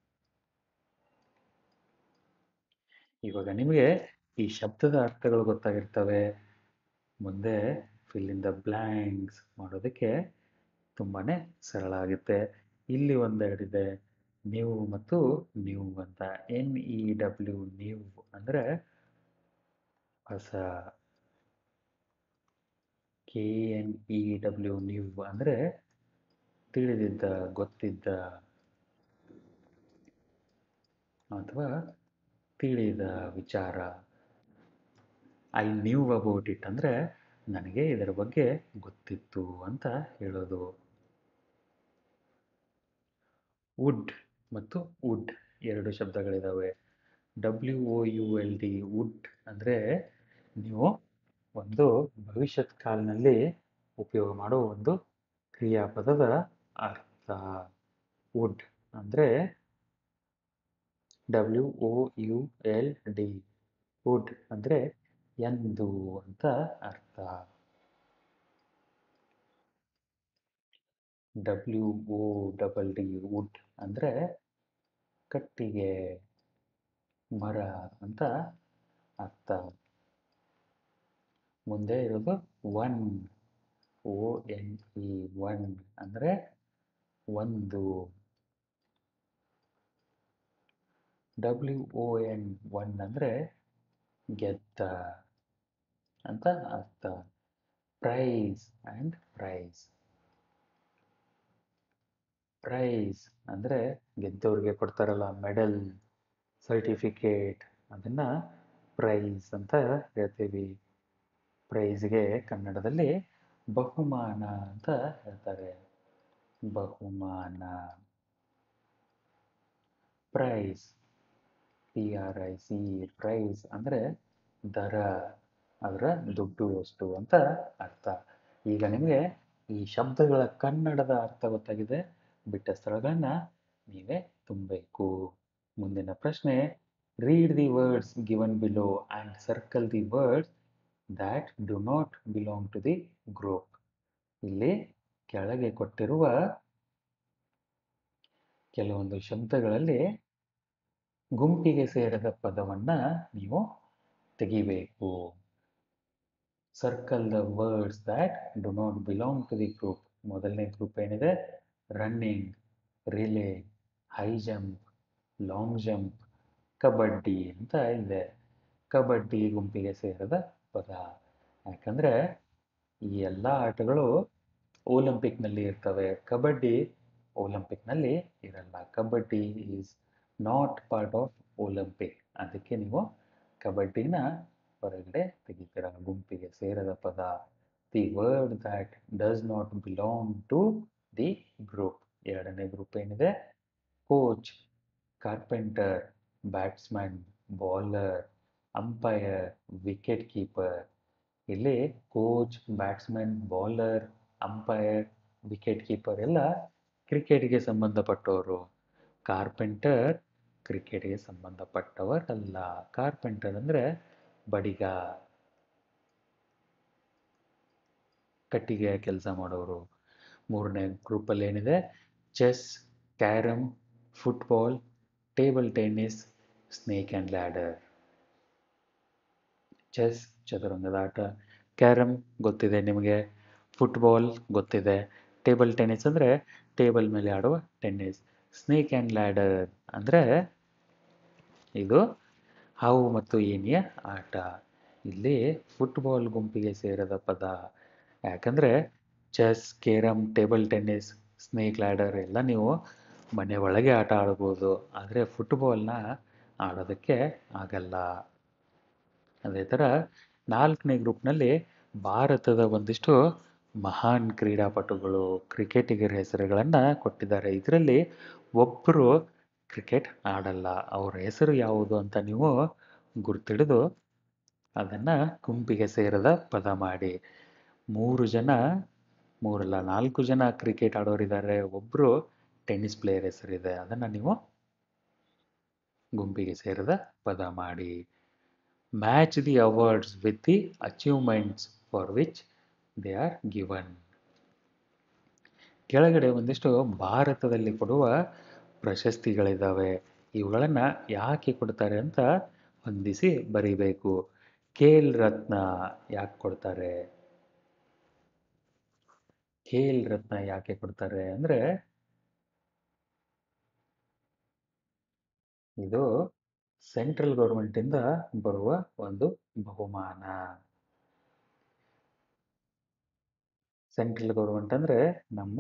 ಇವಾಗ ನಿಮಗೆ ಈ ಶಬ್ದದ ಅರ್ಥಗಳು ಗೊತ್ತಾಗಿರ್ತವೆ ಮುಂದೆ ಫಿಲ್ ಇನ್ ದ ಬ್ಲ್ಯಾಂಕ್ಸ್ ಮಾಡೋದಕ್ಕೆ ತುಂಬಾ ಸರಳ ಆಗುತ್ತೆ ಇಲ್ಲಿ ಒಂದೆರಡಿದೆ ನೀವು ಮತ್ತು ನೀವು ಅಂತ ಎನ್ ಇ ಡಬ್ಲ್ಯೂ ನೀವು ಅಂದರೆ ಹೊಸ ಕೆ ಎನ್ ಇ ಡಬ್ಲ್ಯೂ ನೀವು ಅಂದರೆ ತಿಳಿದಿದ್ದ ಗೊತ್ತಿದ್ದ ಅಥವಾ ತಿಳಿದ ವಿಚಾರ ಐ ನ್ಯೂ ಅಬೌಟ್ ಇಟ್ ಅಂದರೆ ನನಗೆ ಇದರ ಬಗ್ಗೆ ಗೊತ್ತಿತ್ತು ಅಂತ ಹೇಳೋದು ವುಡ್ ಮತ್ತು ವುಡ್ ಎರಡು ಶಬ್ದಗಳಿದ್ದಾವೆ W O U L D wood ಅಂದರೆ ನೀವು ಒಂದು ಭವಿಷ್ಯತ್ ಕಾಲದಲ್ಲಿ ಉಪಯೋಗ ಮಾಡುವ ಒಂದು ಕ್ರಿಯಾಪದದ ಅರ್ಥ ವುಡ್ ಅಂದರೆ W O U L D wood ಅಂದರೆ ಎಂದು ಅಂತ ಅರ್ಥ W O double D wood ಅಂದರೆ ಕಟ್ಟಿಗೆ ಮರ ಅಂತ ಅರ್ಥ ಮುಂದೆ ಇರೋದು one O N E one ಅಂದರೆ ಒಂದು ಡಬ್ಲ್ಯೂ ಒ ಎನ್ ಒನ್ ಅಂದರೆ ಗೆದ್ದ ಅಂತ ಅರ್ಥ ಪ್ರೈಸ್ ಆ್ಯಂಡ್ ಪ್ರೈಸ್ ಪ್ರೈಸ್ ಅಂದರೆ ಗೆದ್ದವ್ರಿಗೆ ಕೊಡ್ತಾರಲ್ಲ ಮೆಡಲ್ ಸರ್ಟಿಫಿಕೇಟ್ ಅದನ್ನು ಪ್ರೈಸ್ ಅಂತ ಹೇಳ್ತೀವಿ ಪ್ರೈಸ್ಗೆ ಕನ್ನಡದಲ್ಲಿ ಬಹುಮಾನ ಅಂತ ಹೇಳ್ತಾರೆ ಬಹುಮಾನ prize P R I C price ಅಂದರೆ ದರ ಅದರ ದುಡ್ಡು ಎಷ್ಟು ಅಂತ ಅರ್ಥ ಈಗ ನಿಮಗೆ ಈ ಶಬ್ದಗಳ ಕನ್ನಡದ ಅರ್ಥ ಗೊತ್ತಾಗಿದೆ ಬಿಟ್ಟ ಸ್ಥಳಗಳನ್ನ ನೀವೇ ತುಂಬಬೇಕು ಮುಂದಿನ ಪ್ರಶ್ನೆ read the words given below and circle the words that do not belong to the group ಇಲ್ಲಿ ಕೆಳಗೆ ಕೊಟ್ಟಿರುವ ಕೆಲವೊಂದು ಶಬ್ದಗಳಲ್ಲಿ ಗುಂಪಿಗೆ ಸೇರದ ಪದವನ್ನ ನೀವು ತೆಗಿಬೇಕು circle the words that do not belong to the group ಮೊದಲನೇ ಗ್ರೂಪ್ ಏನಿದೆ running relay high jump long jump kabaddi ಅಂತ ಇದೆ ಕಬಡ್ಡಿ ಗುಂಪಿಗೆ ಸೇರದ ಪದ ಯಾಕಂದರೆ ಈ ಎಲ್ಲ ಆಟಗಳು ಒಲಿಂಪಿಕ್ನಲ್ಲಿ ಇರ್ತವೆ ಕಬಡ್ಡಿ ಒಲಿಂಪಿಕ್ನಲ್ಲಿ ಇರಲ್ಲ kabaddi is not part of Olympic ಅದಕ್ಕೆ ನೀವು ಕಬಡ್ಡಿನ ಹೊರಗಡೆ ತೆಗಿತೀರ ಗುಂಪಿಗೆ ಸೇರದ ಪದ the word that does not belong to the group ಎರಡನೇ ಗ್ರೂಪ್ ಏನಿದೆ coach carpenter batsman bowler umpire wicket keeper ಇಲ್ಲಿ coach batsman bowler umpire wicket keeper ಎಲ್ಲ ಕ್ರಿಕೆಟ್ಗೆ ಸಂಬಂಧಪಟ್ಟವರು ಕಾರ್ಪೆಂಟರ್ ಕ್ರಿಕೆಟ್ಗೆ ಸಂಬಂಧಪಟ್ಟವರಲ್ಲ ಕಾರ್ಪೆಂಟರ್ ಅಂದರೆ ಬಡಿಗ ಕಟ್ಟಿಗೆ ಕೆಲಸ ಮಾಡೋರು ಮೂರನೇ ಗ್ರೂಪಲ್ಲಿ ಏನಿದೆ chess carrom football table tennis snake and ladder chess ಚದುರಂಗದ ಆಟ ಕ್ಯಾರಮ್ ಗೊತ್ತಿದೆ ನಿಮಗೆ ಫುಟ್ಬಾಲ್ ಗೊತ್ತಿದೆ ಟೇಬಲ್ ಟೆನ್ನಿಸ್ ಅಂದರೆ ಟೇಬಲ್ ಮೇಲೆ ಆಡುವ ಟೆನ್ನಿಸ್ ಸ್ನೇಕ್ ಆ್ಯಂಡ್ ಲ್ಯಾಡರ್ ಅಂದರೆ ಇದು ಹಾವು ಮತ್ತು ಏನಿಯ ಆಟ ಇಲ್ಲಿ ಫುಟ್ಬಾಲ್ ಗುಂಪಿಗೆ ಸೇರದ ಪದ ಯಾಕಂದರೆ chess carrom table tennis snake ladder ಎಲ್ಲ ನೀವು ಮನೆ ಒಳಗೆ ಆಟ ಆಡ್ಬೋದು ಆದರೆ ಫುಟ್ಬಾಲ್ನ ಆಡೋದಕ್ಕೆ ಆಗಲ್ಲ ಅದೇ ಥರ ನಾಲ್ಕನೇ ಗ್ರೂಪ್ನಲ್ಲಿ ಭಾರತದ ಒಂದಿಷ್ಟು ಮಹಾನ್ ಕ್ರೀಡಾಪಟುಗಳು ಕ್ರಿಕೆಟಿಗರ ಹೆಸರುಗಳನ್ನು ಕೊಟ್ಟಿದ್ದಾರೆ ಇದರಲ್ಲಿ ಒಬ್ಬರು ಕ್ರಿಕೆಟ್ ಆಡಲ್ಲ ಅವರ ಹೆಸರು ಯಾವುದು ಅಂತ ನೀವು ಗುರ್ತಿಡಿದು ಅದನ್ನು ಗುಂಪಿಗೆ ಸೇರದ ಪದ ಮಾಡಿ ಮೂರು ಜನ ಮೂರಲ್ಲ ನಾಲ್ಕು ಜನ ಕ್ರಿಕೆಟ್ ಆಡೋರಿದ್ದಾರೆ ಒಬ್ಬರು ಟೆನ್ನಿಸ್ ಪ್ಲೇಯರ್ ಹೆಸರಿದೆ ಅದನ್ನು ನೀವು ಗುಂಪಿಗೆ ಸೇರದ ಪದ ಮಾಡಿ match the awards with the achievements for which they are given ಕೆಳಗಡೆ ಒಂದಿಷ್ಟು ಭಾರತದಲ್ಲಿ ಕೊಡುವ ಪ್ರಶಸ್ತಿಗಳಿದ್ದಾವೆ ಇವುಗಳನ್ನು ಯಾಕೆ ಕೊಡ್ತಾರೆ ಅಂತ ಹೊಂದಿಸಿ ಬರಿಬೇಕು ಖೇಲ್ ರತ್ನ ಯಾಕೆ ಕೊಡ್ತಾರೆ ಖೇಲ್ ರತ್ನ ಯಾಕೆ ಕೊಡ್ತಾರೆ ಅಂದರೆ ಇದು ಸೆಂಟ್ರಲ್ ಗೌರ್ಮೆಂಟಿಂದ ಬರುವ ಒಂದು ಬಹುಮಾನ ಸೆಂಟ್ರಲ್ ಗೌರ್ಮೆಂಟ್ ಅಂದರೆ ನಮ್ಮ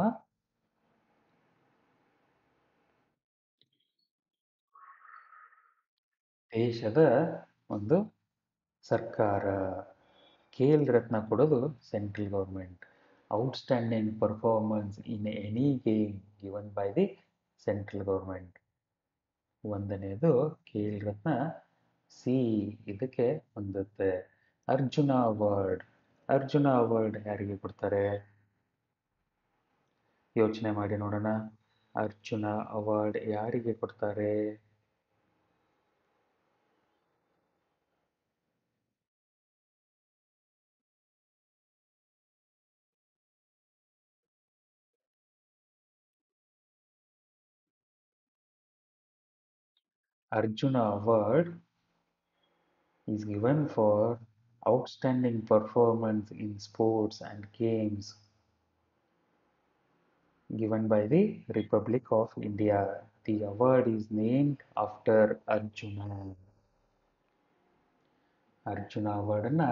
ದೇಶದ ಒಂದು ಸರ್ಕಾರ ಖೇಲ್ ರತ್ನ ಕೊಡೋದು central government outstanding performance in any game given by the central government ಒಂದನೇದು ಖೇಲ್ ರತ್ನ ಸಿ ಇದಕ್ಕೆ ಹೊಂದುತ್ತೆ ಅರ್ಜುನ ಅವಾರ್ಡ್ ಅರ್ಜುನ ಅವಾರ್ಡ್ ಯಾರಿಗೆ ಕೊಡ್ತಾರೆ ಯೋಚನೆ ಮಾಡಿ ನೋಡೋಣ ಅರ್ಜುನ ಅವಾರ್ಡ್ ಯಾರಿಗೆ ಕೊಡ್ತಾರೆ Arjuna Award is given for outstanding performance in sports and games given by the Republic of India. The award is named after Arjuna. Arjuna ಅವಾರ್ಡನ್ನು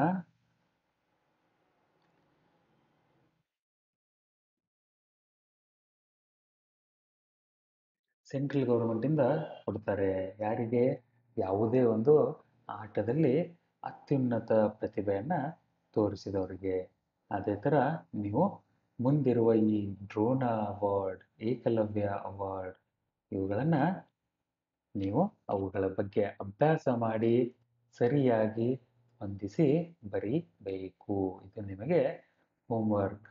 ಸೆಂಟ್ರಲ್ ಗೌರ್ಮೆಂಟಿಂದ ಕೊಡ್ತಾರೆ ಯಾರಿಗೆ ಯಾವುದೇ ಒಂದು ಆಟದಲ್ಲಿ ಅತ್ಯುನ್ನತ ಪ್ರತಿಭೆಯನ್ನು ತೋರಿಸಿದವರಿಗೆ ಅದೇ ಥರ ನೀವು ಮುಂದಿರುವ ಈ ದ್ರೋಣ ಅವಾರ್ಡ್ ಏಕಲವ್ಯ ಅವಾರ್ಡ್ ಇವುಗಳನ್ನು ನೀವು ಅವುಗಳ ಬಗ್ಗೆ ಅಭ್ಯಾಸ ಮಾಡಿ ಸರಿಯಾಗಿ ಹೊಂದಿಸಿ ಬರೀಬೇಕು ಇದು ನಿಮಗೆ ಹೋಮ್ವರ್ಕ್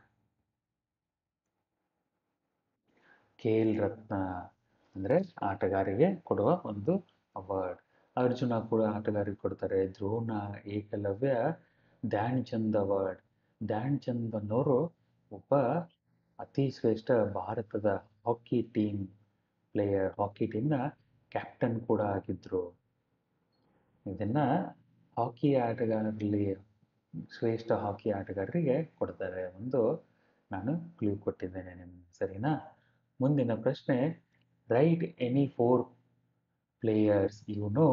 ಖೇಲ್ ರತ್ನ ಅಂದರೆ ಆಟಗಾರಿಗೆ ಕೊಡುವ ಒಂದು ಅವಾರ್ಡ್ ಅರ್ಜುನ ಕೂಡ ಆಟಗಾರಿಗೆ ಕೊಡ್ತಾರೆ ದ್ರೋಣ ಏಕಲವ್ಯ ಧ್ಯಾನ್ ಚಂದ್ ಅವಾರ್ಡ್ ಧ್ಯಾನ್ ಚಂದ್ ಅನ್ನೋರು ಒಬ್ಬ ಅತಿ ಶ್ರೇಷ್ಠ ಭಾರತದ ಹಾಕಿ ಟೀಮ್ ಪ್ಲೇಯರ್ ಹಾಕಿ ಟೀಮ್ನ ಕ್ಯಾಪ್ಟನ್ ಕೂಡ ಆಗಿದ್ದರು ಇದನ್ನು ಹಾಕಿ ಆಟಗಾರರಲ್ಲಿ ಶ್ರೇಷ್ಠ ಹಾಕಿ ಆಟಗಾರರಿಗೆ ಕೊಡ್ತಾರೆ ಒಂದು ನಾನು ಕ್ಲೂ ಕೊಟ್ಟಿದ್ದೇನೆ ನಿಮ್ಗೆ ಸರಿನಾ ಮುಂದಿನ ಪ್ರಶ್ನೆ write any four players you know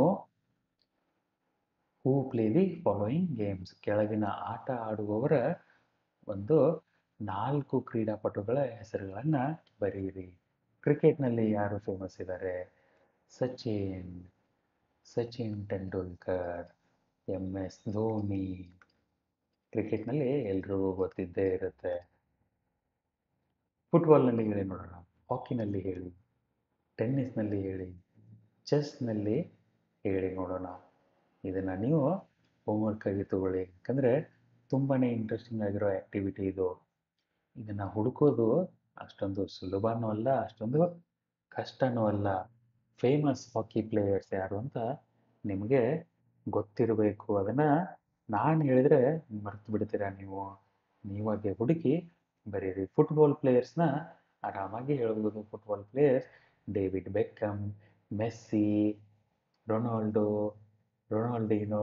who play the following games ಕೆಳಗಿನ ಆಟ ಆಡುವವರ ಒಂದು ನಾಲ್ಕು ಕ್ರೀಡಾಪಟುಗಳ ಹೆಸರುಗಳನ್ನು ಬರೆಯಿರಿ ಕ್ರಿಕೆಟ್ನಲ್ಲಿ ಯಾರು ಫೇಮಸ್ ಇದ್ದಾರೆ ಸಚಿನ್ ಸಚಿನ್ ತೆಂಡೂಲ್ಕರ್ ಎಂ ಎಸ್ ಧೋನಿ ಕ್ರಿಕೆಟ್ನಲ್ಲಿ ಎಲ್ರಿಗೂ ಗೊತ್ತಿದ್ದೇ ಇರುತ್ತೆ ಫುಟ್ಬಾಲ್ನಲ್ಲಿ ಹೇಳಿ ನೋಡೋಣ ಹಾಕಿನಲ್ಲಿ ಹೇಳಿ ಟೆನ್ನಿಸ್ನಲ್ಲಿ ಹೇಳಿ ಚೆಸ್ನಲ್ಲಿ ಹೇಳಿ ನೋಡೋಣ ಇದನ್ನು ನೀವು ಹೋಮ್ವರ್ಕಾಗಿ ತಗೊಳ್ಳಿ ಯಾಕಂದರೆ ತುಂಬಾ ಇಂಟ್ರೆಸ್ಟಿಂಗ್ ಆಗಿರೋ ಆ್ಯಕ್ಟಿವಿಟಿ ಇದು ಇದನ್ನು ಹುಡುಕೋದು ಅಷ್ಟೊಂದು ಸುಲಭನೂ ಅಲ್ಲ ಅಷ್ಟೊಂದು ಕಷ್ಟನೂ ಅಲ್ಲ ಫೇಮಸ್ ಹಾಕಿ ಪ್ಲೇಯರ್ಸ್ ಯಾರು ಅಂತ ನಿಮಗೆ ಗೊತ್ತಿರಬೇಕು ಅದನ್ನು ನಾನು ಹೇಳಿದರೆ ಮರ್ತು ಬಿಡ್ತೀರಾ ನೀವು ನೀವಾಗೆ ಹುಡುಕಿ ಬರೀರಿ ಫುಟ್ಬಾಲ್ ಪ್ಲೇಯರ್ಸ್ನ ಆರಾಮಾಗಿ ಹೇಳ್ಬೋದು football players David Beckham Messi Ronaldo Ronaldinho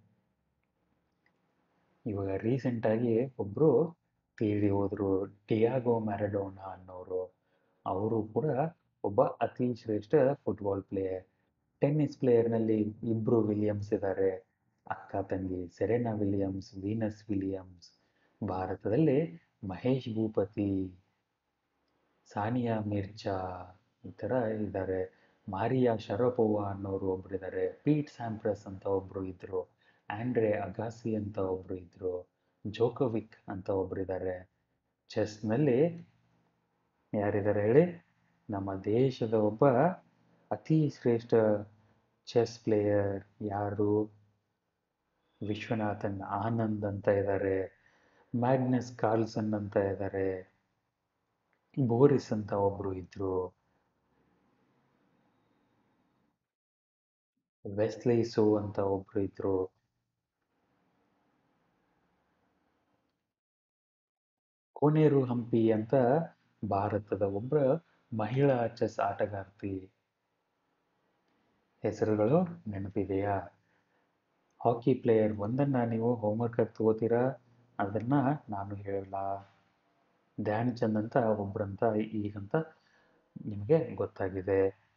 ಇವಾಗ ರೀಸೆಂಟಾಗಿ ಒಬ್ಬರು ತೀರಿ ಹೋದರು ಡಿಯಾಗೋ ಮ್ಯಾರಡೋನಾ ಅನ್ನೋರು ಅವರು ಕೂಡ ಒಬ್ಬ ಅತಿ ಶ್ರೇಷ್ಠ ಫುಟ್ಬಾಲ್ ಪ್ಲೇಯರ್ ಟೆನ್ನಿಸ್ ಪ್ಲೇಯರ್ನಲ್ಲಿ ಇಬ್ಬರು ವಿಲಿಯಮ್ಸ್ ಇದ್ದಾರೆ ಅಕ್ಕ ತಂಗಿ ಸೆರೆನಾ ವಿಲಿಯಮ್ಸ್ ವೀನಸ್ ವಿಲಿಯಮ್ಸ್ ಭಾರತದಲ್ಲಿ ಮಹೇಶ್ ಭೂಪತಿ ಸಾನಿಯಾ ಮಿರ್ಜಾ ಈ ಥರ ಇದ್ದಾರೆ ಮಾರಿಯಾ ಶರಪೋವಾ ಅನ್ನೋರು ಒಬ್ರು ಇದ್ದಾರೆ ಪೀಟ್ ಸ್ಯಾಂಪ್ರಸ್ ಅಂತ ಒಬ್ರು ಇದ್ರು ಆಂಡ್ರೆ ಅಗಾಸಿ ಅಂತ ಒಬ್ರು ಇದ್ರು ಜೋಕೋವಿಕ್ ಅಂತ ಒಬ್ರು ಇದ್ದಾರೆ ಚೆಸ್ನಲ್ಲಿ ಯಾರಿದ್ದಾರೆ ಹೇಳಿ ನಮ್ಮ ದೇಶದ ಒಬ್ಬ ಅತಿ ಶ್ರೇಷ್ಠ ಚೆಸ್ ಪ್ಲೇಯರ್ ಯಾರು ವಿಶ್ವನಾಥನ್ ಆನಂದ್ ಅಂತ ಇದ್ದಾರೆ ಮ್ಯಾಗ್ನಸ್ ಕಾರ್ಲ್ಸನ್ ಅಂತ ಇದ್ದಾರೆ ಬೋರಿಸ್ ಅಂತ ಒಬ್ರು ಇದ್ರು ವೆಸ್ಲಿ ಸೋ ಅಂತ ಒಬ್ರು ಇದ್ರು ಕೋನೇರು ಹಂಪಿ ಅಂತ ಭಾರತದ ಒಬ್ಬ ಮಹಿಳಾ ಚೆಸ್ ಆಟಗಾರ್ತಿ ಹೆಸರುಗಳು ನೆನಪಿದೆಯಾ ಹಾಕಿ ಪ್ಲೇಯರ್ ಒಂದನ್ನು ನೀವು ಹೋಮ್ವರ್ಕ್ ಆಗಿ ತಗೋತೀರಾ ಅದನ್ನು ನಾನು ಹೇಳಲ್ಲ ಧ್ಯಾನ್ ಚಂದ್ ಅಂತ ಒಬ್ರಂತ ಈಗಂತ ನಿಮಗೆ ಗೊತ್ತಾಗಿದೆ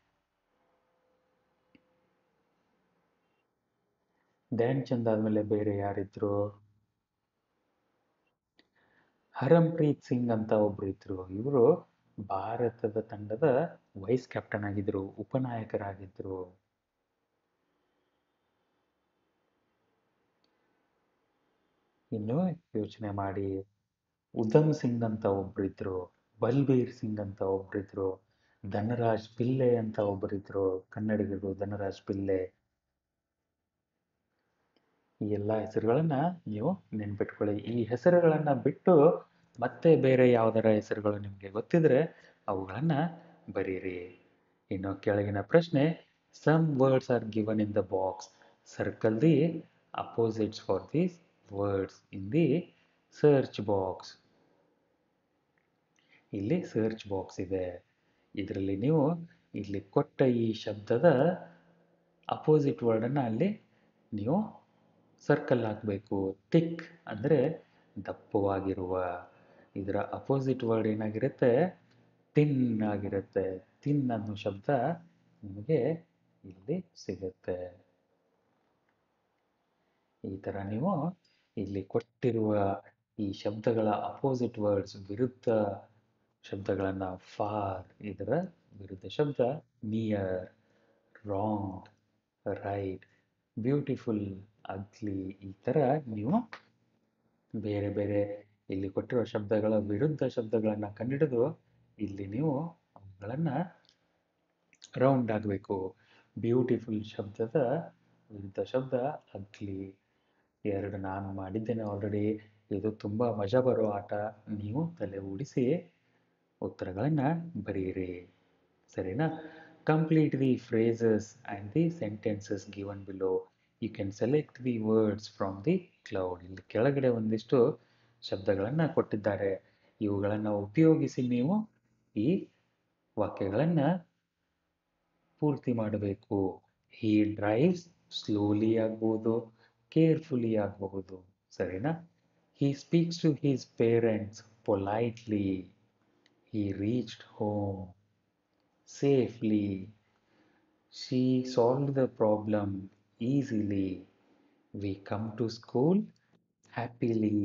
ಧ್ಯಾನ್ ಚಂದ್ ಆದಮೇಲೆ ಬೇರೆ ಯಾರಿದ್ರು ಹರಂಪ್ರೀತ್ ಸಿಂಗ್ ಅಂತ ಒಬ್ರು ಇದ್ರು ಇವರು ಭಾರತದ ತಂಡದ ವೈಸ್ ಕ್ಯಾಪ್ಟನ್ ಆಗಿದ್ರು ಉಪನಾಯಕರಾಗಿದ್ರು ಇನ್ನು ಯೋಚನೆ ಮಾಡಿ ಉಧಮ್ ಸಿಂಗ್ ಅಂತ ಒಬ್ರಿದ್ರು ಬಲ್ಬೀರ್ ಸಿಂಗ್ ಅಂತ ಒಬ್ರಿದ್ರು ಧನರಾಜ್ ಪಿಲ್ಲೆ ಅಂತ ಒಬ್ಬರಿದ್ರು ಕನ್ನಡಿಗರು ಧನರಾಜ್ ಪಿಲ್ಲೆ ಈ ಎಲ್ಲ ಹೆಸರುಗಳನ್ನ ನೀವು ನೆನ್ಪಿಟ್ಕೊಳ್ಳಿ ಈ ಹೆಸರುಗಳನ್ನ ಬಿಟ್ಟು ಮತ್ತೆ ಬೇರೆ ಯಾವ್ದಾರ ಹೆಸರುಗಳು ನಿಮಗೆ ಗೊತ್ತಿದ್ರೆ ಅವುಗಳನ್ನ ಬರೀರಿ ಇನ್ನು ಕೆಳಗಿನ ಪ್ರಶ್ನೆ some words are given in the box circle the opposites for these words in the search box ಇಲ್ಲಿ ಸರ್ಚ್ ಬಾಕ್ಸ್ ಇದೆ ಇದರಲ್ಲಿ ನೀವು ಇಲ್ಲಿ ಕೊಟ್ಟ ಈ ಶಬ್ದದ ಅಪೋಸಿಟ್ ವರ್ಡನ್ನು ಅಲ್ಲಿ ನೀವು ಸರ್ಕಲ್ ಹಾಕಬೇಕು ತಿಕ್ ಅಂದರೆ ದಪ್ಪವಾಗಿರುವ ಇದರ ಅಪೋಸಿಟ್ ವರ್ಡ್ ಏನಾಗಿರುತ್ತೆ ತಿನ್ ಆಗಿರುತ್ತೆ ತಿನ್ ಅನ್ನೋ ಶಬ್ದ ನಿಮಗೆ ಇಲ್ಲಿ ಸಿಗುತ್ತೆ ಈ ಥರ ನೀವು ಇಲ್ಲಿ ಕೊಟ್ಟಿರುವ ಈ ಶಬ್ದಗಳ ಅಪೋಸಿಟ್ ವರ್ಡ್ಸ್ ವಿರುದ್ಧ ಶಬ್ದಗಳನ್ನು ಫಾರ್ ಇದರ ವಿರುದ್ಧ ಶಬ್ದ near wrong right beautiful ugly ಈ ಥರ ನೀವು ಬೇರೆ ಬೇರೆ ಇಲ್ಲಿ ಕೊಟ್ಟಿರೋ ಶಬ್ದಗಳ ವಿರುದ್ಧ ಶಬ್ದಗಳನ್ನು ಕಂಡುಹಿಡಿದು ಇಲ್ಲಿ ನೀವು ಅವುಗಳನ್ನು ರೌಂಡ್ ಆಗಬೇಕು ಬ್ಯೂಟಿಫುಲ್ ಶಬ್ದದ ವಿರುದ್ಧ ಶಬ್ದ ಅಗ್ಲಿ ಎರಡು ನಾನು ಮಾಡಿದ್ದೇನೆ ಆಲ್ರೆಡಿ ಇದು ತುಂಬ ಮಜಾ ಬರೋ ಆಟ ನೀವು ತಲೆ ಓಡಿಸಿ ಉತ್ತರಗಳನ್ನು ಬರೆಯಿರಿ ಸರಿನಾ complete the phrases and the sentences given below you can select the words from the cloud ಇಲ್ಲಿ ಕೆಳಗಡೆ ಒಂದಿಷ್ಟು ಶಬ್ದಗಳನ್ನು ಕೊಟ್ಟಿದ್ದಾರೆ ಇವುಗಳನ್ನು ಉಪಯೋಗಿಸಿ ನೀವು ಈ ವಾಕ್ಯಗಳನ್ನು ಪೂರ್ತಿ ಮಾಡಬೇಕು ಹೀ ಡ್ರೈವ್ಸ್ ಸ್ಲೋಲಿ ಆಗ್ಬೋದು ಕೇರ್ಫುಲಿ ಆಗಬಹುದು ಸರಿನಾ he speaks to his parents politely he reached home safely she solve the problem easily we come to school happily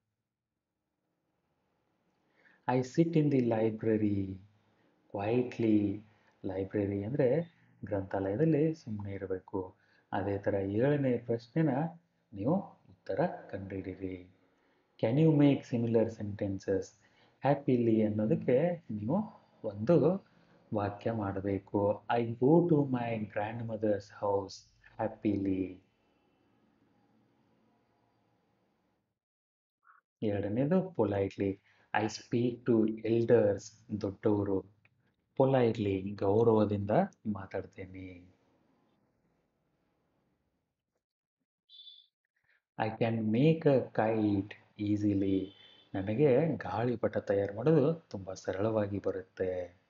I sit in the library quietly library ಅಂದರೆ ಗ್ರಂಥಾಲಯದಲ್ಲಿ ಸುಮ್ಮನೆ ಇರಬೇಕು ಅದೇ ಥರ ಏಳನೇ ಪ್ರಶ್ನೆನ ನೀವು ಉತ್ತರ ಕಂಡುಹಿಡಿರಿ can you make similar sentences happily ಅನ್ನೋದಕ್ಕೆ ನೀವು ಒಂದು ವಾಕ್ಯ ಮಾಡಬೇಕು I go to my grandmother's house happily ಎರಡನೇದು politely I speak to elders ದೊಡ್ಡವರು ಪೊಲೈಟ್ಲಿ ಗೌರವದಿಂದ ಮಾತಾಡ್ತೇನೆ I can make a kite easily ನನಗೆ ಗಾಳಿಪಟ ತಯಾರು ಮಾಡೋದು ತುಂಬ ಸರಳವಾಗಿ ಬರುತ್ತೆ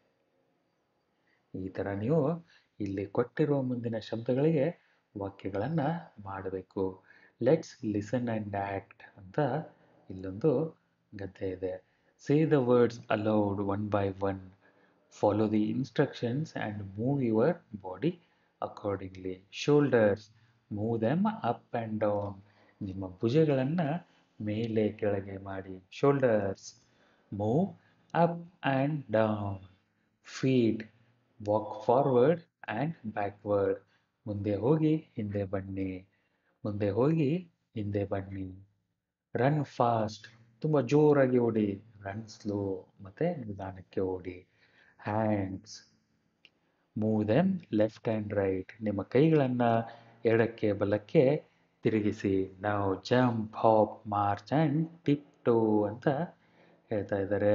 ಈ ಥರ ನೀವು ಇಲ್ಲಿ ಕೊಟ್ಟಿರುವ ಮುಂದಿನ ಶಬ್ದಗಳಿಗೆ ವಾಕ್ಯಗಳನ್ನು ಮಾಡಬೇಕು ಲೆಟ್ಸ್ ಲಿಸನ್ ಆ್ಯಂಡ್ ಆ್ಯಕ್ಟ್ ಅಂತ ಇಲ್ಲೊಂದು ಗದ್ದೆ ಇದೆ say the words aloud one by one follow the instructions and move your body accordingly shoulders move them up and down ನಿಮ್ಮ ಭುಜಗಳನ್ನು ಮೇಲೆ ಕೆಳಗೆ ಮಾಡಿ shoulders move up and down feet walk forward and backward ಮುಂದೆ ಹೋಗಿ ಹಿಂದೆ ಬನ್ನಿ ಮುಂದೆ ಹೋಗಿ ಹಿಂದೆ ಬನ್ನಿ ರನ್ ಫಾಸ್ಟ್ ತುಂಬ ಜೋರಾಗಿ ಓಡಿ ರನ್ ಸ್ಲೋ ಮತ್ತು ನಿಧಾನಕ್ಕೆ ಓಡಿ hands move them left and right ನಿಮ್ಮ ಕೈಗಳನ್ನು ಎಡಕ್ಕೆ ಬಲಕ್ಕೆ ತಿರುಗಿಸಿ ನಾವು jump hop march and tiptoe ಅಂತ ಹೇಳ್ತಾ ಇದ್ದಾರೆ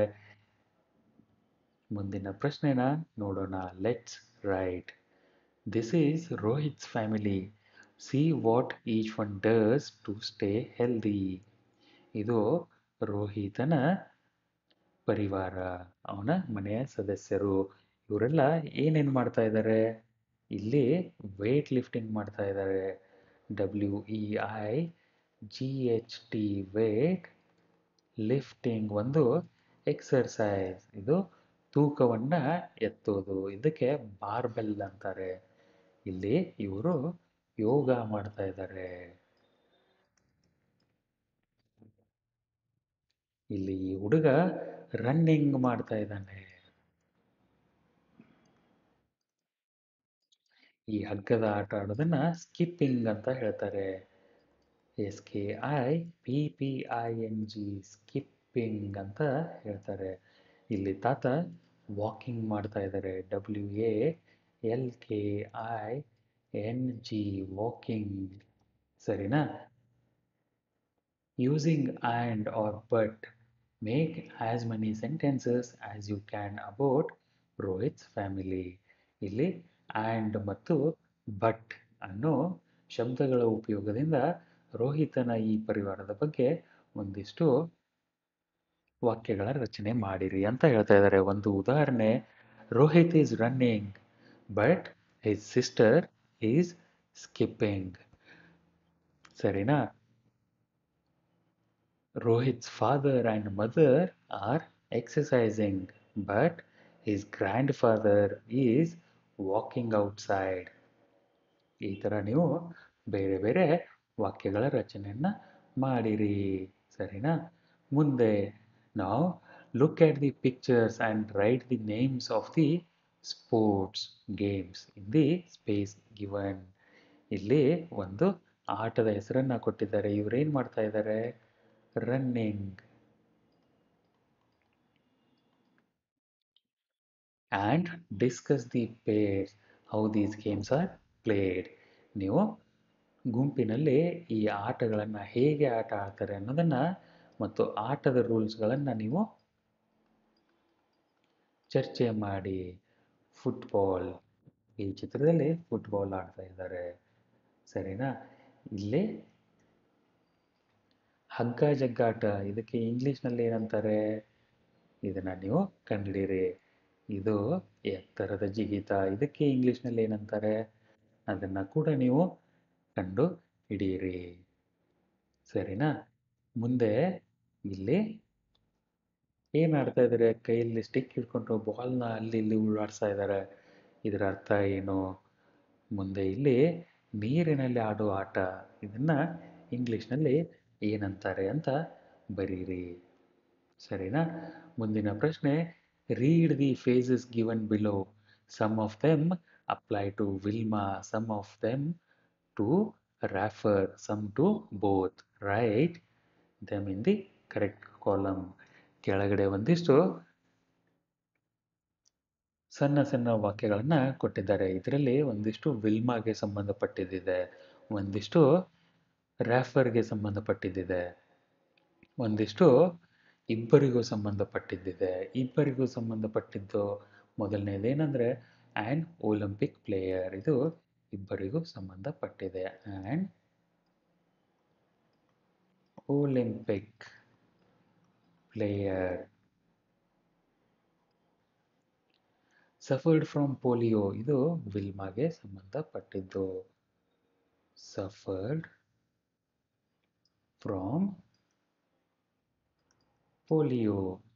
ಮುಂದಿನ ಪ್ರಶ್ನೆನ ನೋಡೋಣ let's write this is Rohit's family see what each one does to stay healthy ಇದು ರೋಹಿತನ ಪರಿವಾರ ಅವನ ಮನೆಯ ಸದಸ್ಯರು ಇವರೆಲ್ಲ ಏನೇನು ಮಾಡ್ತಾ ಇದ್ದಾರೆ ಇಲ್ಲಿ ವೇಟ್ ಲಿಫ್ಟಿಂಗ್ ಮಾಡ್ತಾ ಇದ್ದಾರೆ W E I G H T weight lifting ಒಂದು ಎಕ್ಸರ್ಸೈಸ್ ಇದು ತೂಕವನ್ನು ಎತ್ತೋದು ಇದಕ್ಕೆ ಬಾರ್ಬೆಲ್ ಅಂತಾರೆ ಇಲ್ಲಿ ಇವರು ಯೋಗ ಮಾಡ್ತಾ ಇದ್ದಾರೆ ಇಲ್ಲಿ ಈ ಹುಡುಗ ರನ್ನಿಂಗ್ ಮಾಡ್ತಾ ಇದ್ದಾನೆ ಈ ಹಗ್ಗದ ಆಟ ಆಡೋದನ್ನ ಸ್ಕಿಪ್ಪಿಂಗ್ ಅಂತ ಹೇಳ್ತಾರೆ S K I P P I N G skipping ಅಂತ ಹೇಳ್ತಾರೆ ಇಲ್ಲಿ ತಾತ ವಾಕಿಂಗ್ ಮಾಡ್ತಾ ಇದ್ದಾರೆ W A L K I N G walking ಸರಿನಾ using and or but make as many sentences as you can about Rohit's family ಇಲ್ಲಿ and ಮತ್ತು but ಅನ್ನೋ ಶಬ್ದಗಳ ಉಪಯೋಗದಿಂದ ರೋಹಿತನ ಈ ಪರಿವಾರದ ಬಗ್ಗೆ ಒಂದಿಷ್ಟು ವಾಕ್ಯಗಳ ರಚನೆ ಮಾಡಿರಿ ಅಂತ ಹೇಳ್ತಾ ಇದ್ದಾರೆ ಒಂದು ಉದಾಹರಣೆ Rohit is running but his sister is skipping ಸರಿನಾ Rohit's father and mother are exercising but his grandfather is walking outside ಈ ಥರ ನೀವು ಬೇರೆ ಬೇರೆ ವಾಕ್ಯಗಳ ರಚನೆಯನ್ನು ಮಾಡಿರಿ ಸರಿನಾ ಮುಂದೆ ನಾವು look at the pictures and write the names of the sports games in the space given ಇಲ್ಲಿ ಒಂದು ಆಟದ ಹೆಸರನ್ನು ಕೊಟ್ಟಿದ್ದಾರೆ ಇವರೇನು ಮಾಡ್ತಾ ಇದ್ದಾರೆ running and discuss the pairs how these games are played ನೀವು ಗುಂಪಿನಲ್ಲಿ ಈ ಆಟಗಳನ್ನು ಹೇಗೆ ಆಟ ಆಡ್ತಾರೆ ಅನ್ನೋದನ್ನು ಮತ್ತು ಆಟದ ರೂಲ್ಸ್ಗಳನ್ನು ನೀವು ಚರ್ಚೆ ಮಾಡಿ ಫುಟ್ಬಾಲ್ ಈ ಚಿತ್ರದಲ್ಲಿ ಫುಟ್ಬಾಲ್ ಆಡ್ತಾ ಇದ್ದಾರೆ ಸರಿನಾ ಇಲ್ಲಿ ಹಗ್ಗ ಜಗ್ಗಾಟ ಇದಕ್ಕೆ ಇಂಗ್ಲೀಷ್ನಲ್ಲಿ ಏನಂತಾರೆ ಇದನ್ನು ನೀವು ಕಂಡುಹಿಡೀರಿ ಇದು ಎತ್ತರದ ಜಿಗಿತ ಇದಕ್ಕೆ ಇಂಗ್ಲೀಷ್ನಲ್ಲಿ ಏನಂತಾರೆ ಅದನ್ನು ಕೂಡ ನೀವು ಕಂಡು ಹಿಡಿಯಿರಿ ಸರಿನಾ ಮುಂದೆ ಇಲ್ಲಿ ಏನು ಆಡ್ತಾ ಇದ್ದಾರೆ ಕೈಯಲ್ಲಿ ಸ್ಟಿಕ್ ಹಿಡ್ಕೊಂಡು ಬಾಲ್ನ ಅಲ್ಲಿ ಇಲ್ಲಿ ಉಳ್ಳಾಡ್ಸ್ತಾ ಇದ್ದಾರೆ ಇದರ ಅರ್ಥ ಏನು ಮುಂದೆ ಇಲ್ಲಿ ನೀರಿನಲ್ಲಿ ಆಡೋ ಆಟ ಇದನ್ನು ಇಂಗ್ಲೀಷ್ನಲ್ಲಿ ಏನಂತಾರೆ ಅಂತ ಬರೀರಿ ಸರಿನಾ ಮುಂದಿನ ಪ್ರಶ್ನೆ read the phrases given below some of them apply to Wilma some of them to Rafer some to both write them in the correct column ಕೆಳಗಡೆ ಒಂದಿಷ್ಟು ಸಣ್ಣ ಸಣ್ಣ ವಾಕ್ಯಗಳನ್ನು ಕೊಟ್ಟಿದ್ದಾರೆ ಇದರಲ್ಲಿ ಒಂದಿಷ್ಟು ವಿಲ್ಮಾಗೆ ಸಂಬಂಧಪಟ್ಟಿದ್ದಿದೆ ಒಂದಿಷ್ಟು ರ್ಯಾಫರ್ಗೆ ಸಂಬಂಧಪಟ್ಟಿದ್ದಿದೆ ಒಂದಿಷ್ಟು ಇಬ್ಬರಿಗೂ ಸಂಬಂಧಪಟ್ಟಿದ್ದಿದೆ ಇಬ್ಬರಿಗೂ ಸಂಬಂಧಪಟ್ಟಿದ್ದು ಮೊದಲನೇದೇನೆಂದರೆ ಆ್ಯಂಡ್ ಒಲಿಂಪಿಕ್ ಪ್ಲೇಯರ್ ಇದು ಇಬ್ಬರಿಗೂ ಸಂಬಂಧಪಟ್ಟಿದೆ and Olympic player suffered from polio ಇದು ವಿಲ್ಮಾಗೆ ಸಂಬಂಧಪಟ್ಟಿದ್ದು suffered from polio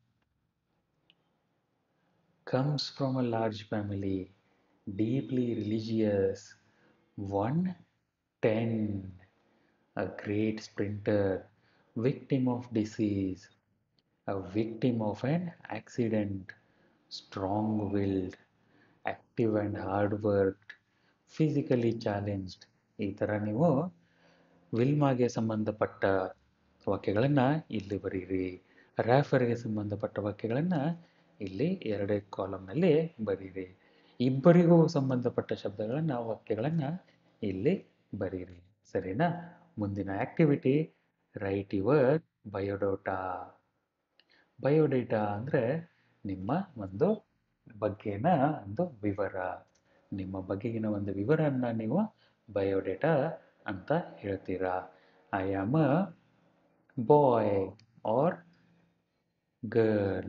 comes from a large family, deeply religious, one ten a great sprinter, victim of disease, a victim of an accident, strong willed, active and hard worked, physically challenged. ಈ ಥರ ನೀವು ವಿಲ್ಮಾಗೆ ಸಂಬಂಧಪಟ್ಟ ವಾಕ್ಯಗಳನ್ನು ಇಲ್ಲಿ ಬರೀರಿ ರ್ಯಾಫರ್ಗೆ ಸಂಬಂಧಪಟ್ಟ ವಾಕ್ಯಗಳನ್ನು ಇಲ್ಲಿ ಎರಡೇ ಕಾಲಮ್ನಲ್ಲಿ ಬರೀರಿ ಇಬ್ಬರಿಗೂ ಸಂಬಂಧಪಟ್ಟ ಶಬ್ದಗಳನ್ನು ವಾಕ್ಯಗಳನ್ನು ಇಲ್ಲಿ ಬರೀರಿ ಸರಿನಾ ಮುಂದಿನ activity write your biodata biodata ಅಂದರೆ ನಿಮ್ಮ ಒಂದು ಬಗ್ಗೆನ ಒಂದು ವಿವರ ನಿಮ್ಮ ಬಗೆಗಿನ ಒಂದು ವಿವರನ್ನ ನೀವು ಬಯೋಡೇಟಾ ಅಂತ ಹೇಳ್ತೀರಾ I am a boy or girl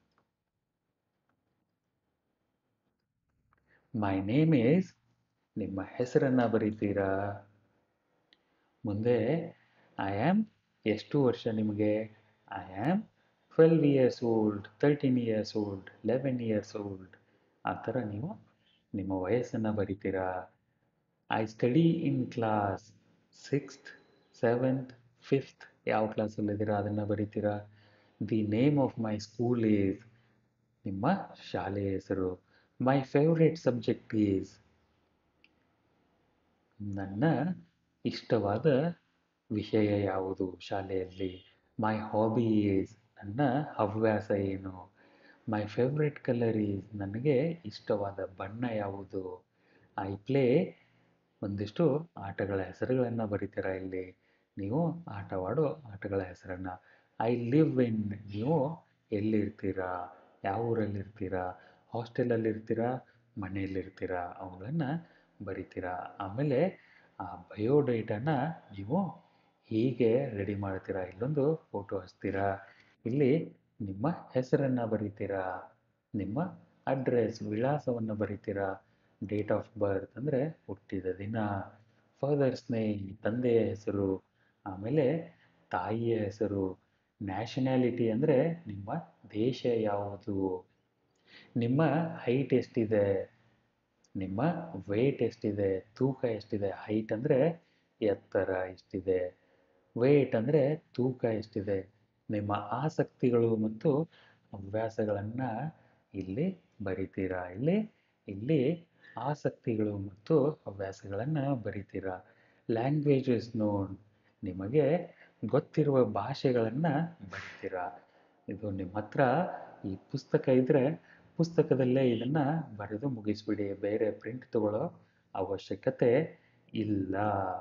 my name is ನಿಮ್ಮ ಹೆಸರನ್ನ ಬರೀತೀರಾ ಮುಂದೆ ಐ ಆಮ್ ಎಷ್ಟು ವರ್ಷ ನಿಮಗೆ I am twelve years old thirteen years old eleven years old ಆ ಥರ ನೀವು ನಿಮ್ಮ ವಯಸ್ಸನ್ನು ಬರಿತೀರಾ I study in class sixth seventh fifth ಯಾವ ಕ್ಲಾಸಲ್ಲಿದ್ದೀರಾ ಅದನ್ನು ಬರಿತೀರಾ the name of my school is ನಿಮ್ಮ ಶಾಲೆಯ ಹೆಸರು ಮೈ ಫೇವ್ರೇಟ್ ಸಬ್ಜೆಕ್ಟ್ ಈಸ್ ನನ್ನ ಇಷ್ಟವಾದ ವಿಷಯ ಯಾವುದು ಶಾಲೆಯಲ್ಲಿ ಮೈ ಹಾಬಿ ಈಸ್ ನನ್ನ ಹವ್ಯಾಸ ಏನು ಮೈ ಫೇವ್ರೆಟ್ ಕಲರ್ ಈಸ್ ನನಗೆ ಇಷ್ಟವಾದ ಬಣ್ಣ ಯಾವುದು ಐ ಪ್ಲೇ ಒಂದಿಷ್ಟು ಆಟಗಳ ಹೆಸರುಗಳನ್ನು ಬರೀತೀರಾ ಇಲ್ಲಿ ನೀವು ಆಟವಾಡೋ ಆಟಗಳ ಹೆಸರನ್ನು ಐ ಲಿವ್ ಇನ್ ನೀವು ಎಲ್ಲಿರ್ತೀರಾ ಯಾವ ಊರಲ್ಲಿರ್ತೀರಾ ಹಾಸ್ಟೆಲಲ್ಲಿರ್ತೀರಾ ಮನೆಯಲ್ಲಿರ್ತೀರಾ ಅವುಗಳನ್ನು ಬರಿತೀರಾ ಆಮೇಲೆ ಆ ಬಯೋಡೇಟಾನ ನೀವು ಹೀಗೆ ರೆಡಿ ಮಾಡ್ತೀರಾ ಇಲ್ಲೊಂದು ಫೋಟೋ ಹಚ್ತೀರಾ ಇಲ್ಲಿ ನಿಮ್ಮ ಹೆಸರನ್ನು ಬರಿತೀರಾ ನಿಮ್ಮ ಅಡ್ರೆಸ್ ವಿಳಾಸವನ್ನು ಬರಿತೀರಾ ಡೇಟ್ ಆಫ್ ಬರ್ತ್ ಅಂದರೆ ಹುಟ್ಟಿದ ದಿನ ಫಾದರ್ಸ್ ನೇಮ್ ತಂದೆಯ ಹೆಸರು ಆಮೇಲೆ ತಾಯಿಯ ಹೆಸರು ನ್ಯಾಷನ್ಯಾಲಿಟಿ ಅಂದರೆ ನಿಮ್ಮ ದೇಶ ಯಾವುದು ನಿಮ್ಮ ಹೈಟ್ ಎಷ್ಟಿದೆ ನಿಮ್ಮ ವೇಟ್ ಎಷ್ಟಿದೆ ತೂಕ ಎಷ್ಟಿದೆ ಹೈಟ್ ಅಂದರೆ ಎತ್ತರ ಎಷ್ಟಿದೆ ವೇಟ್ ಅಂದರೆ ತೂಕ ಎಷ್ಟಿದೆ ನಿಮ್ಮ ಆಸಕ್ತಿಗಳು ಮತ್ತು ಹವ್ಯಾಸಗಳನ್ನು ಇಲ್ಲಿ ಬರಿತೀರಾ ಇಲ್ಲಿ ಇಲ್ಲಿ ಆಸಕ್ತಿಗಳು ಮತ್ತು ಹವ್ಯಾಸಗಳನ್ನು ಬರಿತೀರಾ ಲ್ಯಾಂಗ್ವೇಜಸ್ ನೋನ್ ನಿಮಗೆ ಗೊತ್ತಿರುವ ಭಾಷೆಗಳನ್ನು ಬರಿತೀರಾ ಇದು ನಿಮ್ಮ ಹತ್ರ ಈ ಪುಸ್ತಕ ಇದ್ದರೆ ಪುಸ್ತಕದಲ್ಲೇ ಇದನ್ನು ಬರೆದು ಮುಗಿಸ್ಬಿಡಿ ಬೇರೆ ಪ್ರಿಂಟ್ ತಗೊಳ್ಳೋ ಅವಶ್ಯಕತೆ ಇಲ್ಲ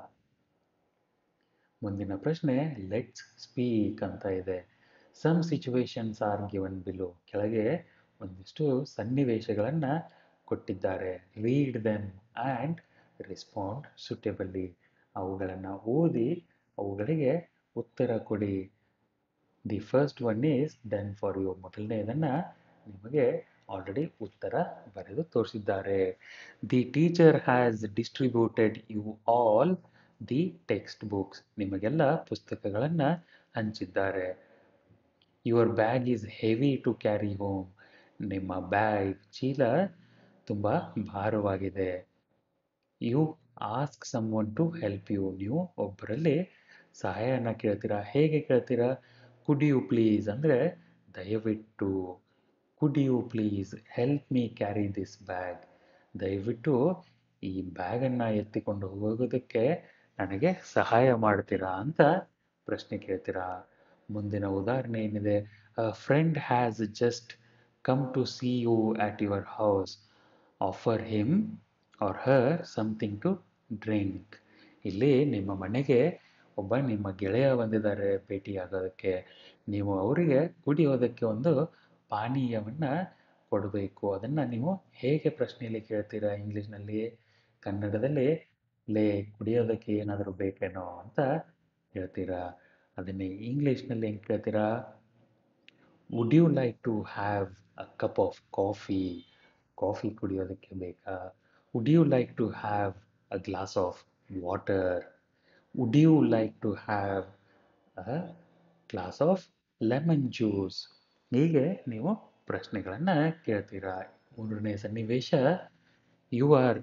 ಮುಂದಿನ ಪ್ರಶ್ನೆ ಲೆಟ್ಸ್ ಸ್ಪೀಕ್ ಅಂತ ಇದೆ some situations are given below ಕೆಳಗೆ ಒಂದಿಷ್ಟು ಸನ್ನಿವೇಶಗಳನ್ನು ಕೊಟ್ಟಿದ್ದಾರೆ read them and respond suitably ಅವುಗಳನ್ನು ಓದಿ ಅವುಗಳಿಗೆ ಉತ್ತರ ಕೊಡಿ the first one is done for you ಮೊದಲನೇದನ್ನು ನಿಮಗೆ ಆಲ್ರೆಡಿ ಉತ್ತರ ಬರೆದು ತೋರಿಸಿದ್ದಾರೆ the teacher has distributed you all the text books ನಿಮಗೆಲ್ಲ ಪುಸ್ತಕಗಳನ್ನು ಹಂಚಿದ್ದಾರೆ your bag is heavy to carry home ನಿಮ್ಮ ಬ್ಯಾಗ್ ಚೀಲ ತುಂಬ ಭಾರವಾಗಿದೆ you ask someone to help you ನೀವು ಒಬ್ಬರಲ್ಲಿ ಸಹಾಯನ ಕೇಳ್ತೀರಾ ಹೇಗೆ ಕೇಳ್ತೀರಾ ಕುಡ್ ಯು ಪ್ಲೀಸ್ ಅಂದರೆ ದಯವಿಟ್ಟು could you please help me carry this bag ದಯವಿಟ್ಟು ಈ ಬ್ಯಾಗನ್ನು ಎತ್ತಿಕೊಂಡು ಹೋಗೋದಕ್ಕೆ ನನಗೆ ಸಹಾಯ ಮಾಡ್ತೀರಾ ಅಂತ ಪ್ರಶ್ನೆ ಕೇಳ್ತೀರಾ ಮುಂದಿನ ಉದಾಹರಣೆ ಏನಿದೆ friend has just come to see you at your house offer him or her something to drink ಇಲ್ಲಿ ನಿಮ್ಮ ಮನೆಗೆ ಒಬ್ಬ ನಿಮ್ಮ ಗೆಳೆಯ ಬಂದಿದ್ದಾರೆ ಭೇಟಿಯಾಗೋದಕ್ಕೆ ನೀವು ಅವರಿಗೆ ಕುಡಿಯೋದಕ್ಕೆ ಒಂದು ಪಾನೀಯವನ್ನು ಕೊಡಬೇಕು ಅದನ್ನು ನೀವು ಹೇಗೆ ಪ್ರಶ್ನೆಯಲ್ಲಿ ಕೇಳ್ತೀರಾ ಇಂಗ್ಲೀಷ್ನಲ್ಲಿ ಕನ್ನಡದಲ್ಲಿ ಲೇ ಕುಡಿಯೋದಕ್ಕೆ ಏನಾದರೂ ಬೇಕೇನೋ ಅಂತ ಹೇಳ್ತೀರಾ ಅದನ್ನೇ ಇಂಗ್ಲೀಷ್ನಲ್ಲಿ ಹೆಂಗೆ ಕೇಳ್ತೀರಾ would you like to have a cup of coffee coffee ಕುಡಿಯೋದಕ್ಕೆ ಬೇಕಾ would you like to have a glass of water would you like to have a glass of lemon juice ಹೀಗೆ ನೀವು ಪ್ರಶ್ನೆಗಳನ್ನು ಕೇಳ್ತೀರಾ ಮೂರನೇ ಸನ್ನಿವೇಶ you are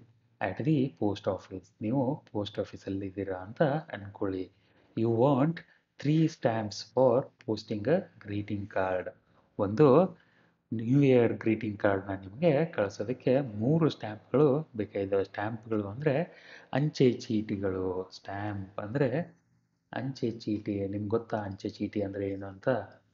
at the post office ನೀವು post ಆಫೀಸಲ್ಲಿ ಇದ್ದೀರಾ ಅಂತ ಅಂದ್ಕೊಳ್ಳಿ you want three stamps for posting a greeting card ಒಂದು ನ್ಯೂ ಇಯರ್ ಗ್ರೀಟಿಂಗ್ ಕಾರ್ಡ್ನ ನಿಮಗೆ ಕಳಿಸೋದಕ್ಕೆ ಮೂರು ಸ್ಟ್ಯಾಂಪ್ಗಳು ಬೇಕಾಗಿದ್ದಾವೆ ಸ್ಟ್ಯಾಂಪ್ಗಳು ಅಂದರೆ ಅಂಚೆ ಚೀಟಿಗಳು ಸ್ಟ್ಯಾಂಪ್ ಅಂದರೆ ಅಂಚೆ ಚೀಟಿ ನಿಮ್ಗೆ ಗೊತ್ತಾ ಅಂಚೆ ಚೀಟಿ ಅಂದರೆ ಏನು ಅಂತ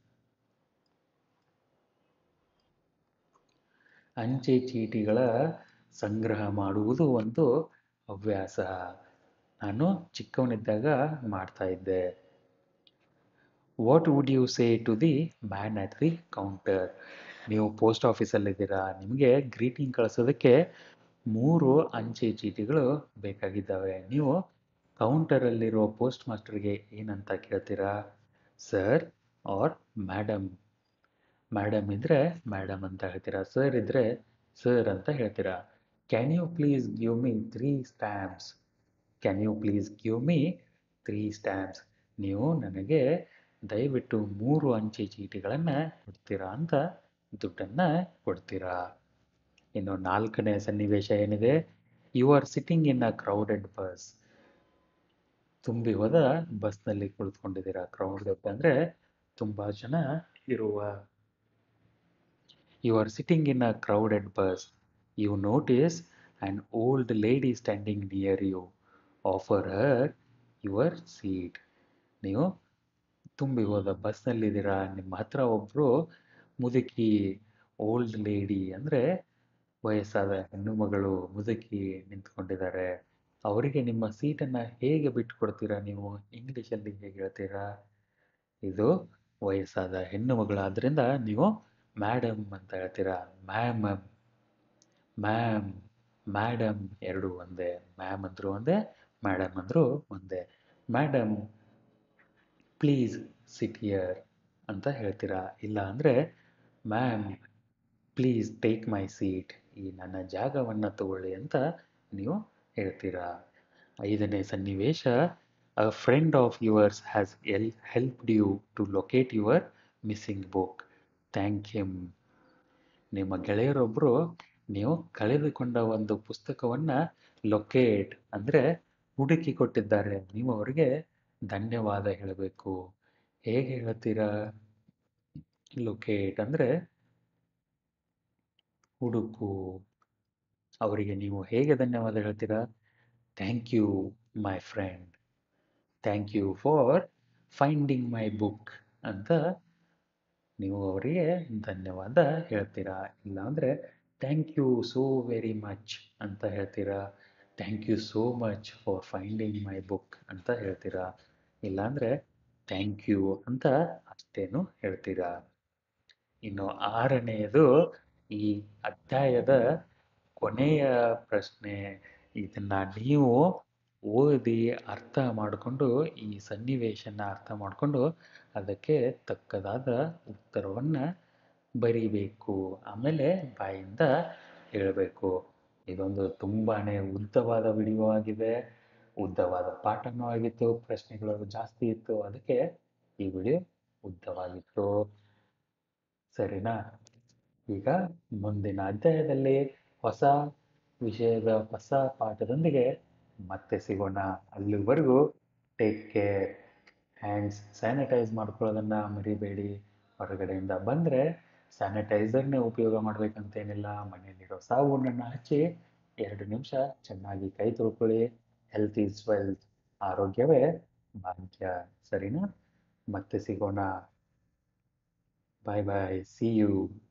ಅಂಚೆ ಚೀಟಿಗಳ ಸಂಗ್ರಹ ಮಾಡುವುದು ಒಂದು ಹವ್ಯಾಸ ನಾನು ಚಿಕ್ಕವನಿದ್ದಾಗ ಮಾಡ್ತಾ ಇದ್ದೆ what would you say to the man at the counter ನೀವು ಪೋಸ್ಟ್ ಆಫೀಸಲ್ಲಿದ್ದೀರಾ ನಿಮಗೆ ಗ್ರೀಟಿಂಗ್ ಕಳಿಸೋದಕ್ಕೆ ಮೂರು ಅಂಚೆ ಚೀಟಿಗಳು ಬೇಕಾಗಿದ್ದಾವೆ ನೀವು ಕೌಂಟರಲ್ಲಿರೋ ಪೋಸ್ಟ್ ಮಾಸ್ಟರ್ಗೆ ಏನಂತ ಕೇಳ್ತೀರಾ ಸರ್ ಆರ್ ಮೇಡಮ್ ಮೇಡಮ್ ಇದ್ದರೆ ಮೇಡಮ್ ಅಂತ ಹೇಳ್ತೀರಾ ಸರ್ ಇದ್ದರೆ ಸರ್ ಅಂತ ಹೇಳ್ತೀರಾ can you please give me three stamps can you please give me three stamps ನೀವು ನನಗೆ ದಯವಿಟ್ಟು ಮೂರು ಅಂಚೆ ಚೀಟಿಗಳನ್ನು ಕೊಡ್ತೀರಾ ಅಂತ ದುಡ್ಡನ್ನು ಕೊಡ್ತೀರಾ ಇನ್ನು ನಾಲ್ಕನೇ ಸನ್ನಿವೇಶ ಏನಿದೆ you are sitting in a crowded bus ತುಂಬಿ ಹೋದ ಬಸ್ನಲ್ಲಿ ಕುಳಿತುಕೊಂಡಿದ್ದೀರಾ ಕ್ರೌಡೆಡ್ ಅಂದರೆ ತುಂಬ ಜನ ಇರುವ you are sitting in a crowded bus you notice an old lady standing near you offer her your seat ನೀವು ತುಂಬಿ ಹೋದ ಬಸ್ನಲ್ಲಿದ್ದೀರಾ ನಿಮ್ಮ ಹತ್ರ ಒಬ್ಬರು ಮುದುಕಿ ಓಲ್ಡ್ ಲೇಡಿ ಅಂದರೆ ವಯಸ್ಸಾದ ಹೆಣ್ಣು ಮಗಳು ಮುದುಕಿ ನಿಂತ್ಕೊಂಡಿದ್ದಾರೆ ಅವರಿಗೆ ನಿಮ್ಮ ಸೀಟನ್ನು ಹೇಗೆ ಬಿಟ್ಟುಕೊಡ್ತೀರಾ ನೀವು ಇಂಗ್ಲೀಷಲ್ಲಿ ಹೇಗೆ ಹೇಳ್ತೀರಾ ಇದು ವಯಸ್ಸಾದ ಹೆಣ್ಣು ಮಗಳಾದ್ದರಿಂದ ನೀವು ಮ್ಯಾಡಮ್ ಅಂತ ಹೇಳ್ತೀರಾ ಮ್ಯಾಮ್ ಮ್ಯಾಮ್ ಮ್ಯಾಡಮ್ ಎರಡು ಒಂದೇ ಮ್ಯಾಮ್ ಅಂದರು ಒಂದೇ ಮೇಡಮ್ ಅಂದರು ಒಂದೇ ಮೇಡಮ್ ಪ್ಲೀಸ್ ಸಿಟ್ ಇಯರ್ ಅಂತ ಹೇಳ್ತೀರಾ ಇಲ್ಲ ಅಂದರೆ ma'am please take my seat ಈ ನನ್ನ ಜಾಗವನ್ನು ತಗೊಳ್ಳಿ ಅಂತ ನೀವು ಹೇಳ್ತೀರಾ ಐದನೇ ಸನ್ನಿವೇಶ a friend of yours has ಎಲ್ helped you to locate your missing book thank him ನಿಮ್ಮ ಗೆಳೆಯರೊಬ್ಬರು ನೀವು ಕಳೆದುಕೊಂಡ ಒಂದು ಪುಸ್ತಕವನ್ನು ಲೊಕೇಟ್ ಅಂದರೆ ಹುಡುಕಿ ಕೊಟ್ಟಿದ್ದಾರೆ ನೀವು ಅವರಿಗೆ ಧನ್ಯವಾದ ಹೇಳಬೇಕು ಹೇಗೆ ಹೇಳ್ತೀರಾ ಲೊಕೇಟ್ ಅಂದರೆ ಹುಡುಕು ಅವರಿಗೆ ನೀವು ಹೇಗೆ ಧನ್ಯವಾದ ಹೇಳ್ತೀರಾ thank you my friend thank you for finding my book ಅಂತ ನೀವು ಅವರಿಗೆ ಧನ್ಯವಾದ ಹೇಳ್ತೀರಾ ಇಲ್ಲಾಂದರೆ thank you so very much ಅಂತ ಹೇಳ್ತೀರಾ thank you so much for finding my book ಅಂತ ಹೇಳ್ತೀರಾ ಇಲ್ಲಾಂದರೆ ಥ್ಯಾಂಕ್ ಯು ಅಂತ ಅಷ್ಟೇನು ಹೇಳ್ತೀರಾ ಇನ್ನು ಆರನೆಯದು ಈ ಅಧ್ಯಾಯದ ಕೊನೆಯ ಪ್ರಶ್ನೆ ಇದನ್ನು ನೀವು ಓದಿ ಅರ್ಥ ಮಾಡಿಕೊಂಡು ಈ ಸನ್ನಿವೇಶನ ಅರ್ಥ ಮಾಡಿಕೊಂಡು ಅದಕ್ಕೆ ತಕ್ಕದಾದ ಉತ್ತರವನ್ನು ಬರೀಬೇಕು ಆಮೇಲೆ ಬಾಯಿಂದ ಹೇಳಬೇಕು ಇದೊಂದು ತುಂಬಾ ಉದ್ದವಾದ ವಿಡಿಯೋ ಆಗಿದೆ ಉದ್ದವಾದ ಪಾಠನೂ ಆಗಿತ್ತು ಪ್ರಶ್ನೆಗಳು ಜಾಸ್ತಿ ಇತ್ತು ಅದಕ್ಕೆ ಈ ವಿಡಿಯೋ ಉದ್ದವಾಗಿತ್ತು ಸರಿನಾ ಈಗ ಮುಂದಿನ ಅಧ್ಯಾಯದಲ್ಲಿ ಹೊಸ ವಿಷಯದ ಹೊಸ ಪಾಠದೊಂದಿಗೆ ಮತ್ತೆ ಸಿಗೋಣ ಅಲ್ಲಿವರೆಗೂ ಟೇಕ್ ಕೇರ್ ಹ್ಯಾಂಡ್ಸ್ ಸ್ಯಾನಿಟೈಸ್ ಮಾಡ್ಕೊಳ್ಳೋದನ್ನು ಮರಿಬೇಡಿ ಹೊರಗಡೆಯಿಂದ ಬಂದರೆ ಸ್ಯಾನಿಟೈಸರ್ನೇ ಉಪಯೋಗ ಮಾಡಬೇಕಂತೇನಿಲ್ಲ ಮನೆಯಲ್ಲಿರೋ ಸಾಬೂನನ್ನು ಹಚ್ಚಿ ಎರಡು ನಿಮಿಷ ಚೆನ್ನಾಗಿ ಕೈ ತೊಳ್ಕೊಳ್ಳಿ ಹೆಲ್ತ್ ಈಸ್ ವೆಲ್ತ್ ಆರೋಗ್ಯವೇ ಭಾಗ್ಯ ಸರಿನಾ ಮತ್ತೆ ಸಿಗೋಣ ಬಾಯ್ ಬಾಯ್ ಸಿ ಯು